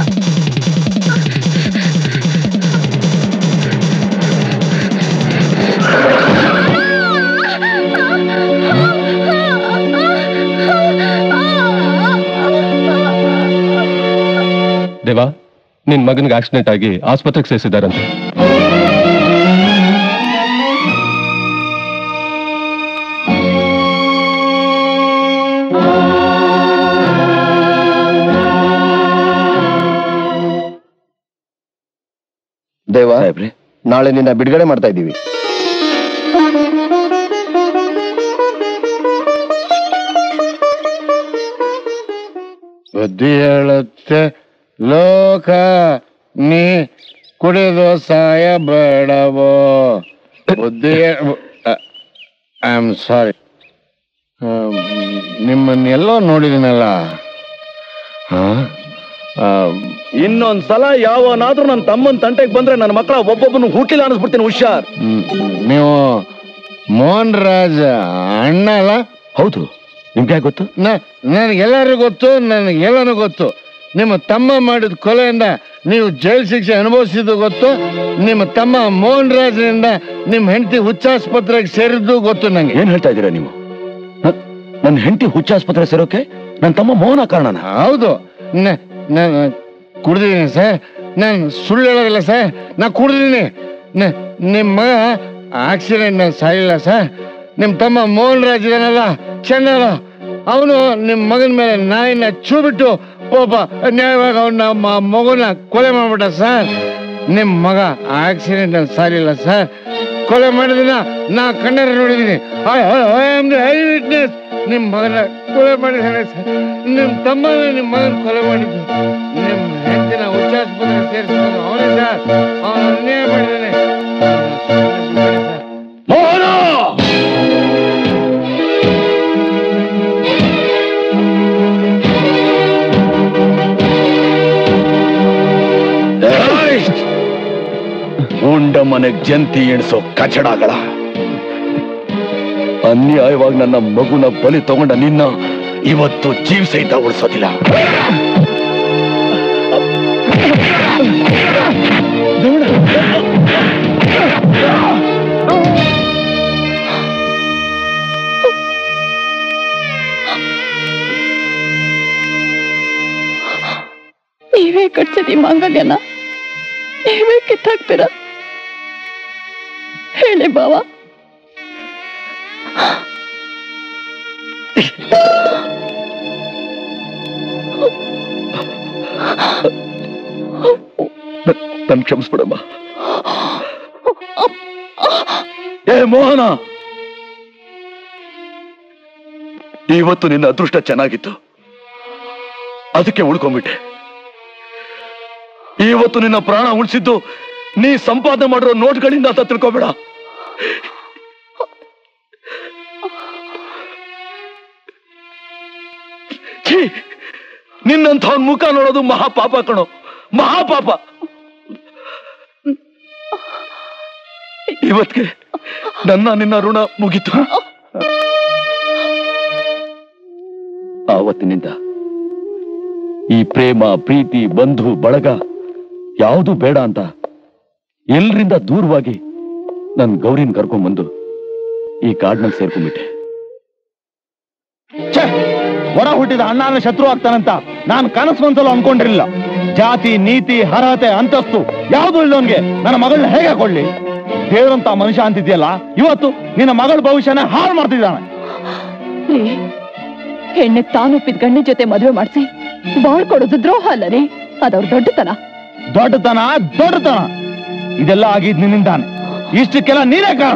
Speaker 1: ದೇವಾ ನಿನ್ ಮಗನಿಗೆ ಆಕ್ಸಿಡೆಂಟ್ ಆಗಿ ಆಸ್ಪತ್ರೆಗೆ ಸೇರಿಸಿದಾರಂತೆ
Speaker 9: ದೇವ
Speaker 6: ಸಾಹೇಬ್ರೆ
Speaker 9: ನಾಳೆ ನಿನ್ನ ಬಿಡುಗಡೆ ಮಾಡ್ತಾ ಇದ್ದೀವಿ
Speaker 8: ಬುದ್ಧಿ ಹೇಳುತ್ತೆ ಲೋಕ ನೀ ಕುಡಿದು ಸಾಯ ಬೇಡವೋ ಬುದ್ಧಿ ಐ ಆಮ್ ಸಾರಿ ನಿಮ್ಮನ್ನೆಲ್ಲೋ ನೋಡಿದಿನಲ್ಲ ಹಾ ಆ,
Speaker 6: ಇನ್ನೊಂದ್ ಸಲ ಯಾವನಾದ್ರೂ ನನ್ನ ತಮ್ಮನ್ ತಂಟೆಗೆ ಬಂದ್ರೆ ನನ್ನ ಮಕ್ಕಳ ಒಬ್ಬೊಬ್ಬನು ಹುಟ್ಟಿಲ್ಲ ಅನಿಸ್ಬಿಡ್ತೀನಿ ಹುಷಾರ್
Speaker 8: ಮ್, ನೀವು ಮೋಹನ್ ರಾಜ್ ಅಣ್ಣ ಅಲ್ಲ
Speaker 6: ಹೌದು ನಿಮ್ಗೆ ಗೊತ್ತು
Speaker 8: ನನಗೆಲ್ಲರಿಗೂ ಗೊತ್ತು ನನಗೆಲ್ಲನೂ ಗೊತ್ತು ನಿಮ್ಮ ತಮ್ಮ ಮಾಡಿದ ಕೊಲೆಯಿಂದ ನೀವು ಜೈಲು ಶಿಕ್ಷೆ ಅನುಭವಿಸಿದ್ದು ಗೊತ್ತು ನಿಮ್ಮ ತಮ್ಮ ಮೋಹನ್ ರಾಜ್ನಿಂದ ನಿಮ್ಮ ಹೆಂಡತಿ ಹುಚ್ಚಾಸ್ಪತ್ರೆಗೆ ಸೇರಿದ್ದು ಗೊತ್ತು ನಂಗೆ
Speaker 6: ಏನ್ ಹೇಳ್ತಾ ಇದ್ದೀರಾ ನೀವು ನ- ನನ್ನ ಹೆಂಡತಿ ಹುಚ್ಚಾಸ್ಪತ್ರೆ ಸೇರೋಕೆ ನನ್ನ ತಮ್ಮ ಮೋಹನ ಕಾರಣನ
Speaker 8: ಹೌದು ನ- ನಾನು ಕುಡ್ದಿದ್ದೀನಿ ಸರ್ ನಾನು ಸುಳ್ಳು ಹೇಳೋದಿಲ್ಲ ಸರ್ ನಾ ಕುಡ್ದಿದ್ದೀನಿ ನ- ನಿಮ್ಮ ಮಗ ಆಕ್ಸಿಡೆಂಟ್ ಸಾಯಿಲ್ಲ ಸರ್ ನಿಮ್ಮ ತಮ್ಮ ಮೋಹನ್ ರಾಜ್ ಇದಾನಲ್ಲ ಚೆನ್ನಲ್ಲ ಅವನು ನಿಮ್ಮ ಮಗನ ಮೇಲೆ ನಾಯಿನ ಚೂ ಬಿಟ್ಟು ಒಬ್ಬ ನ್ಯಾಯವಾಗಿ ಅವನ ಮಗುನ ಕೊಲೆ ಮಾಡ್ಬಿಟ್ಟ ಸರ್ ನಿಮ್ಮ ಮಗ ಆಕ್ಸಿಡೆಂಟ್ ಅಲ್ಲಿ ಸಾಲಿಲ್ಲ ಸರ್ ಕೊಲೆ ಮಾಡಿದಿನ ನಾ ಕಣ್ಣಾರ ನೋಡಿದ್ದೀನಿ ಐ ವಿಟ್ನೆಸ್ ನಿಮ್ಮ ಮಗನ ಕೊಲೆ ಮಾಡಿದ್ದಾನೆ ಸರ್ ನಿಮ್ಮ ತಮ್ಮನ ನಿಮ್ಮ ಮಗನ ಕೊಲೆ ಮಾಡಿದ್ದು ನಿಮ್ಮ ಹೆಂಡತಿನ ಹುಚ್ಚಾಸ್ಪತ್ರೆ ಸೇರಿಸಿದ ಅವನೇ ಸರ್ ಅವನು ಅನ್ಯಾಯ ಮಾಡಿದ್ದಾನೆ
Speaker 6: ಮೋಹನ ಏಯ್! ಉಂಡ ಮನೆಗ್ ಜಂತಿ ಎಣಿಸೋ ಕಚಡಗಳ ಅನ್ಯಾಯವಾಗಿ ನನ್ನ ಮಗುನ ಬಲಿ ತಗೊಂಡ ನಿನ್ನ ಇವತ್ತು ಜೀವ ಸಹಿತ ಉಳಿಸೋದಿಲ್ಲ
Speaker 3: ನೀವೇ ಕಟ್ಸಿದಿ ಮಾಂಗಲ್ಯನ ನೀವೇ ಕಿತ್ತಾಕ್ತೀರ ಹೇಳಿ ಬಾವ
Speaker 6: ನನ್ ಕ್ಷಮಿಸ್ಬಿಡಮ್ಮ ಏ ಮೋಹನ ಇವತ್ತು ನಿನ್ನ ಅದೃಷ್ಟ ಚೆನ್ನಾಗಿತ್ತು ಅದಕ್ಕೆ ಉಳ್ಕೊಂಡ್ಬಿಟ್ಟೆ ಇವತ್ತು ನಿನ್ನ ಪ್ರಾಣ ಉಳಿಸಿದ್ದು ನೀ ಸಂಪಾದನೆ ಮಾಡಿರೋ ನೋಟ್ಗಳಿಂದ ಅಂತ ತಿಳ್ಕೊಬೇಡ ಛೀ! ನಿನ್ನಂಥವನ್ ಮುಖ ನೋಡೋದು ಮಹಾಪಾಪ ಕಣೋ ಮಹಾಪಾಪ ಇವತ್ಗೆ ನನ್ನ ನಿನ್ನ ಋಣ ಮುಗೀತು ಆವತ್ತಿನಿಂದ ಈ ಪ್ರೇಮ ಪ್ರೀತಿ ಬಂಧು ಬಳಗ ಯಾವುದು ಬೇಡ ಅಂತ ಎಲ್ರಿಂದ ದೂರವಾಗಿ ನನ್ ಗೌರಿನ ಕರ್ಕೊಂಡ್ಬಂದು ಈ ಕಾಡ್ನಲ್ಲಿ ಸೇರ್ಕೊಂಡ್ಬಿಟ್ಟೆ
Speaker 4: ಛೆ! ಹೊರ ಹುಟ್ಟಿದ ಅಣ್ಣನ ಶತ್ರು ಆಗ್ತಾನಂತ ನಾನು ಕನಸು ಮನ್ಸಲು ಅನ್ಕೊಂಡಿರ್ಲಿಲ್ಲ ಜಾತಿ ನೀತಿ ಅರ್ಹತೆ ಅಂತಸ್ತು ಯಾವುದು ಇಲ್ಲವನ್ಗೆ ನನ್ನ ಮಗಳನ್ನ ಹೇಗೆ ಕೊಡ್ಲಿ ದೇವರಂತ ಮನುಷ್ಯ ಅಂತಿದ್ಯಲ್ಲ ಇವತ್ತು ನಿನ್ನ ಮಗಳ ಭವಿಷ್ಯನ ಹಾಳು ಮಾಡ್ತಿದ್ದಾನೆ
Speaker 3: ರೀ ಹೆಣ್ಣಿಗೆ ತಾನು ಒಪ್ಪಿದ ಗಂಡನ ಜೊತೆ ಮದುವೆ ಮಾಡಿಸಿ ಬಾಳ್ ಕೊಡೋದು ದ್ರೋಹ ಅಲ್ಲ ರೀ ಅದವ್ರ ದೊಡ್ಡತನ
Speaker 4: ದೊಡ್ಡತನ ದೊಡ್ಡತನ ಇದೆಲ್ಲ ಆಗಿದ್ ನಿನ್ನಿಂದಾನೆ ಇಷ್ಟಕ್ಕೆಲ್ಲ ನೀನೇ ಕಾರಣ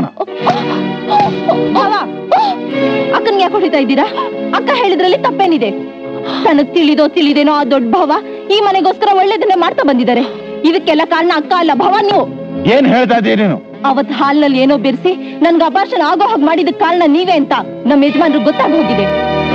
Speaker 5: ಅಕ್ಕನ್ ಯಾಕೆ ಹೊಡಿತಾ ಇದ್ದೀರಾ ಅಕ್ಕ ಹೇಳಿದ್ರಲ್ಲಿ ತಪ್ಪೇನಿದೆ ತನಗ್ ತಿಳಿದೋ ತಿಳಿದೇನೋ ಆ ದೊಡ್ಡ ಭಾವ ಈ ಮನೆಗೋಸ್ಕರ ಒಳ್ಳೇದನ್ನೇ ಮಾಡ್ತಾ ಬಂದಿದ್ದಾರೆ ಇದಕ್ಕೆಲ್ಲ ಕಾರಣ ಅಕ್ಕ ಅಲ್ಲ ಭಾವ ನೀವು
Speaker 4: ಏನ್ ಹೇಳ್ತಾ ಇದ್ದೀಯ ನೀನು
Speaker 5: ಅವತ್ ಹಾಲ್ನಲ್ಲಿ ಏನೋ ಬೆರೆಸಿ ನನ್ಗೆ ಅಪಾರ್ಷಣ ಆಗೋ ಹಾಗೆ ಮಾಡಿದಕ್ ಕಾರಣ ನೀವೇ ಅಂತ ನಮ್ಮ ಯಜಮಾನ್ರು ಗೊತ್ತಾಗ ಹೋಗಿದೆ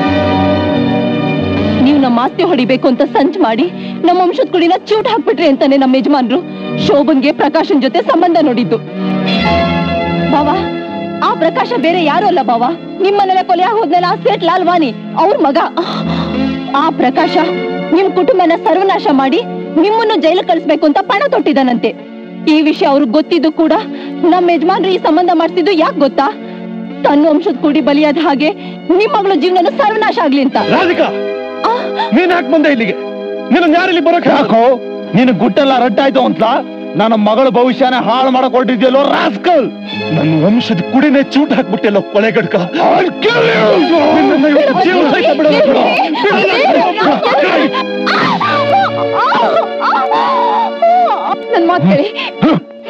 Speaker 5: ನೀವು ನಮ್ಮ ಆಸ್ತಿ ಹೊಡಿಬೇಕು ಅಂತ ಸಂಚ್ ಮಾಡಿ ನಮ್ಮ ವಂಶದ ಕುಡಿನ ಚೂಟ್ ಹಾಕ್ಬಿಟ್ರಿ ಅಂತಾನೆ ನಮ್ಮ ಯಜಮಾನ್ರು ಶೋಭನ್ಗೆ ಪ್ರಕಾಶನ್ ಜೊತೆ ಸಂಬಂಧ ನೋಡಿದ್ದು ಬಾವ ಆ ಪ್ರಕಾಶ ಬೇರೆ ಯಾರು ಅಲ್ಲ ಬಾವ ನಿಮ್ಮನೆಲ್ಲ ಕೊಲೆ ಹೋದ್ನಲ್ಲ ಆ ಸೇಟ್ ಲಾಲ್ ವಾನಿ ಅವ್ರ ಮಗ ಆ ಪ್ರಕಾಶ ನಿಮ್ ಕುಟುಂಬನ ಸರ್ವನಾಶ ಮಾಡಿ ನಿಮ್ಮನ್ನು ಜೈಲು ಕಳಿಸ್ಬೇಕು ಅಂತ ಪಣ ತೊಟ್ಟಿದಾನಂತೆ ಈ ವಿಷಯ ಅವ್ರಿಗೆ ಗೊತ್ತಿದ್ದು ಕೂಡ ನಮ್ಮ ಯಜಮಾನ್ರು ಈ ಸಂಬಂಧ ಮಾಡ್ತಿದ್ದು ಯಾಕೆ ಗೊತ್ತಾ ತನ್ನ ವಂಶದ ಕುಡಿ ಬಲಿಯಾದ ಹಾಗೆ ನಿಮ್ ಮಗಳ ಜೀವನ ಸರ್ವನಾಶ ಆಗ್ಲಿ ಅಂತ
Speaker 4: ರಾಧಿಕಾ
Speaker 5: ಆ,
Speaker 4: ನೀನ್ ಯಾಕೆ ಬಂದೆ ಇಲ್ಲಿಗೆ ನೀನು ಯಾರಲ್ಲಿ ಬರೋಕೆ ಯಾಕೋ ನೀನು ಗುಟ್ಟೆಲ್ಲ ರಟ್ಟಾಯ್ತು ಅಂತ ನನ್ನ ಮಗಳ ಭವಿಷ್ಯನ ಹಾಳು ಮಾಡಕ್ ಹೊರಟಿದ್ಯಲ್ಲೋ ರಾಸ್ಕಲ್ ನನ್ನ ವಂಶದ ಕುಡಿನೇ ಚೂಟ್ ಹಾಕ್ಬಿಟ್ಟೆಲ್ಲೋ ಕೊಲೆಗಡ್ಕ ನಿನ್ನನ್ನ ಇವತ್ತು ಜೀವ ಸಹಿತ ಬಿಡಲ್ಲ ಬಿಡು.
Speaker 5: ನನ್ ಮಾತ್ ಕೇಳಿ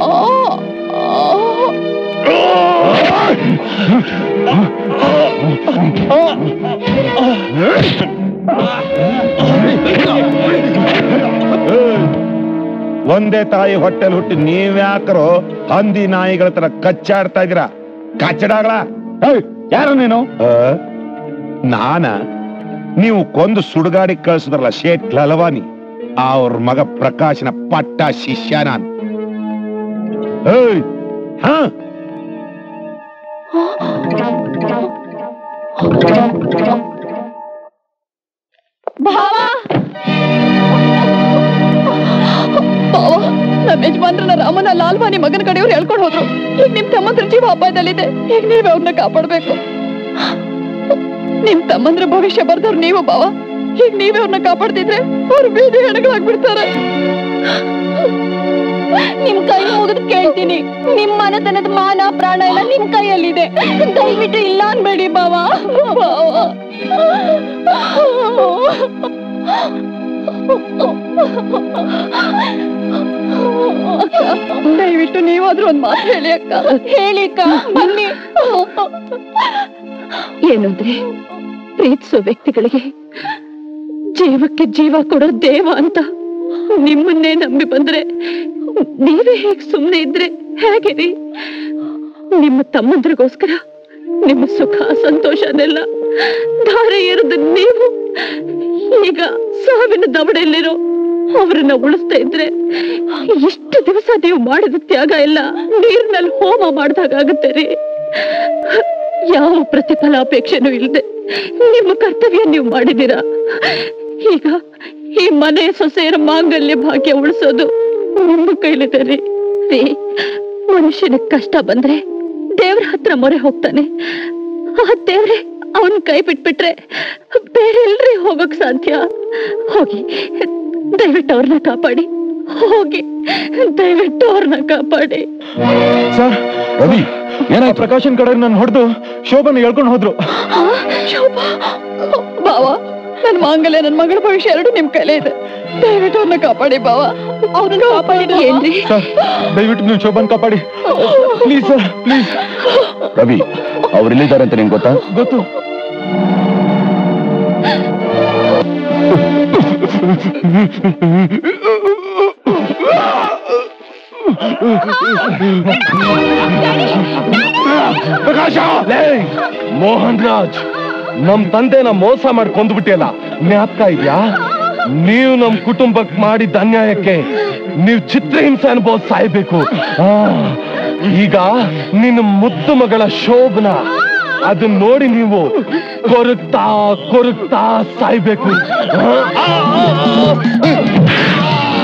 Speaker 10: ಒಂದೇ ತಾಯಿ ಹೊಟ್ಟೆಲ್ ಹುಟ್ಟಿ ನೀವ್ಯಾಕರೋ ಹಂದಿ ನಾಯಿಗಳ ತರ ಕಚ್ಚಾಡ್ತಾ ಇದೀರಾ ಕಚ್ಚಡಾಗಳ
Speaker 2: ಯಾರು ನೀನು
Speaker 10: ನಾನ ನೀವು ಕೊಂದು ಸುಡುಗಾಡಿ ಕಳ್ಸಿದ್ರಲ್ಲ ಶೇಟ್ ಲಲವಾನಿ ಅವ್ರ ಮಗ ಪ್ರಕಾಶನ ಪಟ್ಟ ಶಿಷ್ಯ ನಾನು ಏಯ್, ಹಾ
Speaker 3: ಭಾವ ಭಾವ ನಮ್ಮ ಯಜಮಾನ್ರನ್ನ ರಾಮನ ಲಾಲ್ವಾನಿ ಮಗನ ಕಡೆಯವ್ರು ಹೇಳ್ಕೊಂಡು ಹೋದ್ರು ಈಗ ನಿಮ್ ತಮ್ಮಂದ್ರ ಜೀವ ಅಪಾಯದಲ್ಲಿದೆ ಈಗ ನೀವೇ ಅವ್ರನ್ನ ಕಾಪಾಡ್ಬೇಕು ನಿಮ್ ತಮ್ಮಂದ್ರ ಭವಿಷ್ಯ ಬರ್ದವ್ರು ನೀವು ಭಾವ ಈಗ ನೀವೇ ಅವ್ರನ್ನ ಕಾಪಾಡ್ತಿದ್ರೆ ಅವ್ರು ಬೀದಿ ಹೆಣಗಳಾಗ್ಬಿಡ್ತಾರೆ
Speaker 5: ನಿಮ್ ಕೈ ಮುಗಿದು ಕೇಳ್ತೀನಿ ನಿಮ್ ಮನೆತನದ ಮಾನ ಪ್ರಾಣ ಎಲ್ಲ ನಿಮ್ ಕೈಯಲ್ಲಿದೆ ದಯವಿಟ್ಟು ಇಲ್ಲ ಅನ್ಬೇಡಿ ಬಾವ
Speaker 3: ದಯವಿಟ್ಟು ನೀವಾದ್ರೂ ಒಂದ್ ಮಾತು ಹೇಳಿ ಅಕ್ಕ
Speaker 5: ಹೇಳಿ ಅಕ್ಕ ಬನ್ನಿ
Speaker 3: ಏನು ಅಂದ್ರೆ ಪ್ರೀತಿಸೋ ವ್ಯಕ್ತಿಗಳಿಗೆ ಜೀವಕ್ಕೆ ಜೀವ ಕೊಡೋ ದೇವ ಅಂತ ನಿಮ್ಮನ್ನೇ ನಂಬಿ ಬಂದ್ರೆ ನೀವೇ ಹೇಗ್ ಸುಮ್ನೆ ಇದ್ರೆ ಹೇಗೆ ರೀ ನಿಮ್ಮ ತಮ್ಮಂದ್ರಿಗೋಸ್ಕರ ನಿಮ್ಮ ಸುಖ ಸಂತೋಷನೆಲ್ಲ ಧಾರೆ ಎರೆದು ನೀವು ಈಗ ಸಾವಿನ ದವಡೆಯಲ್ಲಿರೋ ಅವರನ್ನ ಉಳಿಸ್ತಾ ಇದ್ರೆ ಇಷ್ಟು ದಿವಸ ನೀವು ಮಾಡಿದ ತ್ಯಾಗ ಎಲ್ಲ ನೀರಿನಲ್ಲಿ ಹೋಮ ಮಾಡ್ದಾಗತ್ತೆ ರೀ ಯಾವ ಪ್ರತಿಫಲಾಪೇಕ್ಷೆನೂ ಇಲ್ಲದೆ ನಿಮ್ಮ ಕರ್ತವ್ಯ ನೀವು ಮಾಡಿದ್ದೀರಾ ಈಗ ಈ ಮನೆ ಸೊಸೆಯರ ಮಾಂಗಲ್ಯ ಭಾಗ್ಯ ಉಳಿಸೋದು ನಿಮ್ಮ ಕೈಲಿದೆ ರೀ ರೀ ಮನುಷ್ಯನಿಗೆ ಕಷ್ಟ ಬಂದ್ರೆ ದೇವ್ರ ಹತ್ರ ಮೊರೆ ಹೋಗ್ತಾನೆ ಆ ದೇವ್ರೆ ಅವನ್ ಕೈ ಬಿಟ್ಬಿಟ್ರೆ ಬೇರೆ ಎಲ್ರಿ ಹೋಗಕ್ ಸಾಧ್ಯ ಹೋಗಿ ದಯವಿಟ್ಟು ಅವ್ರನ್ನ ಕಾಪಾಡಿ ಹೋಗಿ ದಯವಿಟ್ಟು ಅವ್ರನ್ನ ಕಾಪಾಡಿ
Speaker 2: ಸರ್
Speaker 6: ರವಿ ಏನಾಯ್ತು
Speaker 2: ಪ್ರಕಾಶನ್ ಕಡೆ ನಾನು ಹೊಡೆದು ಶೋಭನ ಹೇಳ್ಕೊಂಡು ಹೋದ್ರು
Speaker 3: ಶೋಭಾ ಬಾವ ನನ್ ಮಾಂಗಲ್ಯ ನನ್ ಮಗಳ ಭವಿಷ್ಯ ಎರಡು ನಿಮ್ ಕೈಲೇ ಇದೆ ದಯವಿಟ್ಟು ಅವ್ರನ್ನ ಕಾಪಾಡಿ ಬಾವ ಅವ್ರನ್ನ ಕಾಪಾಡಿ ಏನ್ರಿ
Speaker 2: ಸರ್ ದಯವಿಟ್ಟು ನೀವು ಶೋಭನ್ ಕಾಪಾಡಿ ಪ್ಲೀಸ್ ಸರ್ ಪ್ಲೀಸ್
Speaker 6: ರವಿ ಅವ್ರೆಲ್ಲಿದ್ದಾರೆ ಅಂತ ನಿಂಗೆ ಗೊತ್ತಾ
Speaker 2: ಗೊತ್ತು
Speaker 1: ಮೋಹನ್ ರಾಜ್ ನಮ್ ತಂದೆನ ಮೋಸ ಮಾಡಿ ಕೊಂದ್ಬಿಟ್ಟಿಯಲ್ಲ ಜ್ಞಾಪಕ ಇದ್ಯಾ ನೀವು ನಮ್ ಕುಟುಂಬಕ್ಕೆ ಮಾಡಿದ ಅನ್ಯಾಯಕ್ಕೆ ನೀವು ಚಿತ್ರಹಿಂಸೆ ಅನುಭವ ಸಾಯ್ಬೇಕು ಆ, ಈಗ ನಿನ್ನ ಮುದ್ದು ಮಗಳ ಶೋಭನ ಅದನ್ನ ನೋಡಿ ನೀವು ಕೊರಗ್ತಾ ಕೊರಗ್ತಾ ಸಾಯ್ಬೇಕು ಆ, ಆ, ಆ, ಆ.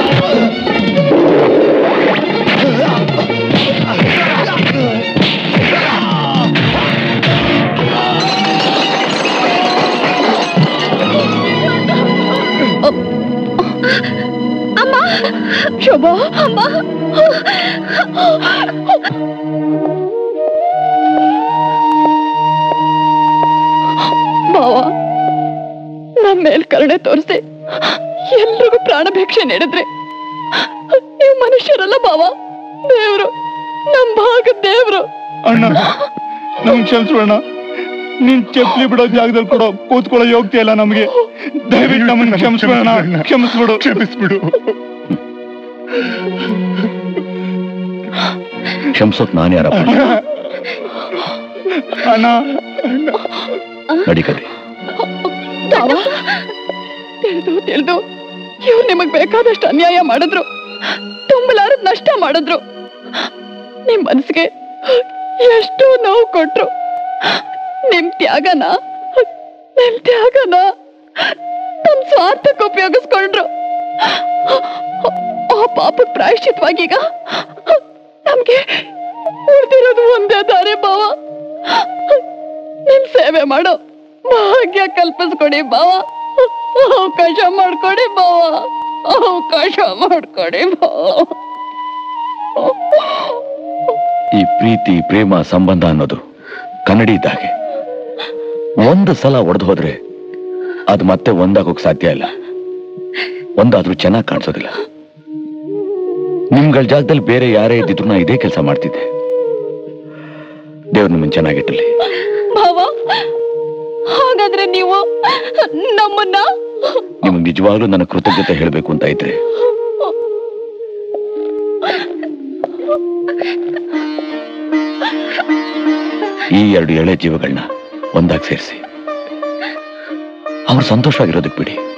Speaker 3: ಶೋಭಾ ಅಮ್ಮ ಬಾವ ನಮ್ಮ ಮೇಲ್ ಕರುಣೆ ತೋರಿಸಿ ಎಲ್ರಿಗೂ ಪ್ರಾಣ ಭಿಕ್ಷೆ ನೀಡಿದ್ರಿ ನೀವು ಮನುಷ್ಯರಲ್ಲ ಬಾವ ದೇವ್ರು ನಮ್ ಭಾಗ ದೇವ್ರು
Speaker 2: ಅಣ್ಣ ನಮ್ಗೆ ಕ್ಷಮಿಸ್ಬಿಡೋಣ ನೀನ್ ಚಪ್ಪಲಿ ಬಿಡೋ ಜಾಗದಲ್ಲಿ ಕೊಡೋ ಕೂತ್ಕೊಳ್ಳೋ ಯೋಗ್ಯ ಇಲ್ಲ ನಮ್ಗೆ ದಯವಿಟ್ಟು ನಮ್ಮನ್ನ ಕ್ಷಮಿಸ್ಬಿಡೋಣ ಕ್ಷಮಿಸ್ಬಿಡು ಕ್ಷಮಿಸ್ಬಿಡು
Speaker 6: ಕ್ಷಮಿಸೋಕ್ ನಾನು ಯಾರಪ್ಪ
Speaker 2: ಅಣ್ಣ
Speaker 6: ನಡಿ ಕದ್ರಿ
Speaker 3: ಬಾವ ತಿಳಿದು ತಿಳಿದು ಇವ್ರು ನಿಮಗ್ ಬೇಕಾದಷ್ಟು ಅನ್ಯಾಯ ಮಾಡಿದ್ರು ತುಂಬಲಾರದ ನಷ್ಟ ಮಾಡಿದ್ರು ನಿಮ್ ಮನ್ಸಿಗೆ ಎಷ್ಟು ನೋವು ಕೊಟ್ರು ನಿಮ್ ತ್ಯಾಗನ ನಿಮ್ ತ್ಯಾಗನ ತಮ್ ಸ್ವಾರ್ಥಕ್ಕೆ ಉಪಯೋಗಿಸ್ಕೊಂಡ್ರು ಆ ಪಾಪಕ್ ಪ್ರಾಯಶ್ಚಿತ್ವಾಗೀಗ ನಮ್ಗೆ ಉಳ್ದಿರೋದು ಒಂದೇ ದಾರಿ ಬಾವ ನಿಮ್ ಸೇವೆ ಮಾಡೋ ಭಾಗ್ಯ ಕಲ್ಪಿಸ್ಕೊಡಿ ಬಾವ ಅವಕಾಶ ಮಾಡ್ಕೊಡಿ ಬಾವ ಅವಕಾಶ ಮಾಡ್ಕೊಡಿ ಬಾವ
Speaker 6: ಈ ಪ್ರೀತಿ ಪ್ರೇಮ ಸಂಬಂಧ ಅನ್ನೋದು ಕನ್ನಡಿ ಇದ್ದ ಹಾಗೆ ಒಂದು ಸಲ ಒಡೆದು ಹೋದ್ರೆ ಅದು ಮತ್ತೆ ಒಂದಾಗೋಕ್ ಸಾಧ್ಯ ಇಲ್ಲ ಒಂದಾದ್ರೂ ಚೆನ್ನಾಗಿ ಕಾಣಿಸೋದಿಲ್ಲ ನಿಮ್ಗಳ ಜಾಗದಲ್ಲಿ ಬೇರೆ ಯಾರೇ ಇದ್ದಿದ್ರು ನಾ ಇದೇ ಕೆಲಸ ಮಾಡ್ತಿದ್ದೆ ದೇವ್ರ ನಿಮ್ಮನ್ನ ಚೆನ್ನಾಗಿಟ್ಟಲಿ
Speaker 3: ಭಾವ ಹಾಗಾದ್ರೆ ನೀವು ನಮ್ಮನ್ನ
Speaker 6: ನಿಮ್ಗೆ ನಿಜವಾಗ್ಲೂ ನನ್ನ ಕೃತಜ್ಞತೆ ಹೇಳಬೇಕು ಅಂತ ಇದ್ರೆ ಈ ಎರಡು ಎಳೆ ಜೀವಗಳನ್ನ ಒಂದಾಗಿ ಸೇರಿಸಿ ಅವ್ರು ಸಂತೋಷವಾಗಿರೋದಕ್ಕೆ ಬಿಡಿ